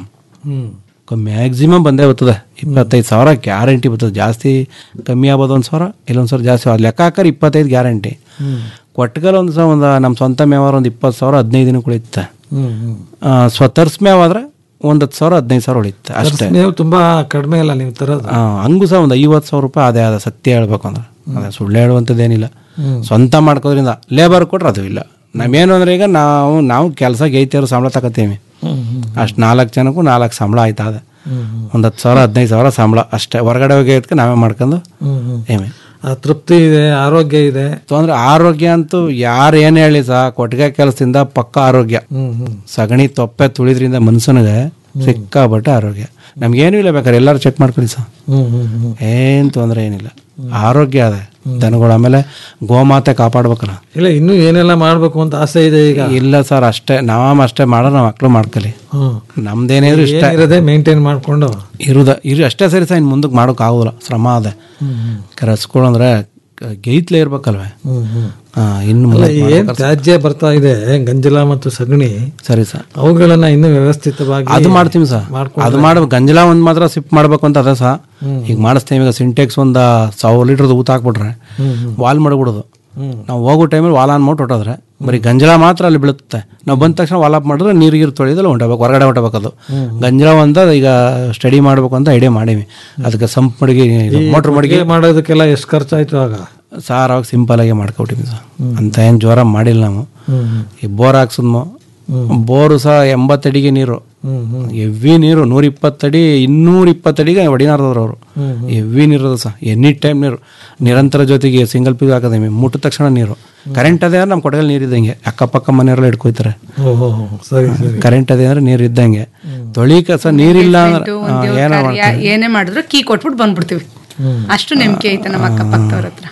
ಹ್ಮ್ ಮ್ಯಾಕ್ಸಿಮಮ್ ಬಂದೇ ಬರ್ತದೆ ಇಪ್ಪತ್ತೈದು ಸಾವಿರ ಗ್ಯಾರಂಟಿ ಬರ್ತದೆ ಜಾಸ್ತಿ ಕಮ್ಮಿ ಆಗ್ಬೋದು ಒಂದು ಸಾವಿರ ಇಲ್ಲೊಂದು ಸಾವಿರ ಜಾಸ್ತಿ ಅದು ಲೆಕ್ಕ ಹಾಕರ್ ಇಪ್ಪತ್ತೈದು ಗ್ಯಾರಂಟಿ ಹ್ಮ್ ಕೊಟ್ಟಗಲ್ ಒಂದು ಸಹ ಒಂದು ನಮ್ಮ ಸ್ವಂತ ಮೇವಾರ ಒಂದು ಇಪ್ಪತ್ತು ಸಾವಿರ ಹದಿನೈದು ದಿನ ಉಳಿಯುತ್ತೆ ಹ್ಮ್ ಹ್ಮ್ ಆ, ಸ್ವತರ್ಸ್ ಮೇವಾದ್ರೆ ಒಂದು ಹತ್ತು ಸಾವಿರ ಹದಿನೈದು ಸಾವಿರ ಉಳಿಯುತ್ತೆ ಅಷ್ಟೇ ನೀವು ತುಂಬಾ ಕಡಿಮೆ ಅಲ್ಲ ನೀವು ತರೋದು ಆ, ಹಂಗೂ ಸಹ ಒಂದು ಐವತ್ತು ಸಾವಿರ ರೂಪಾಯಿ ಅದೇ ಅದ ಸತ್ಯ ಹೇಳ್ಬೇಕು ಅಂದ್ರೆ ಅದೇ ಸುಳ್ಳು ಹೇಳುವಂಥದ್ದೇನಿಲ್ಲ ಹ್ಮ್. ಸ್ವಂತ ಮಾಡ್ಕೋದ್ರಿಂದ ಲೇಬರ್ ಕೊಟ್ರೆ ಅದು ಇಲ್ಲ ನಾವೇನು ಅಂದ್ರೆ ಈಗ ನಾವು ನಾವು ಕೆಲಸ ಗೈತಿಯರು ಸಂಬಳ ತಗೋತೀವಿ ಹ್ಮ್ ಹ್ಮ್ ಅಷ್ಟು ನಾಲ್ಕು ಜನಕ್ಕೂ ನಾಲ್ಕು ಸಂಬಳ ಆಯ್ತಾ ಅದ ಹ್ಮ್ ಹ್ಮ್ ಒಂದು ಹತ್ತು ಸಾವಿರ ಹದಿನೈದು ಸಾವಿರ ಸಂಬಳ ಅಷ್ಟೇ ಹೊರಗಡೆ ಹೋಗಿ ಅದಕ್ಕೆ ನಾವೇ ಮಾಡ್ಕೊಂಡು ಹ್ಮ್ ಹ್ಮ್ ಏಮೇ ಆ ತೃಪ್ತಿ ಇದೆ ಆರೋಗ್ಯ ಇದೆ ಅಂದ್ರೆ ಆರೋಗ್ಯ ಅಂತೂ ಯಾರು ಏನು ಹೇಳಿ ಸಹ ಕೊಟ್ಟಿಗೆ ಕೆಲಸದಿಂದ ಪಕ್ಕ ಆರೋಗ್ಯ ಹ್ಮ್ ಹ್ಮ್ ಸಗಣಿ ತೊಪ್ಪೆ ತುಳಿದ್ರಿಂದ ಮನುಷ್ಯನಿಗೆ ಸಿಕ್ಕಾಬಟ್ಟೆ ಆರೋಗ್ಯ ನಮ್ಗೇನು ಇಲ್ಲ ಬೇಕಾದ್ರೆ ಎಲ್ಲರೂ ಚೆಕ್ ಮಾಡ್ಕೊಳ್ಳಿ ಸರ್ ಹ್ಮ್ ಹ್ಮ್ ಹ್ಮ್ ಏನು ತೊಂದರೆ ಏನಿಲ್ಲ ಆರೋಗ್ಯ ಅದೇ ದನಗಳು ಆಮೇಲೆ ಗೋಮಾತೆ ಕಾಪಾಡ್ಬೇಕಲ್ಲ ಇಲ್ಲ ಇನ್ನೂ ಏನೆಲ್ಲ ಮಾಡ್ಬೇಕು ಅಂತ ಆಸೆ ಇದೆ ಈಗ ಇಲ್ಲ ಸರ್ ಅಷ್ಟೇ ನಾವ್ ಅಷ್ಟೇ ಮಾಡೋ ನಮ್ಮ ಮಕ್ಳು ಮಾಡ್ಕಲಿ ಹ್ಮ್ ನಮ್ದೇನಿದ್ರು ಇಷ್ಟ ಏನಿರೋದೇ ಮೇಂಟೈನ್ ಮಾಡ್ಕೊಂಡು ಇರುದ ಇರು ಅಷ್ಟೇ ಸರಿ ಸರ್ ಇನ್ನು ಮುಂದಕ್ಕೆ ಮಾಡೋಕೆ ಆಗೋಲ್ಲ ಶ್ರಮ ಅದೇ ರಸ್ಗಳು ಅಂದ್ರೆ ಗೈತ್ಲೆ ಇರ್ಬೇಕಲ್ವೇ ಹ್ಮ್ ಹ್ಮ್ ಆ, ಇನ್ನು ಅಲ್ಲ ಮುಂದಕ್ಕೆ ಏನ್ ತ್ಯಾಜ್ಯ ಬರ್ತಾ ಇದೆ ಗಂಜಲ ಮತ್ತು ಸಗಣಿ ಸರಿ ಸರ್ ಅವುಗಳನ್ನ ಇನ್ನೂ ವ್ಯವಸ್ಥಿತವಾಗಿ ಅದು ಮಾಡ್ತೀವಿ ಸರ್ ಅದು ಮಾಡ್ಬೇಕು ಗಂಜಲ ಒಂದ್ ಮಾತ್ರ ಸಿಪ್ ಮಾಡ್ಬೇಕು ಅಂತ ಅದ ಸಹ ಈಗ ಮಾಡಿಸ್ತೀವಿ ಈಗ ಸಿಂಟೆಕ್ಸ್ ಒಂದ್ ಸಾವಿರ ಲೀಟರ್ದು ಊತ ಹಾಕ್ಬಿಟ್ರೆ ವಾಲ್ ಮಾಡ್ಬಿಡೋದು ನಾವು ಹೋಗೋ ಟೈಮಲ್ಲಿ ವಾಲ್ ಆನ್ ಮಾಡಿ ಹೊಟ್ಟೋದ್ರೆ ಬರೀ ಗಂಜಲ ಮಾತ್ರ ಅಲ್ಲಿ ಬೀಳುತ್ತೆ ನಾವು ಬಂದ ತಕ್ಷಣ ವಾಲ್ ಆಫ್ ಮಾಡಿದ್ರೆ ನೀರು ಗೀರು ತೊಳೆಯೋದಲ್ಲ ಹೊಂಟಬೇಕು ಹೊರಗಡೆ ಹೊಂಟಬೇಕು ಅದು ಗಂಜಲ ಒಂದ ಈಗ ಸ್ಟಡಿ ಮಾಡ್ಬೇಕು ಅಂತ ಐಡಿಯಾ ಮಾಡೀವಿ ಅದಕ್ಕೆ ಸಂಪ್ ಮಡಿಗೆ ಮೋಟ್ರ್ ಮಡಿಗೆ ಅಡುಗೆ ಮಾಡೋದಕ್ಕೆಲ್ಲ ಎಷ್ಟು ಖರ್ಚಾಯ್ತು ಆಗ ಸಾರ್ ಅವಾಗ ಸಿಂಪಲ್ ಆಗಿ ಮಾಡ್ಕೊಟ್ಟಿವಿ ಸರ್ ಅಂತ ಏನು ಜ್ವರ ಮಾಡಿಲ್ಲ ನಾವು ಈ ಬೋರ್ ಹಾಕ್ಸಿದ್ಮೋ ಬೋರು ಸಹ ಎಂಬತ್ತಡಿಗೆ ನೀರು ಎವ್ವಿ ನೀರು ನೂರ ಇಪ್ಪತ್ತಡಿ ಇನ್ನೂರ ಇಪ್ಪತ್ತಡಿಗೆ ಹೊಡಿನಾರ್ದವ್ರು ಅವರು ಎವ್ವಿ ನೀರು ಸಹ ಎನಿ ಟೈಮ್ ನೀರು ನಿರಂತರ ಜೊತೆಗೆ ಸಿಂಗಲ್ ಪೀಸ್ ಹಾಕೋದೇಮಿ ಮುಟ್ಟಿದ ತಕ್ಷಣ ನೀರು ಕರೆಂಟ್ ಅದೇ ಅಂದ್ರೆ ನಮ್ಮ ಕೊಡಗಲ್ಲಿ ನೀರು ಇದ್ದಂಗೆ ಅಕ್ಕಪಕ್ಕ ಮನೆಯವರೆಲ್ಲ ಹಿಡ್ಕೊಯ್ತಾರೆ ಓಹೋ ಸರಿ ಸರಿ ಕರೆಂಟ್ ಅದೇ ಅಂದ್ರೆ ನೀರು ಇದ್ದಂಗೆ ತೊಳಿಕ ಸಹ ನೀರಿಲ್ಲ ಅಂದ್ರೆ ಒಂದ್ ಆ, ದೇವ್ರ ಏನೋ ಕಾರ್ಯ ಮಾಡ್ತೀವಿ ಏನೇ ಮಾಡಿದ್ರು ಕೀ ಕೊಟ್ಬಿಟ್ಟು ಬಂದ್ಬಿಡ್ತೀವಿ ಅಷ್ಟು ನಂಬಿಕೆ ಐತೆ ನಮ್ಮ ಅಕ್ಕಪಕ್ಕದವ್ರ ಹತ್ರ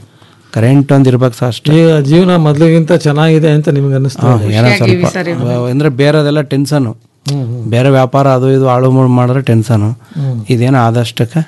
ಕರೆಂಟ್ ಒಂದು ಇರ್ಬೇಕು ಸಹ ಅಷ್ಟೇ ಈಗ ಜೀವನ ಮೊದಲಿಗಿಂತ ಚೆನ್ನಾಗಿದೆ ಅಂತ ನಿಮ್ಗೆ ಅನ್ನಿಸ್ತಾ ಹಾ, ಏನೋ ಸ್ವಲ್ಪ ಅಂದ್ರೆ ಬೇರೆದೆಲ್ಲ ಟೆನ್ಷನ್ ಬೇರೆ ವ್ಯಾಪಾರ ಅದು ಇದು ಆಳು ಮೂಳು ಮಾಡಿದ್ರೆ ಟೆನ್ಷನ್ ಇದೇನೋ ಆದಷ್ಟಕ್ಕೆ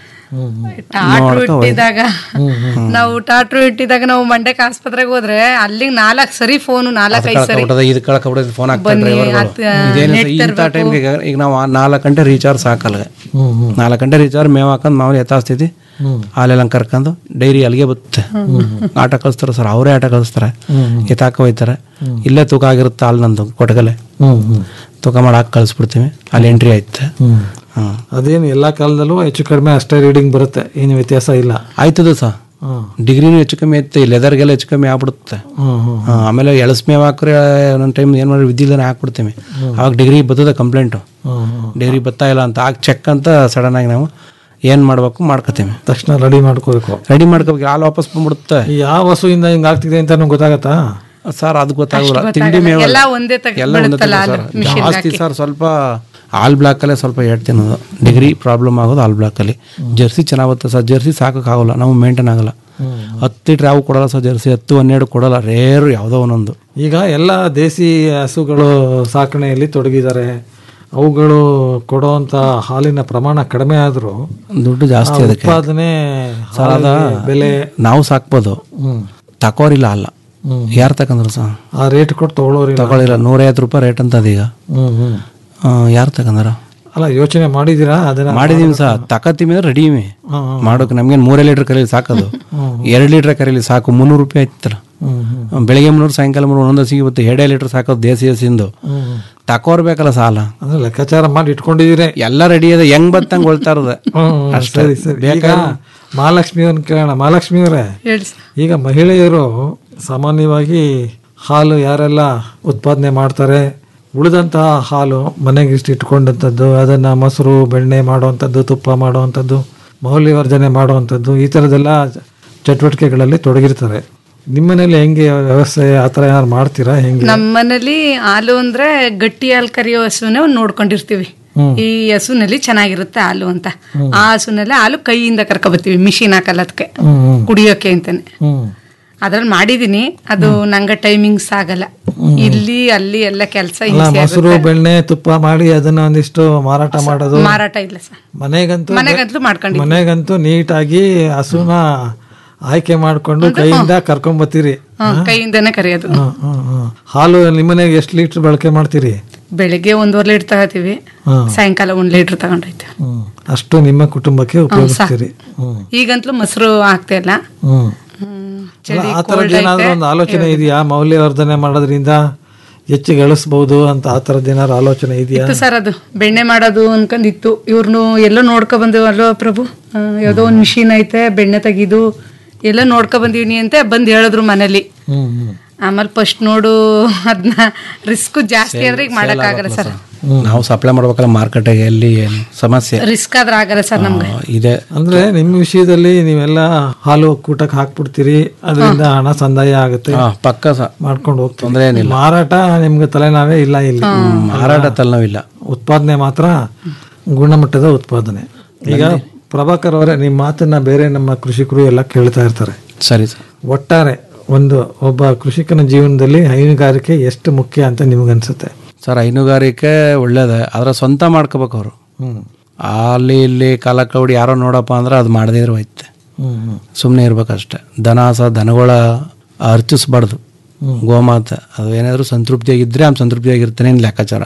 ಟಾಟ್ರು ನೋಡ್ತಾ ಹೋಯ್ತು. ಇಟ್ಟಿದಾಗ ನಾವು ಟಾಟ್ರು ಇಟ್ಟಿದಾಗ ನಾವು ಮಂಡ್ಯಕ್ಕೆ ಆಸ್ಪತ್ರೆಗೆ ಹೋದ್ರೆ ಅಲ್ಲಿಗೆ ನಾಲ್ಕು ಸರಿ ಫೋನು ನಾಲ್ಕೈದು ಸರಿ ಕಳ್ಕೊಬಿಟ್ಟದ ಇದು ಕಳ್ಕೊಬಿಟ್ಟದ ಫೋನ್ ಆಗ್ತಾರೆ ಬನ್ನಿ, ಡ್ರೈವರ್ಗಳು ಅದ್- ಇದೇನು ನೆಟ್ ಇಂಥ ತರ್ಬೇಕು. ಟೈಮ್ಗೆ ಈಗ ನಾವು ಆ ನಾಲ್ಕು ಗಂಟೆ ರೀಚಾರ್ಜ್ ಸಾಕಲ್ಲ ನಾಲ್ಕು ಗಂಟೆ ರೀಚಾರ್ಜ್ ಮೇವ್ ಹಾಕೊಂಡು ಮಾಮೂಲಿ ಯಥಾಸ್ಥಿತಿ ಹಾಲೆಲ್ಲ ಕರ್ಕೊಂಡು ಡೈರಿ ಅಲ್ಲಿಗೆ ಬರುತ್ತೆ ಆಟ ಕಳಿಸ್ತಾರೆ ಸರ್ ಅವರೇ ಆಟ ಕಳಿಸ್ತಾರೆ ಎತ್ತಾಕ ಹೋಯ್ತಾರೆ ಇಲ್ಲೇ ತೂಕ ಆಗಿರುತ್ತೆ ಹಾಲು ನಂದು ಕೊಟ್ಟಗಲೆ ಹ್ಮ್ ಹ್ಮ್ ತೂಕ ಮಾಡಿ ಹಾಕಿ ಕಳಿಸ್ಬಿಡ್ತೀವಿ ಅಲ್ಲಿ ಎಂಟ್ರಿ ಆಯ್ತು ಹ್ಮ್ ಹ್ಮ್ ಅದೇನು ಎಲ್ಲಾ ಕಾಲದಲ್ಲೂ ಹೆಚ್ಚು ಕಡಿಮೆ ಅಷ್ಟೇ ರೀಡಿಂಗ್ ಬರುತ್ತೆ ಏನು ವ್ಯತ್ಯಾಸ ಇಲ್ಲ ಆಯ್ತದ ಸರ್ ಹ್ಮ್ ಡಿಗ್ರಿನೂ ಹೆಚ್ಚು ಕಮ್ಮಿ ಐತೆ ಲೆದರ್ಗೆಲ್ಲ ಹೆಚ್ಚು ಕಮ್ಮಿ ಆಗ್ಬಿಡುತ್ತೆ ಹ್ಮ್ ಹ್ಮ್ ಹಾ, ಆಮೇಲೆ ಎಳಸ್ಮೇವ್ ಹಾಕ್ರೆ ಒಂದೊಂದು ಟೈಮ್ ಏನು ಮಾಡಿ ವಿದ್ಯುಲ್ದಾನೆ ಹಾಕ್ಬಿಡ್ತೀವಿ ಅವಾಗ ಡಿಗ್ರಿ ಬರ್ತದೆ ಕಂಪ್ಲೇಂಟು ಹ್ಮ್ ಹ್ಮ್ ಡಿಗ್ರಿ ಬರ್ತಾ ಇಲ್ಲ ಅಂತ ಆಗ ಚೆಕ್ ಅಂತ ಸಡನ್ ಆಗಿ ನಾವು ಏನು ಮಾಡ್ಬೇಕು ಮಾಡ್ಕೋತೀವಿ ತಕ್ಷಣ ರೆಡಿ ಮಾಡ್ಕೋಬೇಕು ರೆಡಿ ಮಾಡ್ಕೋಬೇಕು ಹಾಲು ವಾಪಸ್ ಬಂದ್ಬಿಡುತ್ತೆ ಈ ಯಾವ ಹಸುವಿಂದ ಹಿಂಗ್ ಆಗ್ತಿದೆ ಅಂತ ನಮ್ಗೆ ಗೊತ್ತಾಗತ್ತಾ ಸರ್ ಅದು ಗೊತ್ತಾಗಲ್ಲ ಅಷ್ಟು ತಿಂಡಿ ಗೊತ್ತಾಗಲ್ಲ. ಮೇವ ಎಲ್ಲ ಒಂದೇ ತೆಗ್ದು ಎಲ್ಲ ಒಂದೇ ಬಿಡುತ್ತಲ್ಲ ತೆಗ್ದು ಹಾಲು, ಸರ್. ಮಿಷಿನ್ಗೆ ಜಾಸ್ತಿ ಹಾಕಿ. ಸರ್ ಸ್ವಲ್ಪ ಹಾಲ್ ಬ್ಲಾಕಲ್ಲೇ ಸ್ವಲ್ಪ ಹೇಳ್ತೀನಿ ಅದು ಡಿಗ್ರಿ ಪ್ರಾಬ್ಲಮ್ ಆಗೋದು ಹಾಲ್ ಬ್ಲಾಕಲ್ಲಿ ಜರ್ಸಿ ಚೆನ್ನಾಗುತ್ತೆ ಸರ್ ಜರ್ಸಿ ಸಾಕೋಕ್ಕಾಗಲ್ಲ ನಾವು ಮೇಂಟೈನ್ ಆಗಲ್ಲ ಹತ್ತು ಲೀಟ್ರ್ ಯಾವ ಕೊಡಲ್ಲ ಸರ್ ಜರ್ಸಿ ಹತ್ತು ಹನ್ನೆರಡು ಕೊಡಲ್ಲ ರೇರು ಯಾವುದೋ ಒಂದೊಂದು ಈಗ ಎಲ್ಲ ದೇಸಿ ಹಸುಗಳು ಸಾಕಣೆಯಲ್ಲಿ ತೊಡಗಿದ್ದಾರೆ ಅವುಗಳು ಕೊಡುವಂತ ಹಾಲಿನ ಪ್ರಮಾಣ ಕಡಿಮೆ ಆದ್ರೂ ದುಡ್ಡು ಜಾಸ್ತಿ ಆ ಅದಕ್ಕೆ ಉತ್ಪಾದನೆ ಸರ್ ಅದ ಹಾಲಿಗೆ ಬೆಲೆ ನಾವು ಸಾಕ್ಬೋದು ಹ್ಮ್. ತಕೋರಿಲ್ಲ ಅಲ್ಲ ಹ್ಮ್. ಯಾರು ತಕಂದ್ರು ಸರ್ ಆ ರೇಟ್ ಕೊಟ್ಟು ತಗೊಳ್ಳೋರಿಲ್ಲ ತಗೊಳ್ಳಿಲ್ಲ ನೂರೈವತ್ತು ರೂಪಾಯಿ ರೇಟ್ ಅಂತ ಅದೀಗ ಹ್ಮ್ ಹ್ಮ್ ಯಾರು ತಕಂದಾರ ಅಲ್ಲ ಯೋಚನೆ ಮಾಡಿದೀರಾ ಅದನ್ನ ಮಾಡಿದೀವಿ ಸಹ ತಕತೀವಿ ಅಂದ್ರೆ ರೆಡಿವಿ ಹ್ಮ್, ಹ್ಮ್. ಮಾಡೋಕೆ ನಮ್ಗೇನು ಮೂರೇ ಲೀಟ್ರ್ ಕರೀಲಿ ಸಾಕೋದು ಎರಡು ಲೀಟ್ರ್ ಕರೀಲಿ ಸಾಕು ಮುನ್ನೂರು ರೂಪಾಯಿ ಆಯ್ತಲ್ಲ ಹ್ಮ್ ಹ್ಮ್ ಬೆಳಿಗ್ಗೆ ಮುನ್ನೂರು ಸಾಯಂಕಾಲ ಮುನ್ನೂರು ಒಂದೊಂದು ಸಿಗುತ್ತೆ ಎರಡೇ ಲೀಟ್ರ್ ಸಾಕೋದು ದೇಸಿ ಹಸಿಂದು ಹ್ಮ್ ತಕೋರ್ಬೇಕಲ್ಲ ಸಾಲ ಅಂದ್ರೆ ಲೆಕ್ಕಾಚಾರ ಮಾಡಿ ಇಟ್ಕೊಂಡಿದ್ದೀರಿ ಎಲ್ಲ ರೆಡಿ ಅದ ಹೆಂಗ್ ಬತ್ತಂಗ್ ಹೊಳ್ತಾ ಇರೋದೆ ಹ್ಮ್, ಅಷ್ಟೇ. ಸರಿ ಸರಿ ಈಗ ಬೇಕಾದ್ರೆ- ಮಹಾಲಕ್ಷ್ಮಿ ಅವ್ರನ್ನ ಕೇಳೋಣ ಮಹಾಲಕ್ಷ್ಮಿ ಅವರೇ ಹೇಳಿ ಸರ್. ಈಗ ಮಹಿಳೆಯರು ಸಾಮಾನ್ಯವಾಗಿ ಹಾಲು ಯಾರೆಲ್ಲ ಉತ್ಪಾದನೆ ಮಾಡ್ತಾರೆ ಉಳಿದಂತಹ ಹಾಲು ಮನೆಗೆ ಇಷ್ಟು ಇಟ್ಕೊಂಡಂಥದ್ದು ಅದನ್ನು ಮೊಸರು ಬೆಣ್ಣೆ ಮಾಡುವಂಥದ್ದು ತುಪ್ಪ ಮಾಡುವಂಥದ್ದು ಮೌಲ್ಯವರ್ಧನೆ ಮಾಡುವಂಥದ್ದು ಈ ಥರದ್ದೆಲ್ಲ ಚಟುವಟಿಕೆಗಳಲ್ಲಿ ತೊಡಗಿರ್ತಾರೆ ನಿಮ್ಮನೇಲಿ ಹೆಂಗೆ ವ್ಯವಸ್ಥೆ ಆ ಥರ ಏನಾದ್ರು ಮಾಡ್ತೀರಾ ಹೆಂಗೆ ನಮ್ಮ ಮನೇಲಿ ಹಾಲು ಅಂದ್ರೆ ಗಟ್ಟಿ ಹಾಲು ಕರಿಯೋ ಹಸುನೇ ಒಂದು ನೋಡ್ಕೊಂಡಿರ್ತೀವಿ ಈ ಹಸುನಲ್ಲಿ ಚೆನ್ನಾಗಿರುತ್ತೆ ಹಾಲು ಅಂತ ಆ ಹಸುನಲ್ಲಿ ಹಾಲು ಕೈಯಿಂದ ಕರ್ಕೊಬತ್ತೀವಿ ಮಿಷಿನ್ ಹಾಕಲ್ಲ ಅದಕ್ಕೆ ಹ್ಮ್, ಹ್ಮ್. ಕುಡಿಯೋಕೆ ಅಂತಾನೆ ಹ್ಮ್ ಅದ್ರಲ್ಲಿ ಮಾಡಿದೀನಿ ಅದು ನಂಗೆ ಟೈಮಿಂಗ್ಸ್ ಆಗಲ್ಲ ಇಲ್ಲಿ ಅಲ್ಲಿ ಎಲ್ಲ ಕೆಲಸ ಅಲ್ಲ ಮೊಸರು ಬೆಣ್ಣೆ ತುಪ್ಪ ಮಾಡಿ ಅದನ್ನ ಒಂದಿಷ್ಟು ಮಾರಾಟ ಮಾಡೋದು ಮಾರಾಟ ಇಲ್ಲ ಸರ್ ಮನೆಗಂತೂ ಮನೆಗಂತೂ ಮಾಡ್ಕೊಂಡಿದ್ದೀನಿ ಮನೆಗಂತೂ ನೀಟಾಗಿ ಹಸುನ ಆಯ್ಕೆ ಮಾಡ್ಕೊಂಡು ಕೈಯಿಂದ ಕರ್ಕೊಂಡ್ ಬರ್ತೀರಿ ಹ್ಮ್, ಕೈಯಿಂದನೇ ಕರಿಯೋದು ಹ್ಮ್, ಹ್ಮ್, ಹ್ಮ್. ಹಾಲು ನಿಮ್ಮನೆಗೆ ಎಷ್ಟು ಲೀಟರ್ ಬಳಕೆ ಮಾಡ್ತೀರಿ ಬೆಳಿಗ್ಗೆ ಒಂದೂವರೆ ಲೀಟರ್ ತಗೋತೀವಿ ಹ್ಮ್. ಸಾಯಂಕಾಲ ಒಂದ್ ಲೀಟರ್ ತಗೊಂಡೋಯ್ತು ಹ್ಮ್. ಅಷ್ಟು ನಿಮ್ಮ ಕುಟುಂಬಕ್ಕೆ ಉಪಯೋಗಿಸ್ತೀರಿ ಹ್ಮ್ ಈಗಂತಲೂ ಮೊಸರು ಆಗ್ತಾ ಇಲ್ಲ ಹ್ಮ್ ಹ್ಮ್, ಅಲ್ಲ, ಚಳಿ ಆ ಥರದ್ದು cold ಏನಾದ್ರು ಐತೆ. ಒಂದು ಆಲೋಚನೆ ಇದೆಯಾ ಮೌಲ್ಯವರ್ಧನೆ ಮಾಡೋದ್ರಿಂದ ಹೆಚ್ಚು ಗಳಿಸ್ಬೋದು ಅಂತ ಆ ಥರದ್ದು ಏನಾದ್ರು ಆಲೋಚನೆ ಇದೆಯಾ ಇತ್ತು ಸರ್ ಅದು ಬೆಣ್ಣೆ ಮಾಡೋದು ಅನ್ಕೊಂಡಿತ್ತು ಇವ್ರನ್ನು ಎಲ್ಲೋ ನೋಡ್ಕೊ ಬಂದೇವು ಅಲ್ವಾ ಪ್ರಭು ಆ, ಯಾವ್ದೋ ಒಂದು ಮಿಷಿನ್ ಐತೆ ಬೆಣ್ಣೆ ತೆಗಿದು ಎಲ್ಲ ನೋಡ್ಕೊ ಬಂದೀನಿ ಅಂತ ಬಂದು ಹೇಳಿದ್ರು ಮನೇಲಿ ಹ್ಮ್ ಹ್ಮ್ ಆಮೇಲೆ ಫಸ್ಟ್ ನೋಡು ಅದನ್ನ ರಿಸ್ಕ್ ಜಾಸ್ತಿ ಆದ್ರೆ ಈಗ ಮಾಡಕ್ಕಾಗಲ್ಲ ಸರ್ ನಾವು ಸಪ್ಲೈ ಮಾಡ್ಬೇಕಲ್ಲ ಮಾರ್ಕೆಟಿಗೆ ಎಲ್ಲಿ ಏನು ಸಮಸ್ಯೆ ರಿಸ್ಕ್ ಆದ್ರೆ ಆಗಲ್ಲ ಸರ್ ನಮ್ಗೆ ಆ, ಇದೆ ಅಂದ್ರೆ ನಿಮ್ಮ ವಿಷಯದಲ್ಲಿ ನೀವೆಲ್ಲ ಹಾಲು ಒಕ್ಕೂಟಕ್ಕೆ ಹಾಕ್ಬಿಡ್ತೀರಿ ಅದರಿಂದ ಹಣ ಸಂದಾಯ ಆಗುತ್ತೆ ಹಾ, ಪಕ್ಕ ಸ ಮಾಡ್ಕೊಂಡು ಹೋಗ್ತೀವಿ ತೊಂದ್ರೆ ಏನಿಲ್ಲ ಮಾರಾಟ ನಿಮ್ಗೆ ತಲೆನಾವೇ ಇಲ್ಲ ಇಲ್ಲಿ ಮಾರಾಟ ತಲೆನೋವಿಲ್ಲ ಉತ್ಪಾದನೆ ಮಾತ್ರ ಗುಣಮಟ್ಟದ ಉತ್ಪಾದನೆ ಈಗ ಪ್ರಭಾಕರ್ ಅವರೇ ನಿಮ್ಮ ಮಾತನ್ನ ಬೇರೆ ನಮ್ಮ ಕೃಷಿಕರು ಎಲ್ಲ ಕೇಳ್ತಾ ಇರ್ತಾರೆ ಸರಿ ಸರ್ ಒಟ್ಟಾರೆ ಒಂದು ಒಬ್ಬ ಕೃಷಿಕನ ಜೀವನದಲ್ಲಿ ಹೈನುಗಾರಿಕೆ ಎಷ್ಟು ಮುಖ್ಯ ಅಂತ ನಿಮ್ಗನ್ಸುತ್ತೆ ಸರ್ ಹೈನುಗಾರಿಕೆ ಒಳ್ಳೇದೇ ಆದ್ರೆ ಸ್ವಂತ ಮಾಡ್ಕೋಬೇಕು ಅವರು ಹ್ಮ್ ಅಲ್ಲಿ ಇಲ್ಲಿ ಕಾಲ ಕೌಡಿ ಯಾರೋ ನೋಡಪ್ಪ ಅಂದ್ರೆ ಅದು ಮಾಡದೇ ಇರೋ ಹೋಯ್ತೆ ಹ್ಮ್ ಹ್ಮ್ ಸುಮ್ಮನೆ ಇರ್ಬೇಕಷ್ಟೆ ದನ ಸ ದನಗಳ ಅರ್ಚಿಸ್ಬಾರ್ದು ಗೋಮಾತೆ ಅದು ಏನಾದರೂ ಸಂತೃಪ್ತಿಯಾಗಿದ್ದರೆ ಅವ್ನು ಸಂತೃಪ್ತಿಯಾಗಿರ್ತಾನೆ ಏನು ಲೆಕ್ಕಾಚಾರ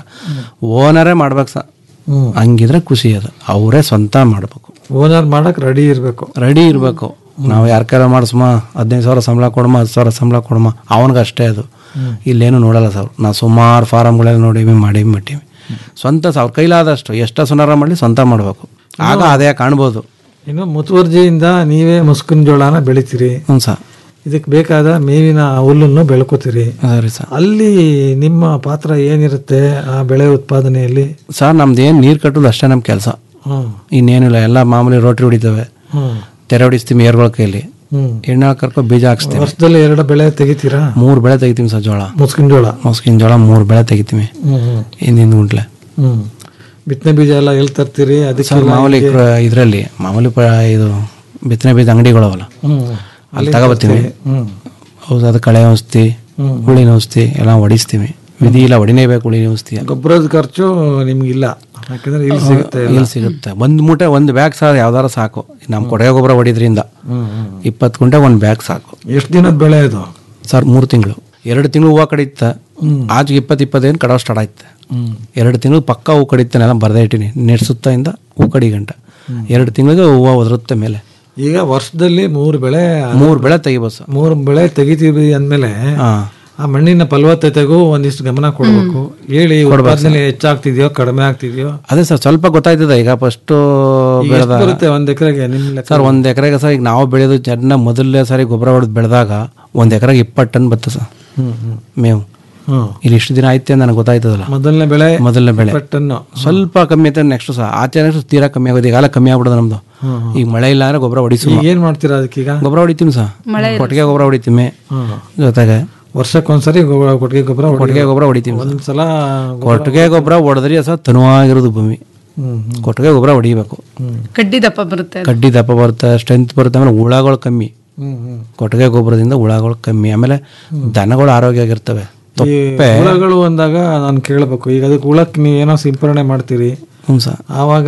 ಓನರೇ ಮಾಡ್ಬೇಕು ಸ ಹ್ಮ್. ಹಂಗಿದ್ರೆ ಖುಷಿ ಅದು ಅವರೇ ಸ್ವಂತ ಮಾಡಬೇಕು ಓನರ್ ಮಾಡಕ್ ರೆಡಿ ಇರಬೇಕು ರೆಡಿ ಇರಬೇಕು ನಾವು ಯಾರ ಕೈಲ ಮಾಡಿಸ್ಮ ಹದಿನೈದು ಸಾವಿರ ಸಂಬಳ ಕೊಡಮ್ಮ ಹತ್ತು ಸಾವಿರ ಸಂಬಳ ಕೊಡಮ್ಮ ಅವನಿಗೆ ಅಷ್ಟೇ ಅದು ಇಲ್ಲೇನು ನೋಡಲ್ಲ ಸರ್ ನಾವು ಸುಮಾರು ಫಾರಮ್ಗಳೆಲ್ಲ ನೋಡೀವಿ ಮಾಡೀವಿ ಮಟ್ಟೀವಿ ಸ್ವಂತ ಸ ಅವ್ರ ಕೈಲಾದಷ್ಟು ಎಷ್ಟು ಸುನಾರ ಮಾಡಲಿ ಸ್ವಂತ ಮಾಡಬೇಕು ಆಗ ಆದಾಯ ಕಾಣ್ಬೋದು ಇನ್ನು ಮುತುವರ್ಜಿಯಿಂದ ನೀವೇ ಮುಸ್ಕಿನ ಜೋಳನ ಬೆಳಿತೀರಿ ಹ್ಞೂ ಸರ್ ಇದಕ್ಕೆ ಬೇಕಾದ ಮೇವಿನ ಹುಲ್ಲನ್ನು ಬೆಳ್ಕೋತೀರಿ ಸರಿ ಸರ್ ಅಲ್ಲಿ ನಿಮ್ಮ ಪಾತ್ರ ಏನಿರುತ್ತೆ ಆ ಬೆಳೆ ಉತ್ಪಾದನೆಯಲ್ಲಿ ಸರ್ ನಮ್ದು ಏನು ನೀರು ಕಟ್ಟೋದು ಅಷ್ಟೇ ನಮ್ಮ ಕೆಲಸ ಹ್ಮ್ ಇನ್ನೇನಿಲ್ಲ ಎಲ್ಲ ಮಾಮೂಲಿ ರೋಟ್ರಿ ಹೊಡಿತೇವೆ ಹ್ಮ್ ತೆರೆ ಹೊಡಿಸ್ತೀವಿ ಏರ್ಗಳ ಕೈಲಿ ಹ್ಮ್ ಎಣ್ಣೆ ಕರ್ಕೊ ಬೀಜ ಹಾಕ್ಸ್ತೀವಿ ವರ್ಷದಲ್ಲಿ ಎರಡು ಬೆಳೆ ತೆಗಿತೀರಾ ಮೂರು ಬೆಳೆ ತೆಗಿತೀವಿ ಸರ್ ಜೋಳ ಮುಸ್ಕಿನ ಜೋಳ ಮೊಸ್ಕಿನ ಜೋಳ ಮೂರು ಬೆಳೆ ತೆಗಿತೀವಿ ಹ್ಮ್ ಹ್ಮ್ ಹಿಂದಿನ ಗುಂಟ್ಲೆ ಹ್ಮ್ ಬಿತ್ತನೆ ಬೀಜ ಎಲ್ಲ ಎಲ್ಲಿ ತರ್ತೀರಿ ಸರ್ ಅದಕ್ಕೆ ಮಾಮೂಲಿ ಇದರಲ್ಲಿ ಮಾಮೂಲಿ ಪ ಇದು ಬಿತ್ತನೆ ಬೀಜ ಅಂಗಡಿಗಳವಲ್ಲ ಹ್ಮ್ ಅಲ್ಲಿ ತಗೋಬತ್ತೀವಿ ಹ್ಮ್ ಹೌದು ಅದು ಕಳೆ ಔಷಧಿ ಹ್ಮ್. ಹುಳಿನ ಔಷಧಿ ಎಲ್ಲ ಹೊಡಿಸ್ತೀವಿ ವಿಧಿ ಇಲ್ಲ ಹೊಡಿನೇಬೇಕು ಹುಳಿನ ಔಷಧಿ ಗೊಬ್ಬರದ ಖರ್ಚು ನಿಮ್ಗಿಲ್ಲ ಯಾಕಂದ್ರೆ ಇಲ್ಲಿ ಸಿಗುತ್ತೆ ಎಲ್ಲ. ಇಲ್ಲಿ ಸಿಗುತ್ತೆ ಒಂದು ಮೂಟೆ ಒಂದು ಬ್ಯಾಗ್ ಸರ್ ಯಾವ್ದಾರ ಸಾಕು ನಮ್ಮ ಕೊಡುಗೆ ಗೊಬ್ಬರ ಹೊಡಿದ್ರಿಂದ ಹ್ಮ್ ಹ್ಮ್ ಇಪ್ಪತ್ತು ಗುಂಟೆ ಒಂದು ಬ್ಯಾಗ್ ಸಾಕು ಎಷ್ಟು ದಿನದ ಬೆಳೆ ಇದು ಸರ್ ಮೂರು ತಿಂಗಳು ಎರಡು ತಿಂಗಳು ಹೂವು ಕಡಿಯುತ್ತೆ ಆಚೆಗೆ ಇಪ್ಪತ್ತು ಇಪ್ಪತ್ತೈದು ಕಡೋ ಸ್ಟಾರ್ಟ್ ಆಯ್ತು ಹ್ಮ್ ಎರಡು ತಿಂಗಳು ಪಕ್ಕ ಹೂ ಕಡಿತಾನೆಲ್ಲ ಬರ್ದೇ ಇಟ್ಟಿನಿ ನೆಡ್ಸುತ್ತಿಂದ ಹೂ ಕಡಿ ಗಂಟ ಎರಡು ತಿಂಗಳಿಗೆ ಹೂವು ಒದರುತ್ತೆ ಮೇಲೆ ಈಗ ವರ್ಷದಲ್ಲಿ ಮೂರು ಬೆಳೆ ಮೂರು ಬೆಳೆ ತೆಗಿಬೋದು ಸರ್ ಮೂರು ಬೆಳೆ ತೆಗಿತೀವಿ ಅಂದ್ಮೇಲೆ ಹಾಂ ಆ ಮಣ್ಣಿನ ಫಲವತ್ತತೆಗೂ ಒಂದಿಷ್ಟು ಗಮನ ಕೊಡಬೇಕು ಹೇಳಿ ಉತ್ಪಾದನೆ ಹೆಚ್ಚಾಗ್ತಿದ್ಯೋ ಕಡಿಮೆ ಆಗ್ತಿದ್ಯೋ ಅದೇ ಸರ್ ಸ್ವಲ್ಪ ಗೊತ್ತಾಯ್ತದ ಈಗ ಫಸ್ಟು ಈಗ ಬೆಳೆದ ಎಷ್ಟು ಬರುತ್ತೆ ಒಂದ್ ಎಕರೆಗೆ ನಿಮ್ ಲೆಕ್ಕ ಸರ್ ಒಂದು ಎಕರೆಗೆ ಸರ್ ಈಗ ನಾವು ಬೆಳೆಯೋದು ಚೆನ್ನಾಗಿ ಮೊದಲನೇ ಸಾರಿ ಗೊಬ್ಬರ ಹೊಡೆದು ಬೆಳೆದಾಗ ಒಂದು ಎಕರೆಗೆ ಇಪ್ಪತ್ತು ಟನ್ ಬರ್ತದೆ ಸರ್ ಹ್ಮ್ ಹ್ಮ್ ಮೇವು ಹ್ಮ್ ಇಲ್ಲಿ ಇಷ್ಟು ದಿನ ಆಯ್ತು ಅಂತ ನನಗೆ ಗೊತ್ತಾಯ್ತದಲ್ಲ ಮೊದಲನೇ ಬೆಳೆ ಮೊದಲನೇ ಬೆಳೆ ಟನ್ನು ಸ್ವಲ್ಪ ಕಮ್ಮಿ ಆಯ್ತು ನೆಕ್ಸ್ಟ್ ಸಹ ಆಚೆ ನೆಕ್ಸ್ಟ್ ತೀರಾ ಕಮ್ಮಿ ಆಗೋದು ಈಗಾಲ ಕಮ್ಮಿ ಆಗ್ಬಿಡೋದು ನಮ್ದು ಈಗ ಮಳೆ ಇಲ್ಲ ಅಂದ್ರೆ ಗೊಬ್ಬರ ಹೊಡಿಸು ಈಗ ಏನ್ ಮಾಡ್ತೀರಾ ಅದಕ್ಕೀಗ ಗೊಬ್ಬರ ಹೊಡಿತೀವಿ ಸರ್ ಕೊಟ್ಟಿಗೆ ಗೊಬ್ಬರ ಹೊಡಿತೀವಿ ಹ್ಮ್ ಜೊತೆಗೆ ವರ್ಷಕ್ಕೊಂದ್ಸರಿ ಗೊಬ್ಬರ ಕೊಟ್ಟಿಗೆ ಗೊಬ್ಬರ ಕೊಟ್ಟಿಗೆ ಗೊಬ್ಬರ ಹೊಡಿತೀವಿ ಸರ್. ಒಂದ್ಸಲ ಕೊಟ್ಟಿಗೆ ಗೊಬ್ಬರ ಹೊಡೆದ್ರಿ ಸರ್ ತನುವಾಗಿರೋದು ಭೂಮಿ ಹ್ಮ್ ಹ್ಮ್ ಕೊಟ್ಟಿಗೆ ಗೊಬ್ಬರ ಹೊಡಿಬೇಕು ಕಡ್ಡಿ ದಪ್ಪ ಬರುತ್ತೆ ಅದು. ಕಡ್ಡಿ ದಪ್ಪ ಬರುತ್ತೆ ಸ್ಟ್ರೆಂತ್ ಬರುತ್ತೆ ಆಮೇಲೆ ಹುಳಗಳು ಕಮ್ಮಿ ಹ್ಮ್ ಹ್ಮ್ ಕೊಟ್ಟಿಗೆ ಗೊಬ್ಬರದಿಂದ ಹುಳಗಳು ಕಮ್ಮಿ ಆಮೇಲೆ ದನಗಳು ಆರೋಗ್ಯ ಆಗಿರ್ತವೆ ಈ ತೊಪ್ಪೆ ಹುಳಗಳು ಅಂದಾಗ ನಾನು ಕೇಳಬೇಕು ಈಗ ಅದಕ್ಕೆ ಹುಳಕ್ಕೆ ನೀವು ಏನೋ ಸಿಂಪರಣೆ ಮಾಡ್ತೀರಿ ಹ್ಞೂ ಸರ್ ಆವಾಗ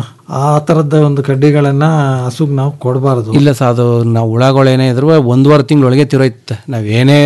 ಆ ಥರದ ಒಂದು ಕಡ್ಡಿಗಳನ್ನ ಹಸುಗ್ ನಾವು ಕೊಡಬಾರದು ಇಲ್ಲ ಸರ್ ಅದು ನಾವು ಹುಳಗಳು ಏನೇ ಇದ್ರು ಒಂದೂವರೆ ತಿಂಗಳೊಳಗೆ ತಿರೋಯ್ತೆ ನಾವೇನೇ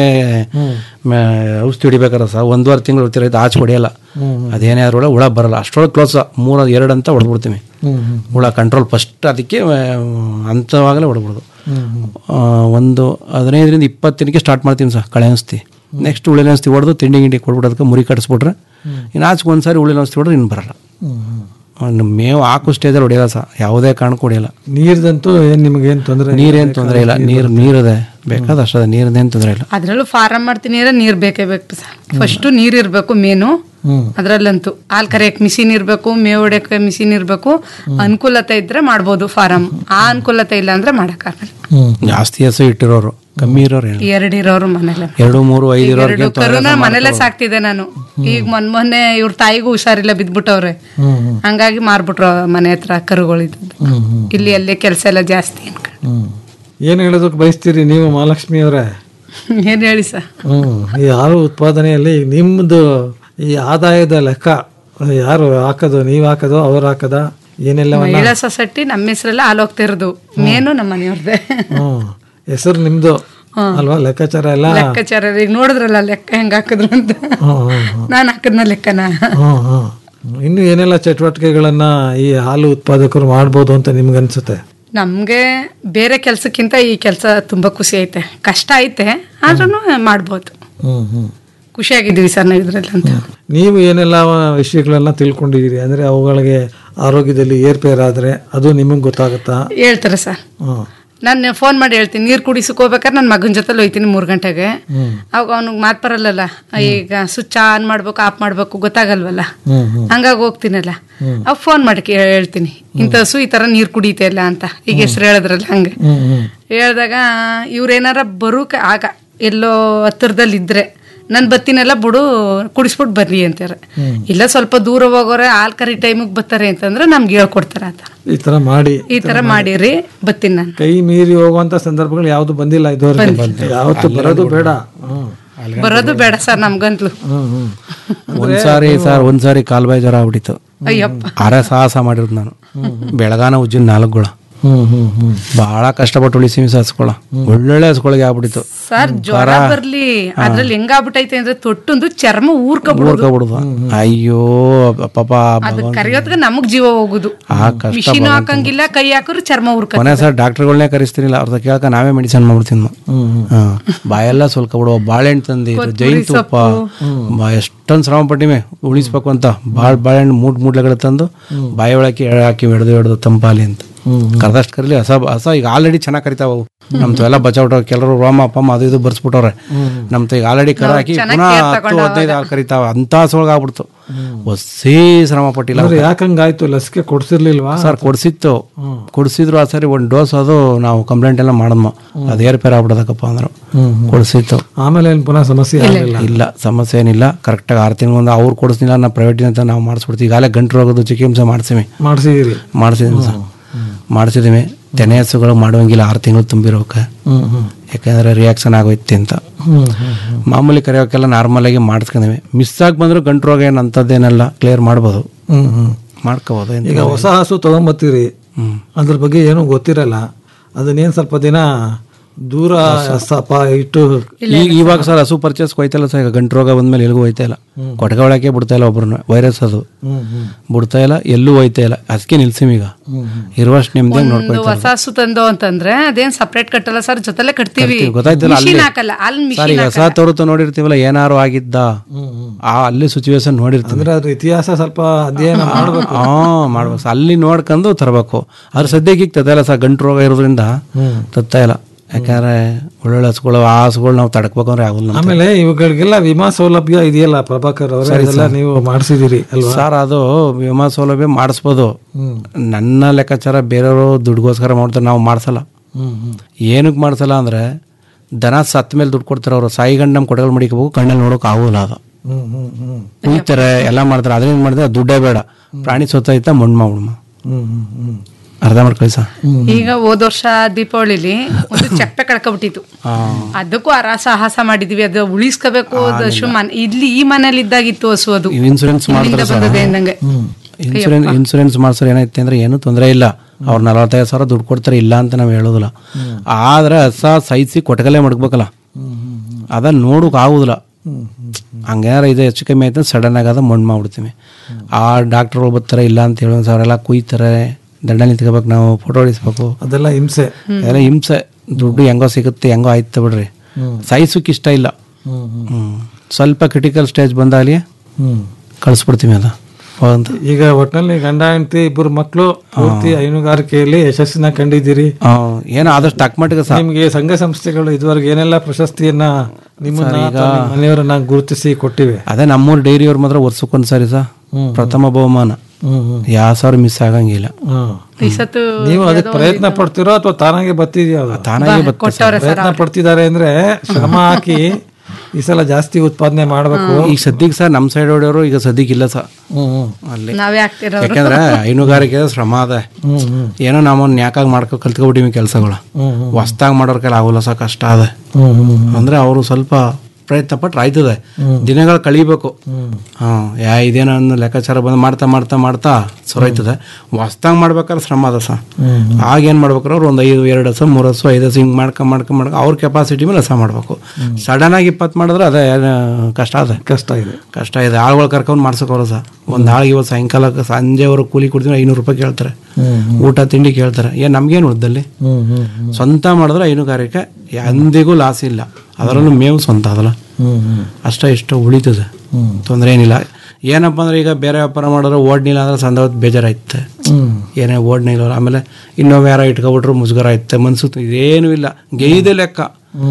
ಮ- ಔಷಧಿ ಹೊಡಿಬೇಕಾರೆ ಸರ್ ಒಂದೂವರೆ ತಿಂಗಳು ತಿರೋಯ್ತು ಆಚೆ ಹೊಡಿಯಲ್ಲ ಅದೇನೇ ಆದ್ರೂ ಹುಳ ಬರಲ್ಲ ಅಷ್ಟರೊಳಗೆ ಕ್ಲೋಸ್ ಮೂರು ಎರಡು ಅಂತ ಹೊಡೆದ್ಬಿಡ್ತೀವಿ ಹ್ಮ್ ಹ್ಮ್ ಹುಳ ಕಂಟ್ರೋಲ್ ಫಸ್ಟ್ ಅದಕ್ಕೆ ಆ, ಅಂಥವಾಗಲೇ ಹೊಡ್ಬಿಡೋದು ಹ್ಮ್ ಹ್ಮ್ ಆ, ಒಂದು ಹದಿನೈದರಿಂದ ಇಪ್ಪತ್ತು ದಿನಕ್ಕೆ ಸ್ಟಾರ್ಟ್ ಮಾಡ್ತೀನಿ ಸರ್ ಕಳೆ ಔಷಧಿ ನೆಕ್ಸ್ಟ್ ಉಳಿನ ಔಷಧಿ ಹೊಡೆದು ತಿಂಡಿ ಗಿಂಡಿ ಕೊಡ್ಬಿಡೋದಕ್ಕೆ ಮುರಿ ಕಟ್ಸ್ಬಿಟ್ರೆ ಇನ್ನು ಆಚೆಗೆ ಒಂದು ಸಾರಿ ಉಳಿನ ಔಷಧಿ ಹೊಡೆದ್ರೆ ಇನ್ನು ಬರಲ್ಲ ಹ್ಮ್ ಹ್ಮ್ ಒಂದು ಮೇವು ಹಾಕೋ ಸ್ಟೇಜಲ್ಲಿ ಹೊಡೆಯಲ್ಲ ಸರ್ ಯಾವುದೇ ಕಾರಣಕ್ಕೂ ಹೊಡೆಯಲ್ಲ ನೀರ್ದಂತೂ ಏನ್ ನಿಮ್ಗೇನ್ ತೊಂದರೆ ನೀರೇನು ತೊಂದರೆ ಇಲ್ಲ ನೀರು ನೀರಿದೆ ಬೇಕಾದ ಅಷ್ಟದ ನೀರಿದೇನು ತೊಂದರೆ ಇಲ್ಲ ಅದ್ರಲ್ಲೂ ಫಾರಂ ಮಾಡ್ತೀನಿ ಅಂದ್ರೆ ನೀರ್ ಬೇಕೇ ಬೇಕು ಸರ್ ಫಸ್ಟ್ ನೀರ್ ಇರ್ಬೇಕು ಮೇನು ಹ್ಮ್ ಅದ್ರಲ್ಲಂತೂ ಹಾಲ್ ಕರೆಯಕ್ ಮಿಷಿನ್ ಇರ್ಬೇಕು ಮೇವ್ ಹೊಡ್ಯಕ್ಕೆ ಮಿಷಿನ್ ಇರ್ಬೇಕು ಅನುಕೂಲತೆ ಇದ್ರೆ ಮಾಡ್ಬೋದು ಫಾರಂ ಆ ಅನುಕೂಲತೆ ಇಲ್ಲ ಅಂದ್ರೆ ಮಾಡಕ್ಕಾಗಲ್ಲ ಹ್ಮ್ ಜಾಸ್ತಿ ಹಸು ಇಟ್ಟಿರೋರು ಕಮ್ಮಿ ಇರೋರು ಏನು ಎರಡು ಇರೋರು ಮನೇಲೆ ಎರಡು ಮೂರು ಐದು ಇರೋರಿಗೆ ಎರಡು ಕರುನ ಮನೇಲೆ ಸಾಕ್ತಿದ್ದೆ ನಾನು ಈಗ ಮೊನ್ ಮೊನ್ನೆ ಇವ್ರ ತಾಯಿಗೂ ಹುಷಾರಿಲ್ಲ ಬಿದ್ಬಿಟ್ಟವ್ರೆ ಹ್ಮ್ ಹ್ಮ್ ಹಂಗಾಗಿ ಮಾರ್ಬಿಟ್ರು ಮನೆ ಹತ್ರ ಕರುಗಳಿದ್ದು ಹ್ಮ್ ಹ್ಮ್ ಇಲ್ಲಿ ಅಲ್ಲೇ ಕೆಲಸ ಎಲ್ಲ ಜಾಸ್ತಿ ಅನ್ಕೊಂಡು ಹ್ಮ್ ಏನ್ ಹೇಳೋದಕ್ಕೆ ಬಯಸ್ತೀರಿ ನೀವು ಮಹಾಲಕ್ಷ್ಮಿ ಅವರೇ ಏನ್ ಹೇಳಿ ಸರ್ ಹ್ಮ್ ಈ ಹಾಲು ಉತ್ಪಾದನೆಯಲ್ಲಿ ಈಗ ನಿಮ್ದು ಈ ಆದಾಯದ ಲೆಕ್ಕ ಯಾರು ಹಾಕೋದು ನೀವ್ ಹಾಕೋದು ಅವ್ರು ಹಾಕದ ಏನೆಲ್ಲವನ್ನ ಮಹಿಳಾ ಸೊಸೈಟಿ ನಮ್ಮ ಹೆಸರೆಲ್ಲ ಹಾಲು ಹೋಗ್ತಿರೋದು ಮೇನು ನಮ್ಮ ಮನೆಯವ್ರದ್ದೇ ಹ್ಮ್ ಹೆಸರು ನಿಮ್ದು ಅಲ್ವಾ ಲೆಕ್ಕಾಚಾರ ಎಲ್ಲ ಲೆಕ್ಕಾಚಾರ ಈಗ ನೋಡಿದ್ರಲ್ಲ ಲೆಕ್ಕ ಹೆಂಗ್ ಹಾಕಿದ್ರು ಅಂತ ಹ್ಮ್ ಹ್ಮ್ ಹ್ಮ್ ನಾನ್ ಹಾಕಿದ್ನ ಲೆಕ್ಕನ ಹ್ಮ್ ಹ್ಮ್ ಇನ್ನು ಏನೆಲ್ಲ ಚಟುವಟಿಕೆಗಳನ್ನ ಈ ಹಾಲು ಉತ್ಪಾದಕರು ಮಾಡ್ಬೋದು ಅಂತ ನಿಮ್ಗೆ ಅನ್ಸುತ್ತೆ ನಮ್ಗೆ ಬೇರೆ ಕೆಲ್ಸಕ್ಕಿಂತ ಈ ಕೆಲಸ ತುಂಬಾ ಖುಷಿ ಐತೆ ಕಷ್ಟ ಐತೆ ಆದ್ರೂ ಮಾಡ್ಬೋದು ಹ್ಮ್ ಹ್ಮ್ ಖುಷಿಯಾಗಿದ್ದೀವಿ ಸರ್ ನಾವು ಇದ್ರಲ್ಲಿ ಅಂತ ನೀವು ಏನೆಲ್ಲ ವಿಷಯಗಳನ್ನ ತಿಳ್ಕೊಂಡಿದ್ದೀರಿ ಅಂದ್ರೆ ಅವುಗಳಿಗೆ ಆರೋಗ್ಯದಲ್ಲಿ ಏರ್ಪೇರಾದ್ರೆ ಅದು ನಿಮಗೆ ಗೊತ್ತಾಗುತ್ತಾ ಹೇಳ್ತಾರೆ ಸರ್ ಹ್ಮ್ ನಾನು ಫೋನ್ ಮಾಡಿ ಹೇಳ್ತೀನಿ ನೀರು ಕುಡಿಸಕ್ ಹೋಗ್ಬೇಕಾದ್ರೆ ನನ್ನ ಮಗನ ಜೊತೆ ಹೋಯ್ತೀನಿ ಮೂರು ಗಂಟೆಗೆ ಹ್ಮ್ ಅವಾಗ ಅವ್ನಿಗೆ ಮಾತು ಬರಲ್ಲಲ್ಲ ಈಗ ಸ್ವಿಚ್ ಆನ್ ಮಾಡ್ಬೇಕು ಆಫ್ ಮಾಡ್ಬೇಕು ಗೊತ್ತಾಗಲ್ವಲ್ಲ ಹ್ಮ್ ಹ್ಮ್ ಹಂಗಾಗಿ ಹೋಗ್ತೀನಲ್ಲ ಅವಾಗ ಫೋನ್ ಮಾಡಿ ಕೇ- ಹೇಳ್ತೀನಿ ಇಂಥ ಹಸು ಈ ಥರ ನೀರು ಕುಡಿತೆ ಇಲ್ಲ ಅಂತ ಈಗ ಹೆಸ್ರು ಹೇಳಿದ್ರಲ್ಲ ಹಂಗೆ ಹ್ಮ್ ಹ್ಮ್ ಹೇಳ್ದಾಗ ಇವ್ರೇನಾರ ಬರೋಕೆ ಆಗ ಎಲ್ಲೋ ಹತ್ತಿರದಲ್ಲಿ ಇದ್ರೆ ನನ್ ಬತ್ತಿನೆಲ್ಲ ಬಿಡು ಕುಡಿಸ್ಬಿಟ್ಟು ಬರ್ರಿ ಅಂತಾರೆ ಇಲ್ಲ ಸ್ವಲ್ಪ ದೂರ ಹೋಗೋರೆ ಹಾಲ್ ಕರಿ ಟೈಮಿಗೆ ಬರ್ತಾರೆ ಅಂತಂದ್ರೆ ನಮ್ಗೆ ಹೇಳ್ಕೊಡ್ತಾರೆ ಆ ಥರ ಈ ತರ ಮಾಡಿ ಈ ತರ ಮಾಡಿರಿ ಬತ್ತೀನಿ ನಾನು ಕೈ ಮೀರಿ ಹೋಗುವಂತ ಸಂದರ್ಭಗಳು ಯಾವ್ದು ಬಂದಿಲ್ಲ ಇದುವರೆಗೆ ಯಾವತ್ತು ಬರೋದು ಬೇಡ ಹ್ಮ್. ಬರೋದು ಬೇಡ ಸರ್ ನಮ್ಗಂತ್ಲು ಹ್ಮ್ ಹ್ಮ್ ಒಂದ್ಸಾರಿ ಸರ್ ಒಂದ್ಸಾರಿ ಕಾಲ್ಬಾಯಿ ಜ್ವರ ಆಗ್ಬಿಟ್ಟಿತ್ತು ಅಯ್ಯಪ್ಪ ಅರೆ ಸಾಹಸ ಮಾಡಿರೋದು ನಾನು ಬೆಳಗಾನ ಉಜ್ಜಿನ ನಾಲ್ಕುಗಳ ಹ್ಮ್ ಹ್ಮ್ ಹ್ಮ್ ಬಹಳ ಕಷ್ಟಪಟ್ಟು ಉಳಿಸಿ ಹಸ್ಕೊಳ ಒಳ್ಳೊಳ್ಳೆ ಹಸ್ಕೊಳಗೆ ಆಗ್ಬಿಟ್ಟಿತ್ತು ಸರ್ ಜ್ವರ ಬರ್ಲಿ ಅದ್ರಲ್ಲಿ ಹೆಂಗಾಗ್ಬಿಟ್ಟೈತೆ ಅಂದ್ರೆ ತೊಟ್ಟೊಂದು ಚರ್ಮ ಊರ್ಕೊಬಿಡೋದು ಊರ್ಕೊಬಿಡುದು ಅಯ್ಯೋ ಪಾಪ ಅದು ಕರಿಯೋತ್ಗೆ ನಮಗ್ ಜೀವ ಹೋಗುದು ಆ ಕಷ್ಟ ಮಿಷಿನ್ ಹಾಕಂಗಿಲ್ಲ ಕೈ ಹಾಕಿದ್ರೆ ಚರ್ಮ ಊರ್ಕ ಕೊನೆ ಸರ್ ಡಾಕ್ಟರ್ಗಳನ್ನೇ ಕರಿಸ್ತೀನಿಲ್ಲ ಅವ್ರದ್ದು ಕೇಳಕ ನಾವೇ ಮೆಡಿಸಿನ್ ಮಾಡ್ಬಿಡ್ತೀನಿ ಹಾ. ಬಾಯೆಲ್ಲ ಸ್ವಲ್ಪ ಬಿಡುವ ಬಾಳೆಹಣ್ಣು ತಂದಿದ್ದು ಜೈನ್ ತುಪ್ಪ ಬಾ ಎಷ್ಟೊಂದು ಶ್ರಮ ಪಟ್ಟಿಮೆ ಉಳಿಸ್ಬೇಕು ಅಂತ ಬಾಳ್ ಬಾಳೆಹಣ್ಣು ಮೂಟ್ ಮೂಟ್ಲೆಗಳು ತಂದು ಬಾಯಿ ಒಳಕ್ಕೆ ಹಾಕಿ ಹಿಡ್ದು ಹಿಡ್ದು ತಂಪಾಲಿ ಅಂತ ಕರ್ದಷ್ಟು ಕರೀಲಿ ಹೊಸ ಹೊಸ ಈಗ ಆಲ್ರೆಡಿ ಚೆನ್ನಾಗಿ ಕರಿತಾವ ಅವು ನಮ್ದು ಎಲ್ಲ ಬಚಾವ್ಬಿಟ್ಟವ್ರೆ ಕೆಲವರು ರೋಮ ಪಮ್ಮ ಅದು ಇದು ಬರ್ಸ್ಬಿಟ್ಟವ್ರೆ ನಮ್ದು ಈಗ ಆಲ್ರೆಡಿ ಕರ ಹಾಕಿ ಪುನಃ ಹತ್ತು ಹದಿನೈದು ಹಾಲು ಕರಿತಾವ ಅಂತ ಹಸುವಾಗ ಆಗ್ಬಿಡ್ತು ಹೊಸೇ ಶ್ರಮ ಪಟ್ಟಿಲ್ಲ ಅಂದ್ರೆ ಯಾಕಂಗಾಯ್ತು ಲಸಿಕೆ ಕೊಡ್ಸಿರ್ಲಿಲ್ವಾ ಸರ್ ಕೊಡ್ಸಿತ್ತು ಕೊಡ್ಸಿದ್ರು ಆ ಸರಿ ಒಂದು ಡೋಸ್ ಅದು ನಾವು ಕಂಪ್ಲೇಂಟ್ ಎಲ್ಲ ಮಾಡದ್ಮ ಅದು ಏರ್ಪೇರ್ ಆಗ್ಬಿಡದಕ್ಕಪ್ಪ ಅಂದ್ರು ಹ್ಮ್, ಕೊಡ್ಸಿತ್ತು ಆಮೇಲೆ ಏನ್ ಪುನಃ ಸಮಸ್ಯೆ ಆಗಲಿಲ್ಲ ಇಲ್ಲ ಸಮಸ್ಯೆ ಏನಿಲ್ಲ ಕರೆಕ್ಟಾಗಿ ಆರು ತಿಂಗಳು ಒಂದು ಅವ್ರು ಕೊಡಿಸ್ನಿಲ್ಲ ನಾವು ಪ್ರೈವೇಟ್ ಅಂತ ನಾವು ಮಾಡಿಸ್ಬಿಡ್ತೀವಿ ಈಗಾಗಲೇ ಗಂಟು ರೋಗದ ಚಿಕಿತ್ಸೆ ಮಾಡಿಸಿವಿ ಮಾಡಿಸಿದಿರಿ ಮಾಡಿಸಿದೀನಿ ಸರ್ ಮಾಡಿಸಿದೀವಿ ತೆನೆ ಹಸುಗಳು ಮಾಡುವಂಗಿಲ್ಲ ಆರು ತಿಂಗಳು ತುಂಬಿರೋಕೆ ಹ್ಮ್ ಹ್ಮ್ ಯಾಕಂದ್ರೆ ರಿಯಾಕ್ಷನ್ ಆಗೋಯ್ತು ಅಂತ ಹ್ಮ್ ಹ್ಮ್ ಹ್ಮ್ ಮಾಮೂಲಿ ಕರೆಯೋಕೆಲ್ಲ ನಾರ್ಮಲ್ ಆಗಿ ಮಾಡಿಸ್ಕೊಂಡಿವಿ ಮಿಸ್ ಆಗಿ ಬಂದ್ರು ಗಂಟು ರೋಗ ಏನು ಅಂಥದ್ದೇನೆಲ್ಲ ಕ್ಲಿಯರ್ ಮಾಡ್ಬೋದು ಹ್ಮ್ ಹ್ಮ್ ಮಾಡ್ಕೋಬೋದು ಏನ್ ಈಗ ಹೊಸ ಹಸು ತಗೊಂಬತ್ತೀರಿ ಅದ್ರ ಬಗ್ಗೆ ಏನೂ ಗೊತ್ತಿರಲ್ಲ ಅದನ್ನೇನ್ ಸ್ವಲ್ಪ ದಿನ ದೂರ ಸಪ ಇಟ್ಟು ಈಗ ಇವಾಗ ಸರ್ ಹಸು ಪರ್ಚೇಸ್ ಹೋಯ್ತಲ್ಲ ಸರ್ ಈಗ ಗಂಟು ರೋಗ ಬಂದ್ಮೇಲೆ ಎಲ್ಲಿಗೂ ಹೋಯ್ತಾ ಇಲ್ಲ ಕೊಟಗೆ ಒಳಕ್ಕೆ ಬಿಡ್ತಾ ಇಲ್ಲ ಒಬ್ರನ್ನ ವೈರಸ್ ಅದು ಹ್ಮ್ ಹ್ಮ್ ಬಿಡ್ತಾ ಇಲ್ಲ ಎಲ್ಲೂ ಹೋಯ್ತಾ ಇಲ್ಲ ಅದಕ್ಕೆ ನಿಲ್ಸಿಮ್ ಈಗ ಇರುವಷ್ಟು ನಿಮ್ದೇ ಒಂದು ನೋಡ್ಕೊಳ್ತಾ ಹೊಸ ಹಸು ತಂದು ಅಂತಂದ್ರೆ ಅದೇನ್ ಸಪರೇಟ್ ಕಟ್ಟಲ್ಲ ಸರ್ ಜೊತೆಲೆ ಕಟ್ತೀವಿ ಗೊತ್ತಾಯ್ತಲ್ಲ ಅಲ್ಲಿ ಮಿಷಿನ್ ಹಾಕಲ್ಲ ಅಲ್ಲಿ ಸರ್ ಮಿಷಿನ್ ಈಗ ಹೊಸ ತೋರುತ್ತ ನೋಡಿರ್ತೀವಲ್ಲ ಏನಾರು ಆಗಿದ್ದ ಆ ಅಲ್ಲಿ ಸಿಚುವೇಶನ್ ನೋಡಿರ್ತೀವಿ ಅಂದ್ರೆ ಅದ್ರ ಇತಿಹಾಸ ಸ್ವಲ್ಪ ಅಧ್ಯಯನ ಮಾಡ್ಬೇಕು ಹಾ ಮಾಡ್ಬೇಕು ಸರ್. ಅಲ್ಲಿ ನೋಡ್ಕೊಂಡು ತರಬೇಕು ಅದ್ರ ಸದ್ಯಕ್ಕೆ ಈಗ ತತ್ತ ಇಲ್ಲ ಸರ್ ಗಂಟು ರೋಗ ಇರೋದ್ರಿಂದ ತತ್ತ ಇಲ್ಲ ಯಾಕಂದ್ರೆ ಒಳ್ಳೊಳ್ಳೆ ಹಸುಗಳು ಆ ಹಸುಗಳು ನಾವು ತಡಕ್ಬೇಕು ಅಂದ್ರೆ ಆಗಲ್ಲ ನಮ್ಗೆ. ಆಮೇಲೆ ಇವುಗಳಿಗೆಲ್ಲ ವಿಮಾ ಸೌಲಭ್ಯ ಇದೆಯಲ್ಲ ಪ್ರಭಾಕರ್ ಅವರೇ ಅದೆಲ್ಲ ನೀವು ಮಾಡಿಸಿದಿರಿ ಅಲ್ವಾ ಸರ್ ಅದು ವಿಮಾ ಸೌಲಭ್ಯ ಮಾಡಿಸ್ಬೋದು ಹ್ಮ್. ನನ್ನ ಲೆಕ್ಕಾಚಾರ ಬೇರೆಯವರು ದುಡ್ಗೋಸ್ಕರ ಮಾಡ್ತಾರೆ ನಾವು ಮಾಡ್ಸಲ್ಲ ಹ್ಮ್ ಹ್ಮ್ ಏನಕ್ಕೆ ಮಾಡ್ಸಲ್ಲ ಅಂದ್ರೆ ದನ ಸತ್ತ ಮೇಲೆ ದುಡ್ಡು ಕೊಡ್ತಾರೆ ಅವರು ಸಾಯಿ ಗಂಡ ನಮ್ಮ ಕೊಡಗಲ್ ಮಡಿಕೋಬೇಕು ಕಣ್ಣಲ್ಲಿ ನೋಡೋಕೆ ಆಗೋಲ್ಲ ಅದು ಹ್ಮ್ ಹ್ಮ್ ಹ್ಮ್ ಕುಯ್ತಾರೆ ಎಲ್ಲ ಮಾಡ್ತಾರೆ ಅದ್ರೇನು ಮಾಡಿದ್ರೆ ದುಡ್ಡೇ ಬೇಡ ಪ್ರಾಣಿ ಸೊತ್ತೈತ ಮಣ್ಣು ಮಾಡ್ಬಿಡಮ್ಮ ಹ್ಮ್ ಹ್ಮ್ ಹ್ಮ್ ಅರ್ಧ ಮಾಡ್ಕೊಳ್ಳಿ ಸರ್ ಈಗ ಹೋದ ವರ್ಷ ದೀಪಾವಳಿಲಿ ಒಂದು ಚಪ್ಪೆ ಕಳ್ಕೊಬಿಟ್ಟಿತ್ತು ಅದಕ್ಕೂ ಅರ ಸಾಹಸ ಮಾಡಿದ್ವಿ ಅದು ಉಳಿಸ್ಕೋಬೇಕು ಅದು ಹಸು ಮನೆ ಇಲ್ಲಿ ಈ ಮನೇಲಿ ಇದ್ದಾಗಿತ್ತು ಹಸು ಅದು ಇನ್ಸೂರೆನ್ಸ್ ಇಲ್ಲಿಂದ ಮಾಡಿದ್ರೆ ಸರ್ ಬಂದದೆ ಅಂದಂಗೆ ಇನ್ಸೂರೆನ್ಸ್ ಇನ್ಸೂರೆನ್ಸ್ ಮಾಡ್ಸೋರು ಏನೈತೆ ಅಂದ್ರೆ ಏನು ತೊಂದರೆ ಇಲ್ಲ ಅವ್ರು ನಲವತ್ತೈದು ಸಾವಿರ ದುಡ್ಡು ಕೊಡ್ತಾರೆ ಇಲ್ಲ ಅಂತ ನಾವು ಹೇಳೋದಿಲ್ಲ ಆದ್ರೆ ಹಸ ಸೈಸಿ ಕೊಟ್ಟಗಲ್ಲೇ ಮಡಗ್ಬೇಕಲ್ಲ ಅದ ನೋಡೋಕೆ ಆಗುದಿಲ್ಲ ಹಂಗೇನಾರ ಇದು ಹೆಚ್ಚು ಕಮ್ಮಿ ಆಯ್ತು ಸಡನ್ ಆಗಿ ಅದ ಮಣ್ಣು ಮಾಡ್ಬಿಡ್ತೀವಿ ಆ ಡಾಕ್ಟ್ರುಗಳು ಬರ್ತಾರೆ ಇಲ್ಲ ಅಂತ ಹೇಳೋ ಅವರೆಲ್ಲ ಕುಯ್ತಾರೆ ದಂಡ ನಿಂತ್ಕೋಬೇಕು ನಾವು ಫೋಟೋ ಹೊಡಿಸ್ಬೇಕು ಅದೆಲ್ಲ ಹಿಂಸೆ ಎಲ್ಲ ಹಿಂಸೆ ದುಡ್ಡು ಹೆಂಗೋ ಸಿಗುತ್ತೆ ಹೆಂಗೋ ಆಯ್ತು ಬಿಡ್ರಿ ಸೈಸಕ್ಕೆ ಇಷ್ಟ ಇಲ್ಲ ಹ್ಮ್ ಹ್ಮ್ ಹ್ಮ್. ಸ್ವಲ್ಪ ಕ್ರಿಟಿಕಲ್ ಸ್ಟೇಜ್ ಬಂದಾಗಲಿ ಹ್ಮ್ ಕಳಿಸ್ಬಿಡ್ತೀವಿ ಅದ ಅಂತ ಈಗ ಒಟ್ನಲ್ಲಿ ಗಂಡ ಹೆಂಡತಿ ಇಬ್ಬರು ಮಕ್ಕಳು ಪೂರ್ತಿ ಹೈನುಗಾರಿಕೆಯಲ್ಲಿ ಯಶಸ್ಸಿನ ಕಂಡಿದ್ದೀರಿ ಆ, ಏನೋ ಆದಷ್ಟು ತಕ್ಕಮಟ್ಟಿಗೆ ಸಹ ನಿಮ್ಗೆ ಸಂಘ ಸಂಸ್ಥೆಗಳು ಇದುವರೆಗೆ ಏನೆಲ್ಲ ಪ್ರಶಸ್ತಿಯನ್ನ ನಿಮ್ಮನ್ನ ಅಥವಾ ನಿಮ್ಮ ಮನೆಯವರನ್ನ ಗುರುತಿಸಿ ಕೊಟ್ಟಿವೆ ಅದೇ ನಮ್ಮೂರು ಡೈರಿಯವ್ರ ಮಾತ್ರ ವರ್ಷಕ್ಕೊಂದು ಸರಿ ಸಹ ಪ್ರಥಮ ಬಹುಮಾನ ಹ್ಮ್ ಹ್ಮ್ ಯಾವ ಸಾವಿರ ಮಿಸ್ ಆಗಂಗಿಲ್ಲ ಹ್ಮ್. ಈ ಸತ್ತು ನೀವು ಅದಕ್ಕೆ ಪ್ರಯತ್ನ ಪಡ್ತಿರೋ ಅಥವಾ ತಾನಾಗೆ ಬರ್ತಿದ್ಯಾ ಅದು? ತಾನಾಗಿ ಬರ್ತದೆ ಕೊಟ್ಟವ್ರೆ ಸರ್ ಪ್ರಯತ್ನ ಪಡ್ತಿದ್ದಾರೆ ಅಂದ್ರೆ ಶ್ರಮ ಹಾಕಿ ಈ ಸಲ ಜಾಸ್ತಿ ಉತ್ಪಾದನೆ ಮಾಡ್ಬೇಕು ಈಗ ಸದ್ಯಕ್ಕೆ ಸರ್ ನಮ್ಮ ಸೈಡ್ ಹೊಡೆಯವರು ಈಗ ಸದ್ಯಕ್ಕೆ ಇಲ್ಲ ಸರ್ ಹ್ಮ್ ಹ್ಮ್ ಅಲ್ಲಿ ನಾವೇ ಆಗ್ತಿರೋರು ಯಾಕಂದ್ರೆ ಹೈನುಗಾರಿಕೆ ಶ್ರಮ ಅದ ಹ್ಮ್ ಹ್ಮ್ ಏನೋ ನಾವು ನ್ಯಾಕಾಗಿ ಮಾಡ್ಕೊ ಕಲ್ತ್ಕೊಬಿಟ್ಟಿವಿ ಕೆಲಸಗಳು ಹ್ಮ್ ಹ್ಮ್ ಹೊಸ್ದಾಗಿ ಮಾಡೋರ್ ಕೈಲಿ ಆಗೋಲ್ಲ ಸರ್ ಕಷ್ಟ ಅದ ಹ್ಮ್ ಹ್ಮ್ ಹ್ಮ್ ಅಂದ್ರೆ ಅವರು ಸ್ವಲ್ಪ ಪ್ರಯತ್ನ ಪಟ್ರೆ ಆಯ್ತದೆ ದಿನಗಳು ಕಳಿಬೇಕು ಹಾಂ ಯಾ ಇದೇನೋ ಅನ್ನೋ ಲೆಕ್ಕಾಚಾರ ಬಂದು ಮಾಡ್ತಾ ಮಾಡ್ತಾ ಮಾಡ್ತಾ ಸೊರೈತದೆ ಹೊಸ್ದಾಗಿ ಮಾಡ್ಬೇಕಾದ್ರೆ ಶ್ರಮ ಅದ ಸರ್ ಆಗ ಏನು ಮಾಡ್ಬೇಕಾರೆ ಅವ್ರು ಒಂದು ಐದು ಎರಡು ಹಸ ಮೂರು ಹಸು ಐದು ಹಸು ಹಿಂಗೆ ಮಾಡ್ಕೊ ಮಾಡ್ಕೊ ಮಾಡ್ಕೊ ಅವ್ರ ಕೆಪಾಸಿಟಿ ಮೇಲೆ ಹಸ ಮಾಡಬೇಕು ಸಡನ್ ಆಗಿ ಇಪ್ಪತ್ತು ಮಾಡಿದ್ರೆ ಅದೇ ಏನು ಕಷ್ಟ ಅದೇ ಕಷ್ಟ ಇದೆ ಕಷ್ಟ ಇದೆ ಆಳುಗಳು ಕರ್ಕೊಂಡು ಮಾಡ್ಸೋಕೋಲ್ಲ ಸರ್ ಒಂದು ಆಳಿಗೆ ಇವತ್ತು ಸಾಯಂಕಾಲ ಸಂಜೆವರೆಗೆ ಕೂಲಿ ಕೊಡ್ತೀನಿ ಐನೂರು ರೂಪಾಯಿ ಕೇಳ್ತಾರೆ ಊಟ ತಿಂಡಿ ಕೇಳ್ತಾರೆ ಏನು ನಮ್ಗೇನು ಉಳ್ದಲ್ಲಿ ಹ್ಮ್ ಹ್ಮ್ ಹ್ಮ್ ಸ್ವಂತ ಮಾಡಿದ್ರೆ ಹೈನುಗಾರಿಕೆ ಎಂದಿಗೂ ಲಾಸ್ ಇಲ್ಲ ಅದರಲ್ಲೂ ಮೇವು ಸ್ವಂತ ಅದಲ್ಲ ಹ್ಮ್ ಹ್ಮ್ ಅಷ್ಟ ಇಷ್ಟ ಉಳಿತದೆ ಹ್ಮ್ ತೊಂದರೆ ಏನಿಲ್ಲ ಏನಪ್ಪ ಅಂದ್ರೆ ಈಗ ಬೇರೆ ವ್ಯಾಪಾರ ಮಾಡಿದ್ರೆ ಓಡ್ನಿಲ್ಲ ಅಂದ್ರೆ ಸಂದ ಹೊತ್ತು ಬೇಜಾರಾಯ್ತೆ ಹ್ಮ್ ಏನೇ ಓಡ್ನಿಲ್ಲ ಆಮೇಲೆ ಇನ್ನೊಮ್ಮೆ ಯಾರೋ ಇಟ್ಕೊಬಿಟ್ರು ಮುಜುಗರ ಆಯ್ತೆ ಮನ್ಸು ಇದೇನು ಇಲ್ಲ ಗೈದೆ ಲೆಕ್ಕ ಹ್ಮ್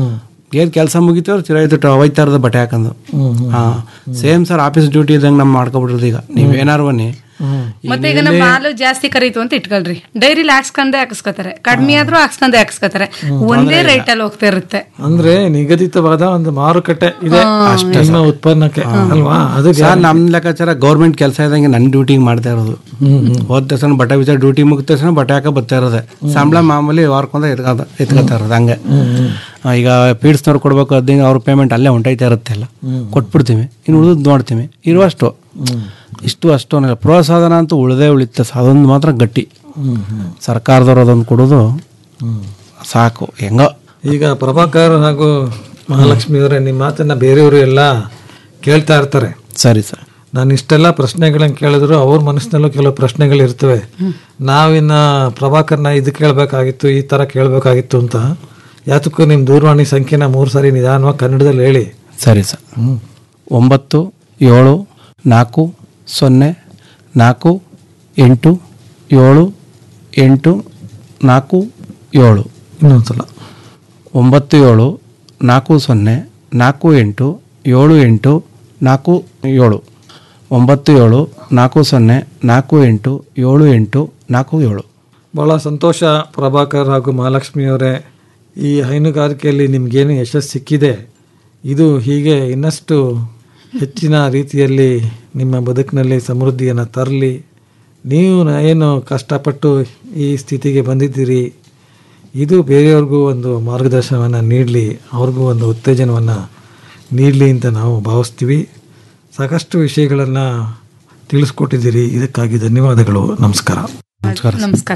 ಏನ್ ಕೆಲಸ ಮುಗಿತು ಚಿರಾಯ್ತು ಹೋಯ್ತಾ ಇರೋದು ಬಟ್ಟೆ ಹಾಕೊಂಡು ಹ್ಮ್, ಹ್ಮ್. ಹಾ ಸೇಮ್ ಸರ್ ಆಫೀಸ್ ಡ್ಯೂಟಿ ಇದ್ದಂಗೆ ನಮ್ ಮಾಡ್ಕೊಬಿಟ್ಟಿರೋದು ಈಗ ನೀವ್ ಏನಾರು ಬನ್ನಿ ಮತ್ತೆ ಈಗ ನಮ್ಮ ಹಾಲು ಜಾಸ್ತಿ ಕರೀತು ಅಂತ ಇಟ್ಕೊಳ್ರಿ ಡೈರಿಲಿ ಹಾಕ್ಸ್ಕೊಂಡೆ ಹಾಕ್ಸ್ಕೊತಾರೆ ಕಡಿಮೆ ಆದ್ರೂ ಹಾಕ್ಸ್ಕೊಂಡೆ ಹಾಕ್ಸ್ಕೊತಾರೆ ಒಂದೇ ರೇಟ್ ಅಲ್ಲಿ ಹೋಗ್ತಾ ಇರುತ್ತೆ ಅಂದ್ರೆ ನಿಗದಿತವಾದ ಒಂದು ಮಾರುಕಟ್ಟೆ ಇದೆ ನಿಮ್ಮ ಉತ್ಪನ್ನಕ್ಕೆ ಅಲ್ವಾ ಅದು ಸರ್ ನಮ್ ಲೆಕ್ಕಾಚಾರ ಗೌರ್ಮೆಂಟ್ ಕೆಲಸ ಇದ್ದಂಗೆ ನನ್ನ ಡ್ಯೂಟಿಗೆ ಮಾಡ್ತಾ ಇರೋದು ಹೋದ ತಕ್ಷಣ ಬಟ್ಟೆ ಬೀಜ ಡ್ಯೂಟಿ ಮುಗಿದ ತಕ್ಷಣ ಬಟ್ಟೆ ಹಾಕ ಬರ್ತಾ ಇರೋದೆ ಸಂಬಳ ಮಾಮೂಲಿ ವಾರಕ್ಕೊಂದ ಎತ್ಕೊತ ಎತ್ಕೊತಾ ಇರೋದು ಹಂಗೆ ಆ, ಈಗ ಪೀಡ್ಸ್ನವ್ರು ಕೊಡ್ಬೇಕು ಹದಿನೈದು ಅವ್ರ ಪೇಮೆಂಟ್ ಅಲ್ಲೇ ಹೊಂಟೈತಾ ಇರುತ್ತೆ ಎಲ್ಲ ಕೊಟ್ಬಿಡ್ತೀವಿ ಇನ್ನು ಉಳಿದು ನೋಡ್ತೀವಿ ಇರುವಷ್ಟು ಇಷ್ಟು ಅಷ್ಟು ಅನ್ನಲ್ಲ ಪ್ರೋತ್ಸಾಹನ ಅಂತೂ ಉಳಿದೇ ಉಳಿತ ಅದೊಂದು ಮಾತ್ರ ಗಟ್ಟಿ ಸರ್ಕಾರದವ್ರು ಅದೊಂದು ಕೊಡೋದು ಸಾಕು ಹೆಂಗೋ ಈಗ ಪ್ರಭಾಕರ್ ಹಾಗೂ ಮಹಾಲಕ್ಷ್ಮಿ ಅವರೇ ನಿಮ್ಮ ಮಾತನ್ನ ಬೇರೆಯವರು ಎಲ್ಲ ಕೇಳ್ತಾ ಇರ್ತಾರೆ ಸರಿ ಸರ್ ನಾನು ಇಷ್ಟೆಲ್ಲ ಪ್ರಶ್ನೆಗಳನ್ನ ಕೇಳಿದ್ರು ಅವ್ರ ಮನಸ್ಸಿನಲ್ಲೂ ಕೆಲವು ಪ್ರಶ್ನೆಗಳು ಇರ್ತವೆ ನಾವಿನ್ನ ಪ್ರಭಾಕರ್ನ ಇದು ಕೇಳಬೇಕಾಗಿತ್ತು ಈ ತರ ಕೇಳಬೇಕಾಗಿತ್ತು ಅಂತ ಯಾತಕ್ಕೂ ನಿಮ್ಮ ದೂರವಾಣಿ ಸಂಖ್ಯೆನ ಮೂರು ಸಾರಿ ನಿಧಾನವಾಗಿ ಕನ್ನಡದಲ್ಲಿ ಹೇಳಿ ಸರಿ ಸರ್ ಒಂಬತ್ತು ಏಳು ನಾಲ್ಕು ಸೊನ್ನೆ ನಾಲ್ಕು ಎಂಟು ಏಳು ಎಂಟು ನಾಲ್ಕು ಏಳು ಇನ್ನೊಂದ್ಸಲ ಒಂಬತ್ತು ಏಳು ನಾಲ್ಕು ಸೊನ್ನೆ ನಾಲ್ಕು ಎಂಟು ಏಳು ಎಂಟು ನಾಲ್ಕು ಏಳು ಒಂಬತ್ತು ಏಳು ನಾಲ್ಕು ಸೊನ್ನೆ ನಾಲ್ಕು ಎಂಟು ಏಳು ಎಂಟು ನಾಲ್ಕು ಏಳು ಬಹಳ ಸಂತೋಷ ಪ್ರಭಾಕರ್ ಹಾಗೂ ಮಹಾಲಕ್ಷ್ಮಿ ಅವರೇ ಈ ಹೈನುಗಾರಿಕೆಯಲ್ಲಿ ನಿಮಗೇನು ಯಶಸ್ಸು ಸಿಕ್ಕಿದೆ ಇದು ಹೀಗೆ ಇನ್ನಷ್ಟು ಹೆಚ್ಚಿನ ರೀತಿಯಲ್ಲಿ ನಿಮ್ಮ ಬದುಕಿನಲ್ಲಿ ಸಮೃದ್ಧಿಯನ್ನು ತರಲಿ ನೀವು ಏನು ಕಷ್ಟಪಟ್ಟು ಈ ಸ್ಥಿತಿಗೆ ಬಂದಿದ್ದೀರಿ ಇದು ಬೇರೆಯವ್ರಿಗೂ ಒಂದು ಮಾರ್ಗದರ್ಶನವನ್ನು ನೀಡಲಿ ಅವ್ರಿಗೂ ಒಂದು ಉತ್ತೇಜನವನ್ನು ನೀಡಲಿ ಅಂತ ನಾವು ಭಾವಿಸ್ತೀವಿ ಸಾಕಷ್ಟು ವಿಷಯಗಳನ್ನು ತಿಳಿಸ್ಕೊಟ್ಟಿದ್ದೀರಿ ಇದಕ್ಕಾಗಿ ಧನ್ಯವಾದಗಳು ನಮಸ್ಕಾರ ನಮಸ್ಕಾರ ನಮಸ್ಕಾರ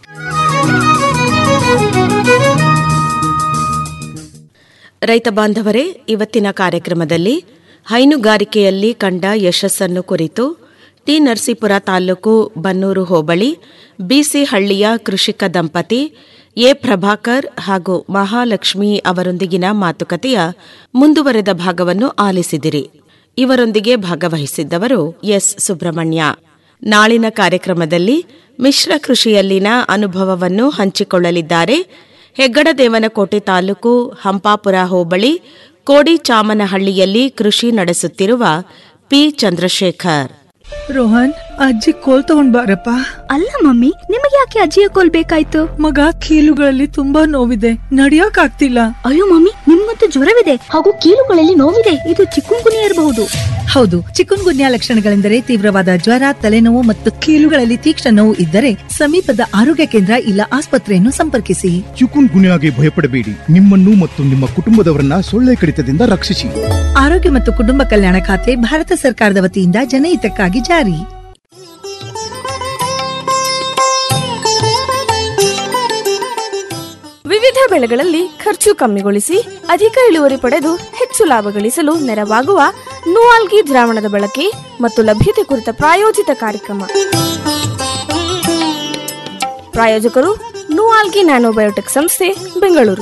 ರೈತ ಬಾಂಧವರೇ ಇವತ್ತಿನ ಕಾರ್ಯಕ್ರಮದಲ್ಲಿ ಹೈನುಗಾರಿಕೆಯಲ್ಲಿ ಕಂಡ ಯಶಸ್ಸನ್ನು ಕುರಿತು ಟಿ ನರಸೀಪುರ ತಾಲೂಕು ಬನ್ನೂರು ಹೋಬಳಿ ಬಿಸಿ ಹಳ್ಳಿಯ ಕೃಷಿಕ ದಂಪತಿ ಎ ಪ್ರಭಾಕರ್ ಹಾಗೂ ಮಹಾಲಕ್ಷ್ಮಿ ಅವರೊಂದಿಗಿನ ಮಾತುಕತೆಯ ಮುಂದುವರೆದ ಭಾಗವನ್ನು ಆಲಿಸಿದಿರಿ ಇವರೊಂದಿಗೆ ಭಾಗವಹಿಸಿದ್ದವರು ಎಸ್ ಸುಬ್ರಹ್ಮಣ್ಯ ನಾಳಿನ ಕಾರ್ಯಕ್ರಮದಲ್ಲಿ ಮಿಶ್ರ ಕೃಷಿಯಲ್ಲಿನ ಅನುಭವವನ್ನು ಹಂಚಿಕೊಳ್ಳಲಿದ್ದಾರೆ ಹೆಗ್ಗಡದೇವನಕೋಟೆ ತಾಲೂಕು ಹಂಪಾಪುರ ಹೋಬಳಿ ಕೋಡಿಚಾಮನಹಳ್ಳಿಯಲ್ಲಿ ಕೃಷಿ ನಡೆಸುತ್ತಿರುವ ಪಿ ಚಂದ್ರಶೇಖರ್ ರೋಹನ್ ಅಜ್ಜಿ ಕೋಲ್ ತಗೊಂಡ್ ಬಾರಪ್ಪ ಅಲ್ಲ ಮಮ್ಮಿ ನಿಮಗೆ ಯಾಕೆ ಅಜ್ಜಿಯ ಕೋಲ್ ಬೇಕಾಯ್ತು ಮಗ ಕೀಲುಗಳಲ್ಲಿ ತುಂಬಾ ನೋವಿದೆ ನಡಿಯಕ್ ಆಗ್ತಿಲ್ಲ ಅಯ್ಯೋ ಮಮ್ಮಿ ನಿಮ್ಗಂತೂ ಜ್ವರವಿದೆ ಹಾಗೂ ಕೀಲುಗಳಲ್ಲಿ ನೋವಿದೆ ಇದು ಚಿಕ್ಕುಂಗುನಿಯ ಇರಬಹುದು ಹೌದು ಚಿಕುನ್ ಗುನ್ಯಾ ಲಕ್ಷಣಗಳೆಂದರೆ ತೀವ್ರವಾದ ಜ್ವರ ತಲೆನೋವು ಮತ್ತು ಕೀಲುಗಳಲ್ಲಿ ತೀಕ್ಷ್ಣ ನೋವು ಇದ್ದರೆ ಸಮೀಪದ ಆರೋಗ್ಯ ಕೇಂದ್ರ ಇಲ್ಲ ಆಸ್ಪತ್ರೆಯನ್ನು ಸಂಪರ್ಕಿಸಿ ಚಿಕುನ್ ಗುನ್ಯಾಗೆ ಭಯಪಡಬೇಡಿ ನಿಮ್ಮನ್ನು ಮತ್ತು ನಿಮ್ಮ ಕುಟುಂಬದವರನ್ನ ಸೊಳ್ಳೆ ಕಡಿತದಿಂದ ರಕ್ಷಿಸಿ ಆರೋಗ್ಯ ಮತ್ತು ಕುಟುಂಬ ಕಲ್ಯಾಣ ಖಾತೆ ಭಾರತ ಸರ್ಕಾರದ ವತಿಯಿಂದ ಜನಹಿತಕ್ಕಾಗಿ ಜಾರಿ ವಿವಿಧ ಬೆಳೆಗಳಲ್ಲಿ ಖರ್ಚು ಕಮ್ಮಿಗೊಳಿಸಿ ಅಧಿಕ ಇಳುವರಿ ಪಡೆದು ಹೆಚ್ಚು ಲಾಭ ಗಳಿಸಲು ನೆರವಾಗುವ ನೂವಾಲ್ಗಿ ದ್ರಾವಣದ ಬಳಕೆ ಮತ್ತು ಲಭ್ಯತೆ ಕುರಿತ ಪ್ರಾಯೋಜಿತ ಕಾರ್ಯಕ್ರಮ ಪ್ರಾಯೋಜಕರು ನೂವಾಲ್ಗಿ ನ್ಯಾನೋಬಯೋಟೆಕ್ ಸಂಸ್ಥೆ ಬೆಂಗಳೂರು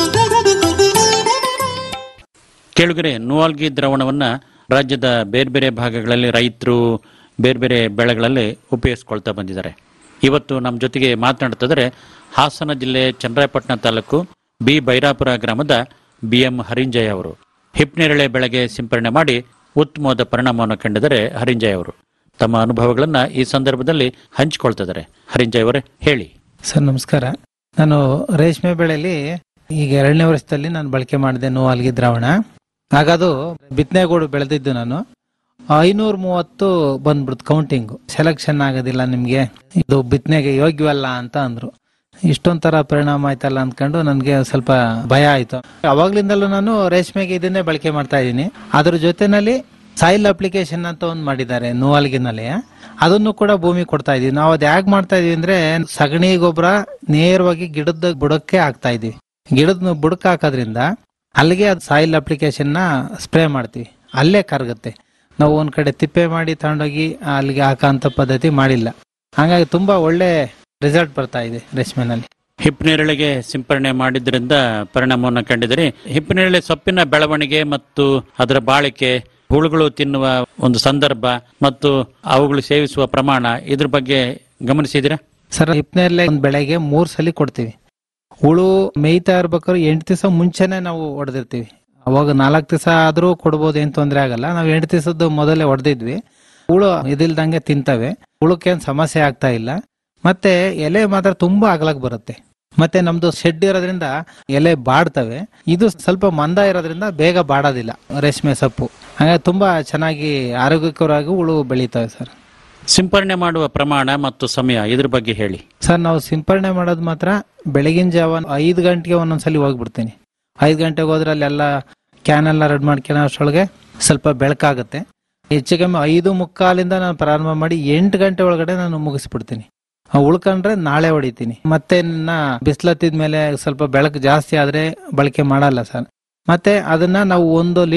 ಕೇಳುಗರೆ ನುವಾಲ್ಗಿ ದ್ರಾವಣವನ್ನ ರಾಜ್ಯದ ಬೇರೆ ಬೇರೆ ಭಾಗಗಳಲ್ಲಿ ರೈತರು ಬೇರೆ ಬೇರೆ ಬೆಳೆಗಳಲ್ಲಿ ಉಪಯೋಗಿಸ್ಕೊಳ್ತಾ ಬಂದಿದ್ದಾರೆ ಇವತ್ತು ನಮ್ಮ ಜೊತೆಗೆ ಮಾತನಾಡ್ತಿದ್ದಾರೆ ಹಾಸನ ಜಿಲ್ಲೆ ಚನ್ನರಾಯಪಟ್ಟಣ ತಾಲೂಕು ಬಿ ಬೈರಾಪುರ ಗ್ರಾಮದ ಬಿ ಎಂ ಹರಿಂಜಯ ಅವರು ಹಿಪ್ನೇರಳೆ ಬೆಳೆಗೆ ಸಿಂಪರಣೆ ಮಾಡಿ ಉತ್ತಮವಾದ ಪರಿಣಾಮವನ್ನು ಕಂಡಿದ್ದಾರೆ ಹರಿಂಜಯ ಅವರು ತಮ್ಮ ಅನುಭವಗಳನ್ನ ಈ ಸಂದರ್ಭದಲ್ಲಿ ಹಂಚಿಕೊಳ್ತಿದ್ದಾರೆ ಹರಿಂಜಯ ಅವರೇ ಹೇಳಿ ಸರ್ ನಮಸ್ಕಾರ ನಾನು ರೇಷ್ಮೆ ಬೆಳೆಯಲ್ಲಿ ಈಗ ಎರಡನೇ ವರ್ಷದಲ್ಲಿ ನಾನು ಬಳಕೆ ಮಾಡಿದೆ ನೋವಾಲ್ಗಿ ದ್ರಾವಣ ಆಗ ಅದು ಬಿತ್ತನೆಗೂಡು ಬೆಳೆದಿದ್ದು ನಾನು ಐನೂರ ಮೂವತ್ತು ಬಂದ್ಬಿಡ್ತು ಕೌಂಟಿಂಗ್ ಸೆಲೆಕ್ಷನ್ ಆಗೋದಿಲ್ಲ ನಿಮ್ಗೆ ಇದು ಬಿತ್ತನೆಗೆ ಯೋಗ್ಯವಲ್ಲ ಅಂತ ಅಂದ್ರು ಇಷ್ಟೊಂಥರ ಪರಿಣಾಮ ಆಯ್ತಲ್ಲ ಅಂದ್ಕೊಂಡು ನನಗೆ ಸ್ವಲ್ಪ ಭಯ ಆಯ್ತು ಅವಾಗ್ಲಿಂದಲೂ ನಾನು ರೇಷ್ಮೆಗೆ ಇದನ್ನೇ ಬಳಕೆ ಮಾಡ್ತಾ ಇದ್ದೀನಿ ಅದ್ರ ಜೊತೆನಲ್ಲಿ ಸಾಯಿಲ್ ಅಪ್ಲಿಕೇಶನ್ ಅಂತ ಒಂದು ಮಾಡಿದ್ದಾರೆ ನೋವಾಲ್ಗಿನಲ್ಲಿ ಅದನ್ನು ಕೂಡ ಭೂಮಿ ಕೊಡ್ತಾ ಇದೀವಿ ನಾವು ಅದ್ ಯಾಕೆ ಮಾಡ್ತಾ ಇದೀವಿ ಅಂದ್ರೆ ಸಗಣಿ ಗೊಬ್ಬರ ನೇರವಾಗಿ ಗಿಡದ ಬುಡಕ್ಕೆ ಹಾಕ್ತಾ ಇದೀವಿ ಗಿಡದ ಬುಡಕ್ಕೆ ಹಾಕೋದ್ರಿಂದ ಅಲ್ಲಿಗೆ ಅದು ಸಾಯಿಲ್ ಅಪ್ಲಿಕೇಶನ್ ನ ಸ್ಪ್ರೇ ಮಾಡ್ತೀವಿ ಅಲ್ಲೇ ಕರಗುತ್ತೆ ನಾವು ಒಂದ್ ಕಡೆ ತಿಪ್ಪೆ ಮಾಡಿ ತಗೊಂಡೋಗಿ ಅಲ್ಲಿಗೆ ಹಾಕೋಂತ ಪದ್ಧತಿ ಮಾಡಿಲ್ಲ ಹಾಗಾಗಿ ತುಂಬಾ ಒಳ್ಳೆ ರಿಸಲ್ಟ್ ಬರ್ತಾ ಇದೆ ರೇಷ್ಮೆನಲ್ಲಿ ಹಿಪ್ನೇರಳೆಗೆ ಸಿಂಪರಣೆ ಮಾಡಿದ್ರಿಂದ ಪರಿಣಾಮವನ್ನು ಕಂಡಿದ್ದೀರಿ ಹಿಪ್ನೇರಳೆ ಸೊಪ್ಪಿನ ಬೆಳವಣಿಗೆ ಮತ್ತು ಅದರ ಬಾಳಿಕೆ ಹುಳುಗಳು ತಿನ್ನುವ ಒಂದು ಸಂದರ್ಭ ಮತ್ತು ಅವುಗಳು ಸೇವಿಸುವ ಪ್ರಮಾಣ ಇದ್ರ ಬಗ್ಗೆ ಗಮನಿಸಿದಿರಾ ಸರ್ ಹಿಪ್ನೇರ್ಲೆ ಒಂದ್ ಬೆಳೆಗೆ ಮೂರ್ ಸಲ ಕೊಡ್ತೀವಿ ಹುಳು ಮೇಯ್ತಾ ಇರ್ಬೇಕಾದ್ರೆ ಎಂಟು ದಿವಸ ಮುಂಚೆನೆ ನಾವು ಹೊಡೆದಿರ್ತೀವಿ ಅವಾಗ ನಾಲ್ಕು ದಿವಸ ಆದ್ರೂ ಕೊಡ್ಬೋದು ಏನ್ ತೊಂದ್ರೆ ಆಗಲ್ಲ ನಾವು ಎಂಟು ದಿವಸದ್ದು ಮೊದಲೇ ಹೊಡೆದಿದ್ವಿ ಹುಳು ಇದಿಲ್ದಂಗೆ ತಿಂತವೆ ಹುಳಕ್ಕೇನ್ ಸಮಸ್ಯೆ ಆಗ್ತಾ ಇಲ್ಲ ಮತ್ತೆ ಎಲೆ ಮಾತ್ರ ತುಂಬಾ ಅಗಲಕ್ ಬರುತ್ತೆ ಮತ್ತೆ ನಮ್ದು ಶೆಡ್ ಇರೋದ್ರಿಂದ ಎಲೆ ಬಾಡ್ತವೆ ಇದು ಸ್ವಲ್ಪ ಮಂದ ಇರೋದ್ರಿಂದ ಬೇಗ ಬಾಡೋದಿಲ್ಲ ರೇಷ್ಮೆ ಸೊಪ್ಪು ಹಾಗಾಗಿ ತುಂಬಾ ಚೆನ್ನಾಗಿ ಆರೋಗ್ಯಕರವಾಗಿ ಹುಳು ಬೆಳೀತವೆ ಸರ್ ಸಿಂಪರಣೆ ಮಾಡುವ ಪ್ರಮಾಣ ಮತ್ತು ಸಮಯ ಇದ್ರ ಬಗ್ಗೆ ಹೇಳಿ ಸರ್ ನಾವು ಸಿಂಪರಣೆ ಮಾಡೋದು ಮಾತ್ರ ಬೆಳಗಿನ ಜಾವ ಐದು ಗಂಟೆಗೆ ಒಂದೊಂದ್ಸಲಿ ಹೋಗ್ಬಿಡ್ತೀನಿ ಐದು ಗಂಟೆಗೆ ಹೋದ್ರೆ ಅಲ್ಲೆಲ್ಲ ಕ್ಯಾನ್ ಎಲ್ಲ ರೆಡ್ ಮಾಡ್ಕೊಳ್ಳೋ ಅಷ್ಟೊಳಗೆ ಸ್ವಲ್ಪ ಬೆಳಕಾಗುತ್ತೆ ಹೆಚ್ಚು ಕಮ್ಮಿ ಐದು ಮುಕ್ಕಾಲಿಂದ ನಾನು ಪ್ರಾರಂಭ ಮಾಡಿ ಎಂಟು ಗಂಟೆ ಒಳಗಡೆ ನಾನು ಮುಗಿಸ್ಬಿಡ್ತೀನಿ ಆ ಉಳ್ಕೊಂಡ್ರೆ ನಾಳೆ ಹೊಡಿತೀನಿ ಮತ್ತೆ ನನ್ನ ಬಿಸಿಲತ್ತಿದ ಮೇಲೆ ಸ್ವಲ್ಪ ಬೆಳಕು ಜಾಸ್ತಿ ಆದ್ರೆ ಬಳಕೆ ಮಾಡಲ್ಲ ಸರ್ ಮತ್ತೆ ಅದನ್ನ ನಾವು ಒಂದು